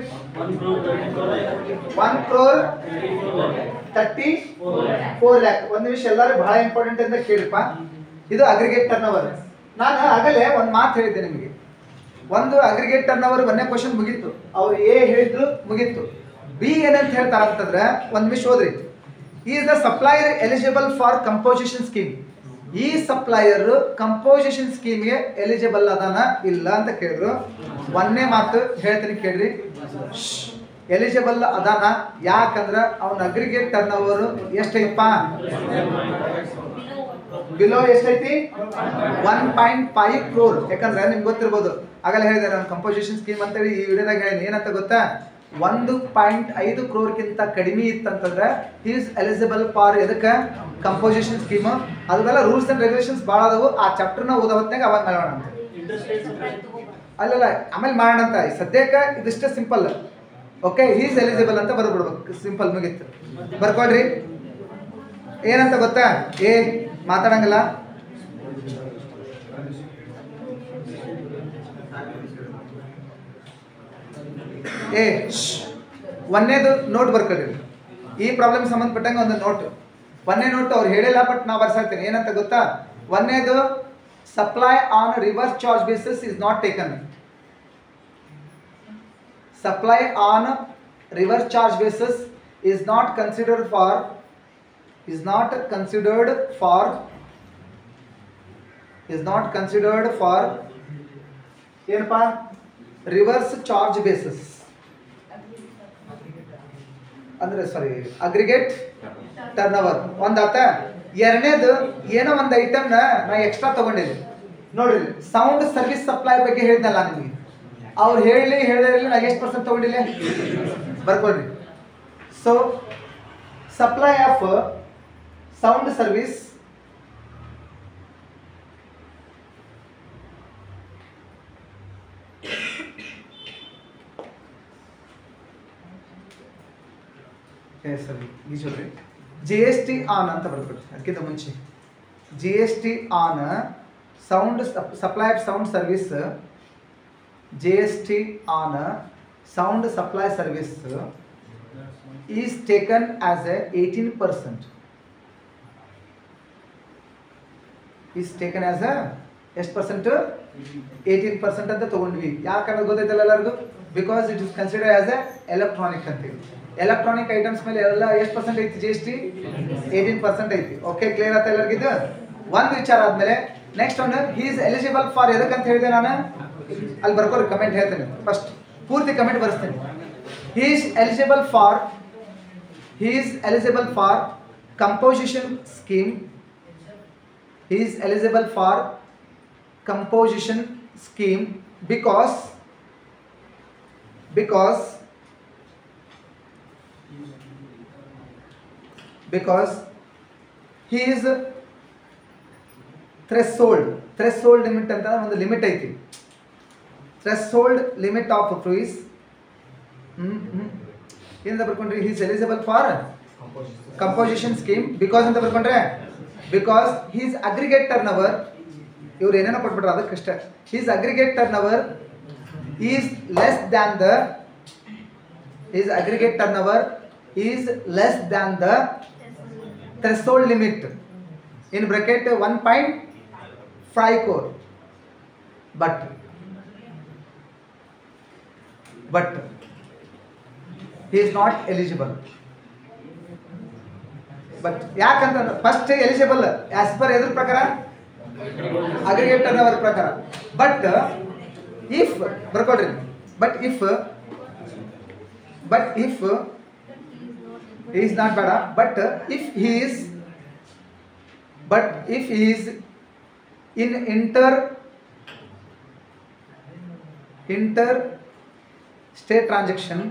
one crore thirty four lac ಒಂದ್ ನಿಮಿಷ ಎಲ್ಲರೂ ಬಹಳ ಇಂಪಾರ್ಟೆಂಟ್ ಅಂತ ಕೇಳಿಪ್ಪ ಇದು ಅಗ್ರಿಗೇಟ್ ಟರ್ನ್ ಓವರ್ ನಾನು ಆಗಲೇ ಒಂದು ಮಾತು ಹೇಳಿದ್ದೆ ನಿಮಗೆ ಒಂದು ಅಗ್ರಿಗೇಟ್ ಟರ್ನ್ ಓವರ್ ಒಂದೇ ಕ್ವಶನ್ ಮುಗೀತು ಅವ್ರು ಎ ಹೇಳಿದ್ರು ಮುಗೀತು ಬಿ ಏನಂತ ಹೇಳ್ತಾರ ಅಂತಂದ್ರೆ ಒಂದ್ ನಿಮಿಷ ಓದ್ರಿ is the supplier eligible for composition scheme ಈ ಸಪ್ಲೈಯರ್ ಕಂಪೋಸಿಷನ್ ಸ್ಕೀಮ್ಗೆ ಎಲಿಜಿಬಲ್ ಅದಾನ ಇಲ್ಲ ಅಂತ ಕೇಳಿದ್ರು ಒಂದೇ ಮಾತು ಹೇಳ್ತೀನಿ ಕೇಳ್ರಿ ಎಲಿಜಿಬಲ್ ಅದಾನ ಯಾಕಂದ್ರ ಅವನ ಅಗ್ರಿಗೇಟ್ ಟರ್ನ್ ಓವರ್ ಎಷ್ಟೈತಪ್ಪ ಬಿಲೋ ಎಷ್ಟೈತಿ ಒನ್ ಪಾಯಿಂಟ್ ಫೈವ್ ಕ್ರೋರ್ ಯಾಕಂದ್ರೆ ನಿಮ್ಗೆ ಗೊತ್ತಿರ್ಬೋದು ಆಗಲೇ ಹೇಳಿದೆ ನಾನು ಕಂಪೋಸಿಷನ್ ಸ್ಕೀಮ್ ಅಂತೇಳಿ ಈ ವಿಡಿಯೋದಾಗ ಹೇಳಿನಿ ಏನಂತ ಗೊತ್ತಾ ಒಂದು ಪಾಯಿಂಟ್ ಐದು ಕ್ರೋರ್ಗಿಂತ ಕಡಿಮೆ ಇತ್ತಂತಂದ್ರೆ ಈಸ್ ಎಲಿಜಿಬಲ್ ಫಾರ್ ಎದಕ್ಕೆ ಕಂಪೋಸಿಷನ್ ಸ್ಕೀಮ್ ಅದೆಲ್ಲ ರೂಲ್ಸ್ ಅಂಡ್ ರೆಗ್ಯುಲೇಷನ್ಸ್ ಭಾಳ ಅದಾವು ಆ ಚಾಪ್ಟರ್ನ ಓದೋ ಹೊತ್ನಾಗ ಅವಾಗ ಮಾಡೋಣ ಅಂತ ಅಲ್ಲಲ್ಲ ಆಮೇಲೆ ಮಾಡೋಣ ಅಂತ ಸದ್ಯಕ್ಕೆ ಇದಿಷ್ಟೇ ಸಿಂಪಲ್ ಓಕೆ ಈಸ್ ಎಲಿಜಿಬಲ್ ಅಂತ ಬರ್ಬಿಡ್ಬೇಕು ಸಿಂಪಲ್ ಮುಗೀತು ಬರ್ಕೊಳ್ರಿ ಏನಂತ ಗೊತ್ತಾ ಏ ಮಾತಾಡಂಗಿಲ್ಲ ಏ ಶ್ಶ್. ಒಂದೇದು ನೋಟ್ ಬರ್ಕೊಳ್ರಿ ಈ ಪ್ರಾಬ್ಲಮ್ ಸಂಬಂಧಪಟ್ಟಂಗೆ ಒಂದು ನೋಟ್ ಒಂದೇ ನೋಟ್ ಅವ್ರು ಹೇಳಿಲ್ಲ ಬಟ್ ನಾ ಬರ್ಸಾಕ್ತೀನಿ ಏನಂತ ಗೊತ್ತಾ ಒಂದೇದು supply on reverse charge basis is not taken supply on reverse charge basis is not considered for is not considered for is not considered for ಏನಪ್ಪ ರಿವರ್ಸ್ ಚಾರ್ಜ್ ಬೇಸಿಸ್ ಅಂದ್ರೆ ಸಾರಿ ಅಗ್ರಿಗೇಟ್ ಟರ್ನ್ ಓವರ್ ಒಂದಾತ ಎರಡನೇದು ಏನೋ ಒಂದು ಐಟಮ್ನ ನಾ extra ತಗೊಂಡಿದ್ದೆ ನೋಡ್ರಿ sound service supply ಬಗ್ಗೆ ಹೇಳಿದ್ನಲ್ಲ ನಿಮಗೆ ಅವ್ರು ಹೇಳಿ ಹೇಳದೇ ಇರಲಿ ನಾ ಎಷ್ಟು ಪರ್ಸೆಂಟ್ ತಗೊಂಡಿಲ್ಲ ಬರ್ಕೊಳ್ರಿ so supply of sound service ಸರಿ ನಿಜವ್ರಿ ಜಿ ಎಸ್ ಟಿ ಆನ್ ಅಂತ ಬರ್ಬಿಟ್ಟು ಅದಕ್ಕಿಂತ ಮುಂಚೆ G S T on sound supply of sound service G S T on sound supply service is taken as a eighteen percent is taken as a ಎಷ್ಟು percent eighteen percent ಅಂತ ತಗೊಂಡ್ವಿ ಯಾಕಂದ್ರೆ ಗೊತ್ತೈತಲ್ಲ ಎಲ್ಲರಿಗೂ because it is consider as a electronic ಅಂತೇಳಿ electronic items ಮೇಲೆ ಎಲ್ಲ ಎಷ್ಟು ಪರ್ಸೆಂಟ್ ಐತಿ G S T eighteen percent ಐತಿ ಓಕೆ ಕ್ಲಿಯರ್ ಆಯ್ತಾ ಎಲ್ಲರಿಗಿದು ಒಂದು ವಿಚಾರ ಆದ್ಮೇಲೆ ನೆಕ್ಸ್ಟ್ ಒಂದು ಹಿ ಇಸ್ ಎಲಿಜಿಬಲ್ ಫಾರ್ ಎದಕ್ಕಂತ ಹೇಳಿದೆ ನಾನು ಅಲ್ಲಿ ಬರ್ಕೋರಿ ಕಮೆಂಟ್ ಹೇಳ್ತೇನೆ ಫಸ್ಟ್ ಪೂರ್ತಿ ಕಮೆಂಟ್ ಬರೆಸ್ತೇನೆ he is eligible for he is eligible for composition scheme he is eligible for composition scheme because because because he is threshold threshold limit ಅಂತ ಒಂದು ಲಿಮಿಟ್ ಐತಿ threshold limit of rupees ಹ್ಮ್ ಹ್ಮ್ ಏನಂತ ಬರ್ಕೊಂಡ್ರಿ he's eligible for composition scheme because ಅಂತ ಬರ್ಕೊಂಡ್ರೆ because he's aggregate turnover ಇವ್ರು ಏನೇನೋ ಕೊಟ್ಬಿಟ್ರು ಅದಕ್ಕಷ್ಟೇ he's aggregate turnover is less than the is aggregate turnover is less than the threshold limit in bracket one point five crore but but he is not eligible but ಯಾಕಂತಂದ್ರೆ first eligible as per ಎದ್ರ ಪ್ರಕಾರ aggregate ಅನ್ನೋದ್ರ ಪ್ರಕಾರ but if ಬರ್ಕೊಡ್ರಿ but if but if is not ಬೇಡ but if he is but if he is in inter inter state transaction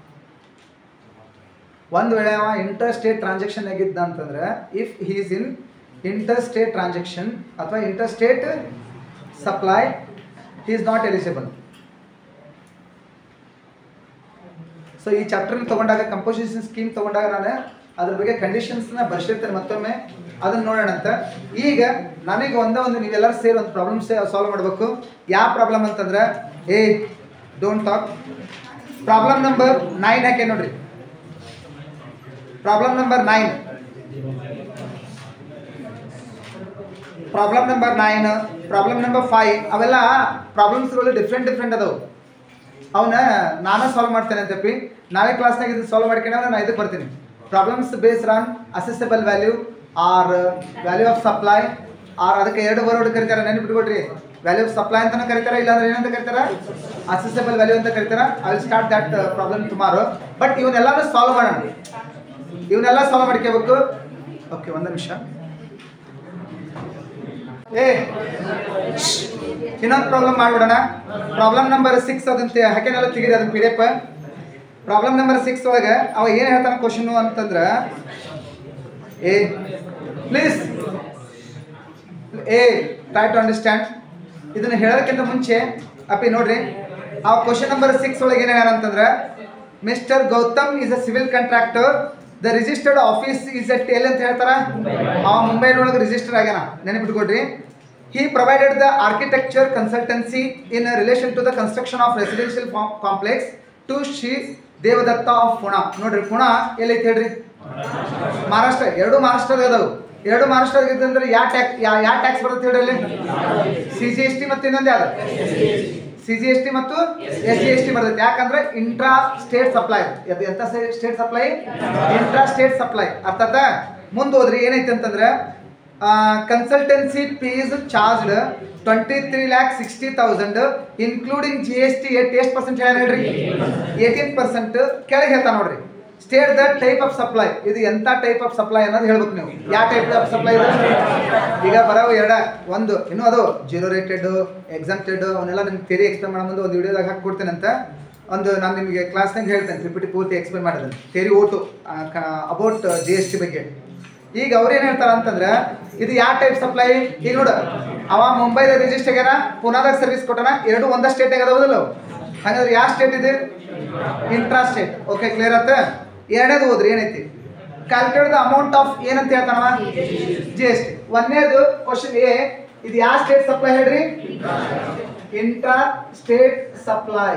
ಒಂದು ವೇಳೆ ಅವ ಇಂಟರ್ ಸ್ಟೇಟ್ ಟ್ರಾನ್ಸಾಕ್ಷನ್ ಆಗಿದ್ದ ಅಂತಂದ್ರೆ if he is in inter state transaction ಅಥವಾ inter state supply he is not eligible so ಈ ಚಾಪ್ಟರ್ನ ತೊಗೊಂಡಾಗ composition scheme ತೊಗೊಂಡಾಗ ನಾನು ಅದ್ರ ಬಗ್ಗೆ ಕಂಡೀಷನ್ಸ್ನ ಬರ್ಸಿರ್ತೇನೆ ಮತ್ತೊಮ್ಮೆ ಅದನ್ನ ನೋಡೋಣ ಅಂತ ಈಗ ನನಗೆ ಒಂದೇ ಒಂದು ನೀವೆಲ್ಲರೂ ಸೇರಿ ಒಂದು ಪ್ರಾಬ್ಲಮ್ ಸಾಲ್ವ್ ಮಾಡಬೇಕು ಯಾವ ಪ್ರಾಬ್ಲಮ್ ಅಂತಂದ್ರೆ ಏ don't talk problem number nine ಯಾಕೆ ನೋಡ್ರಿ problem number nine problem number nine problem number five ಅವೆಲ್ಲ ಪ್ರಾಬ್ಲಮ್ಸ್ಗಳು ಡಿಫ್ರೆಂಟ್ ಡಿಫ್ರೆಂಟ್ ಅದಾವು ಅವನ್ನ ನಾನೇ ಸಾಲ್ವ್ ಮಾಡ್ತೇನೆ ಅಂತಪ್ಪಿ ನಾಳೆ ಕ್ಲಾಸ್ನಾಗ ಇದು ಸಾಲ್ವ್ ಮಾಡ್ಕೊಂಡ್ರೆ ನಾನು ಇದಕ್ಕೆ ಬರ್ತೀನಿ problems based on assessable value or value of supply or ಅದಕ್ಕೆ ಎರಡು ವರ್ಡ್ ಕರಿತಾರೆ ನೆನ್ಪಿಟ್ಕೊಡ್ರಿ ವ್ಯಾಲ್ಯೂ ಆಫ್ ಸಪ್ಲೈ ಅಂತಾನೆ ಕರಿತಾರೆ ಇಲ್ಲಾಂದ್ರೆ ಏನಂತ ಕರಿತಾರ ಅಸೆಸಬಲ್ ವ್ಯಾಲ್ಯೂ ಅಂತ ಕರಿತಾರ I will start that problem tomorrow but ಇವನ್ನೆಲ್ಲಾನು ಸಾಲ್ವ್ ಮಾಡೋಣ ಇವನ್ನೆಲ್ಲ ಸಾಲ್ವ್ ಮಾಡ್ಕೋಬೇಕು ಓಕೆ ಒಂದು ನಿಮಿಷ ಏ ಇನ್ನೊಂದು ಪ್ರಾಬ್ಲಮ್ ಮಾಡ್ಬಿಡೋಣ ಪ್ರಾಬ್ಲಮ್ ನಂಬರ್ ಸಿಕ್ಸ್ ಅದಂತೆ ಹಾಕೇನೆಲ್ಲ ತೆಗಿದೆ ಅದನ್ನ P D F problem number six ಒಳಗೆ ಅವ ಏನು ಹೇಳ್ತಾನೆ ಕ್ವಶನು ಅಂತಂದ್ರೆ ಏ ಪ್ಲೀಸ್ ಏ ಟ್ರೈ ಟು ಅಂಡರ್ಸ್ಟ್ಯಾಂಡ್ ಇದನ್ನ ಹೇಳೋದಕ್ಕಿಂತ ಮುಂಚೆ ಅಪ್ಪಿ ನೋಡ್ರಿ ಆ ಕ್ವಶನ್ ನಂಬರ್ ಸಿಕ್ಸ್ ಒಳಗೆ ಏನು ಹೇಳ್ಯಾರ ಅಂತಂದ್ರೆ mister Gautam is a civil contractor the registered office is at ಎಲ್ಲಿ ಅಂತ ಹೇಳ್ತಾರ ಅವ ಮುಂಬೈನೊಳಗೆ ರಿಜಿಸ್ಟರ್ ಆಗ್ಯಾನ ನೆನಪಿಟ್ಕೊಡ್ರಿ he provided the architecture consultancy in relation to the construction of residential fo- complex to Shri Devadatta of Pune ನೋಡ್ರಿ ಪುಣ ಎಲ್ಲೈತೆ ಹೇಳ್ರಿ ಮಹಾರಾಷ್ಟ್ರ ಎರಡು ಮಹಾರಾಷ್ಟ್ರದ ಅದಾವು ಎರಡು ಮಹಾರಾಷ್ಟ್ರ ಅಂದ್ರೆ ಯಾವ ಟ್ಯಾಕ್ಸ್ ಯಾವ ಟ್ಯಾಕ್ಸ್ ಬರುತ್ತೆ ಹೇಳ್ರಿ ಅಲ್ಲಿ ಸಿ ಜಿ ಎಸ್ ಟಿ ಮತ್ತು ಇನ್ನೊಂದು ಯಾವ್ದು ಸಿ ಜಿ ಎಸ್ ಟಿ ಮತ್ತು ಎಸ್ ಜಿ ಎಸ್ ಟಿ ಬರ್ತೈತೆ ಯಾಕಂದ್ರೆ ಇಂಟ್ರಾ ಸ್ಟೇಟ್ ಸಪ್ಲೈ ಅದು ಎಂತ state supply intra state supply ಅರ್ಥಾತ್ ಮುಂದೆ ಹೋದ್ರಿ ಏನೈತೆ ಅಂತಂದ್ರೆ consultancy fees charged twenty three lakh sixty thousand including G S T at ಎಷ್ಟು ಪರ್ಸೆಂಟ್ ಹೇಳ ಹೇಳ್ರಿ ಏಯ್ಟೀನ್ ಪರ್ಸೆಂಟ್ ಕೆಳಗೆ ಹೇಳ್ತಾ ನೋಡ್ರಿ state the type of supply ಇದು ಎಂತ ಟೈಪ್ ಆಫ್ ಸಪ್ಲೈ ಅನ್ನೋದು ಹೇಳ್ಬೇಕು ನೀವು ಯಾವ ಟೈಪ್ ಆಫ್ ಸಪ್ಲೈ ಇದು ಈಗ ಬರೋವು ಎರಡ ಒಂದು ಇನ್ನೂ ಅದು ಜೀರೋ ರೇಟೆಡ್ ಎಕ್ಸಾಮ್ಟೆಡ್ ಅವನ್ನೆಲ್ಲ ನಿಮ್ಗೆ ತೆರಿ ಎಕ್ಸ್ಪ್ಲೇನ್ ಮಾಡೋ ಮುಂದೆ ಒಂದು ವಿಡಿಯೋದಾಗ ಹಾಕಿ ಕೊಡ್ತೇನೆ ಅಂತ ಒಂದು ನಾನು ನಿಮಗೆ ಕ್ಲಾಸ್ನಾಗ ಹೇಳ್ತೇನೆ ರಿಪಿಟಿ ಪೂರ್ತಿ ಎಕ್ಸ್ಪ್ಲೇನ್ ಮಾಡಿದ್ದೇನೆ ತೆರಿ ಓಟು ಅಬೌಟ್ ಜಿ ಎಸ್ ಟಿ ಬಗ್ಗೆ ಈಗ ಅವ್ರು ಏನು ಹೇಳ್ತಾರ ಅಂತಂದ್ರೆ ಇದು ಯಾವ ಟೈಪ್ ಸಪ್ಲೈ ಈಗ ನೋಡು ಅವ ಮುಂಬೈದ ರಿಜಿಸ್ಟರ್ ಆಗ್ಯಾನ ಪುನಾದಾಗ ಸರ್ವಿಸ್ ಕೊಟ್ಟಾನ ಎರಡು ಒಂದ ಸ್ಟೇಟ್ ಅದಾವದಲ್ಲ ಅವು? ಹಾಗಾದ್ರೆ ಯಾವ ಸ್ಟೇಟ್ ಇದೆ ಇಂಟ್ರಾ ಸ್ಟೇಟ್ ಓಕೆ ಕ್ಲಿಯರ್ ಆತ ಎರಡನೇದು ಹೋದ್ರಿ ಏನೈತಿ ಕ್ಯಾಲ್ಕುಲೇಟ್ ದ ಅಮೌಂಟ್ ಆಫ್ ಏನಂತ ಹೇಳ್ತಾನವ ಜಿ ಎಸ್ ಟಿ ಒಂದನೇದು ಕ್ವಶನ್ ಎ ಇದು ಯಾವ ಸ್ಟೇಟ್ ಸಪ್ಲೈ ಹೇಳ್ರಿ ಇಂಟ್ರಾ ಸ್ಟೇಟ್ ಸಪ್ಲೈ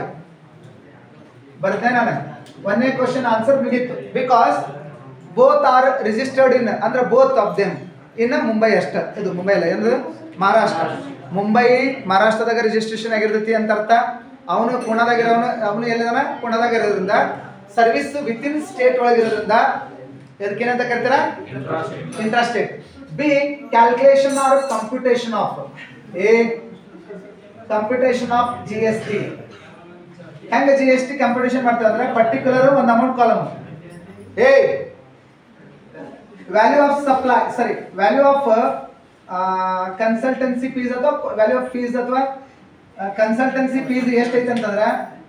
ಬರ್ತೆ ನಾನು ಒಂದನೇ ಕ್ವಶನ್ ಆನ್ಸರ್ ಮುಗೀತು because both are registered in ಅಂದ್ರೆ both of them in Mumbai ಅಷ್ಟ ಇದು ಮುಂಬೈ ಅಲ್ಲ ಏನು ಮಹಾರಾಷ್ಟ್ರ ಮುಂಬೈ ಮಹಾರಾಷ್ಟ್ರದಾಗ ರಿಜಿಸ್ಟ್ರೇಷನ್ ಆಗಿರ್ತೈತಿ ಅಂತ ಅರ್ಥ ಅವನು ಪುಣದಾಗ ಇರೋನು ಅವನು ಎಲ್ಲಿದಾನ ಪುಣದಾಗ ಇರೋದ್ರಿಂದ ಸರ್ವಿಸ್ ವಿತ್ ಇನ್ ಸ್ಟೇಟ್ ಒಳಗಿರೋದ್ರಿಂದ ಎದಕ್ಕೇನಂತ ಕರಿತಾರ intra state B calculation or computation of a computation of G S T ಹೆಂಗ ಜಿ ಎಸ್ ಟಿ ಕಂಪಿಟೇಷನ್ ಮಾಡ್ತೇವೆ ಅಂದ್ರೆ ಪರ್ಟಿಕ್ಯುಲರ್ ಒಂದು ಅಮೌಂಟ್ ಕಾಲಮ್ ಏ value of supply sorry value of consultancy fees ಅಥವಾ value of fees ಅಥವಾ consultancy fees ಎಷ್ಟೈತೆ ಅಂತಂದ್ರೆ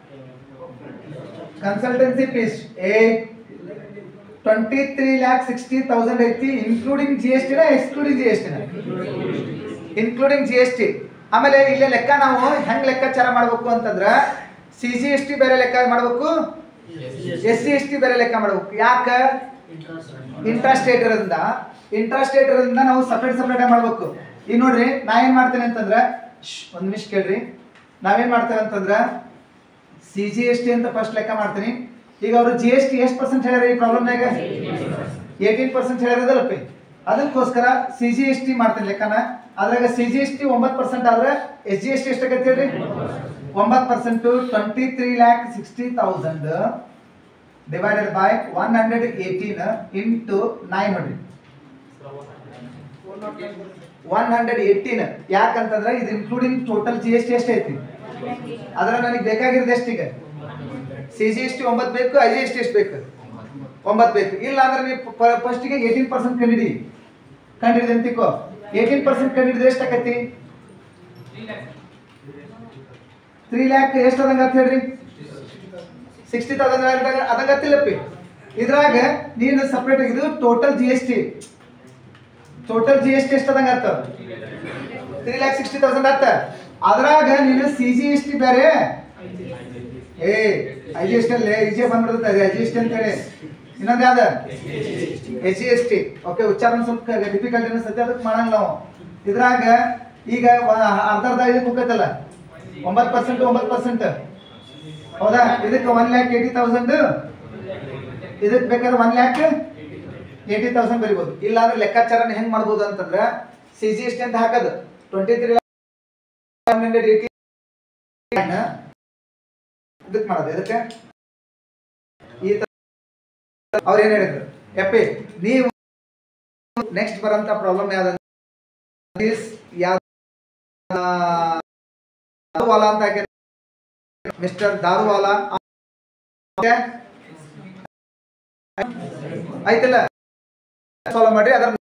consultancy fees ಏ twenty three lakh sixty thousand ಐತಿ ಇನ್ಕ್ಲೂಡಿಂಗ್ ಜಿ ಎಸ್ ಟಿನ excluding G S ಟಿನ including G S T ಆಮೇಲೆ ಇಲ್ಲಿ ಲೆಕ್ಕ ನಾವು ಹೆಂಗ್ ಲೆಕ್ಕಾಚಾರ ಮಾಡ್ಬೇಕು ಅಂತಂದ್ರ ಸಿ ಜಿ ಎಸ್ ಟಿ ಬೇರೆ ಲೆಕ್ಕ ಮಾಡ್ಬೇಕು ಎಸ್ ಸಿ ಎಸ್ ಟಿ ಬೇರೆ ಲೆಕ್ಕ ಮಾಡ್ಬೇಕು ಯಾಕ ಇಂಟ್ರಾ ಸ್ಟೇಟ್ ಇರೋದ್ರಿಂದ ಇಂಟ್ರಾ ಸ್ಟೇಟ್ ಇರೋದ್ರಿಂದ ನಾವು ಸಪ್ರೇಟ್ ಸಪ್ರೇಟ್ ಮಾಡ್ಬೇಕು ಈಗ ನೋಡ್ರಿ ನಾ ಏನ್ ಮಾಡ್ತೇನೆ ಅಂತಂದ್ರ ಶ್ಶ್, ಒಂದ್ ನಿಮಿಷ ಕೇಳ್ರಿ ನಾವೇನ್ ಮಾಡ್ತೇವೆ ಅಂತಂದ್ರ ಸಿ ಜಿ ಎಸ್ ಟಿ ಅಂತ ಫಸ್ಟ್ ಲೆಕ್ಕ ಮಾಡ್ತೀನಿ ಈಗ ಅವರು ಜಿ ಎಸ್ ಟಿ ಎಷ್ಟು ಪರ್ಸೆಂಟ್ ಹೇಳ್ಯಾರ ಈ ಪ್ರಾಬ್ಲಮ್ನಾಗ ಏಯ್ಟೀನ್ ಪರ್ಸೆಂಟ್ ಹೇಳಿರೋದಲ್ಲಪ್ಪಿ ಅದಕ್ಕೋಸ್ಕರ ಸಿ ಜಿ ಎಸ್ ಟಿ ಮಾಡ್ತೀನಿ ಲೆಕ್ಕನ ಅದ್ರಾಗ ಸಿ ಜಿ ಎಸ್ ಟಿ ಒಂಬತ್ತು ಪರ್ಸೆಂಟ್ ಆದ್ರೆ ಎಸ್ ಜಿ ಎಸ್ ಟಿ ಎಷ್ಟಾಗತ್ತೆ ಹೇಳ್ರಿ ಒಂಬತ್ತು percent twenty three lakh sixty thousand divided by one hundred eighteen into nine ನೋಡ್ರಿ ಒನ್ ಹಂಡ್ರೆಡ್ ಏಯ್ಟೀನ್ ಯಾಕಂತಂದ್ರೆ ಇದು including total G S T ಎಷ್ಟೈತಿ ಅದ್ರ ನನಗೆ ಬೇಕಾಗಿರೋದು ಎಷ್ಟೀಗ ಸಿ ಜಿ ಎಸ್ ಟಿ ಒಂಬತ್ತು ಬೇಕು ಐ ಜಿ ಎಸ್ ಟಿ ಎಷ್ಟು ಬೇಕು ಒಂಬತ್ತು ಬೇಕು ಇಲ್ಲ ಅಂದ್ರೆ ನೀವು ಫಸ್ಟಿಗೆ ಏಯ್ಟೀನ್ ಪರ್ಸೆಂಟ್ ಕಂಡಿಡಿ ಕಂಡಿಡಿದೆ ಅಂತಿಕೋ ಏಯ್ಟೀನ್ ಪರ್ಸೆಂಟ್ ಕಂಡಿಡಿದ್ರೆ ಎಷ್ಟು ಆಕತಿ ತ್ರೀ ಲ್ಯಾಕ್ ಎಷ್ಟು ಅದಂಗ ಅಂತ ಹೇಳ್ರಿ ಸಿಕ್ಸ್ಟಿ ತೌಸಂಡ್ ಅದಂಗ ಅದಂಗತ್ತಿಲ್ಲಪ್ಪಿ ಇದ್ರಾಗ ನೀನು ಸಪ್ರೇಟ್ ಇದು total G S T total G S T ಎಷ್ಟು ಅದಂಗ ಆತ ತ್ರೀ ಲ್ಯಾಕ್ ಸಿಕ್ಸ್ಟಿ ತೌಸಂಡ್ ಆತ ಅದ್ರಾಗ ನೀನು ಸಿ ಜಿ ಎಸ್ ಟಿ ಬೇರೆ ಏ ಐ ಜಿ ಎಸ್ ಟಿ ಅಲ್ಲೇ ಈಜೆ ಬಂದ್ಬಿಡುತ್ತೆ ಐ ಜಿ ಎಸ್ ಟಿ ಅಂತ ಹೇಳಿ ಇನ್ನೊಂದು ಯಾವ್ದು S G S T okay ಉಚ್ಚಾರಣ ಸ್ವಲ್ಪ ಡಿಫಿಕಲ್ಟ್ ಅನಿಸ್ತೈತೆ ಅದಕ್ಕೆ ಮಾಡಂಗ ನಾವು ಇದ್ರಾಗ ಈಗ ವ- ಅರ್ಧ ಅರ್ಧ ಇದಕ್ಕೆ ಹೋಗತ್ತಲ್ಲ ಒಂಬತ್ತು ಪರ್ಸೆಂಟ್ ಒಂಬತ್ತು ಪರ್ಸೆಂಟ್ ಹೌದಾ ಇದಕ್ಕೆ ಒನ್ ಲ್ಯಾಕ್ ಏಯ್ಟಿ ತೌಸಂಡ್ ಇದಕ್ಕೆ ಬೇಕಾದ್ರೆ ಒನ್ ಲ್ಯಾಕ್ ಏಯ್ಟಿ ತೌಸಂಡ್ ಬರಿಬೋದು ಇಲ್ಲಾಂದ್ರೆ ಲೆಕ್ಕಾಚಾರನ ಹೆಂಗ್ ಮಾಡ್ಬೋದು ಅಂತಂದ್ರೆ ಸಿ ಜಿ ಎಸ್ ಟಿ ಅಂತ ಹಾಕೋದು ಟ್ವೆಂಟಿ ತ್ರೀ ಹಂಡ್ರೆಡ್ ಏಯ್ಟಿ ಇದಕ್ಕೆ ಮಾಡೋದು ಇದಕ್ಕೆ ಈ ತರ ಅವ್ರು ಏನ್ ಹೇಳಿದ್ರು ಎಪ್ಪಿ ನೀವು ನೆಕ್ಸ್ಟ್ ಬರೋಂಥ ಪ್ರಾಬ್ಲಮ್ ಯಾವ್ದಂದ್ರೆ ಯಾವ ದಾರುವಾಲ ಅಂತ ಹಾಕಿದ್ರೆ ಮಿಸ್ಟರ್ ದಾರುವಾಲ ಆಯ್ತಿಲ್ಲ ಸಾಲ್ವ್ ಮಾಡಿ ಅದರ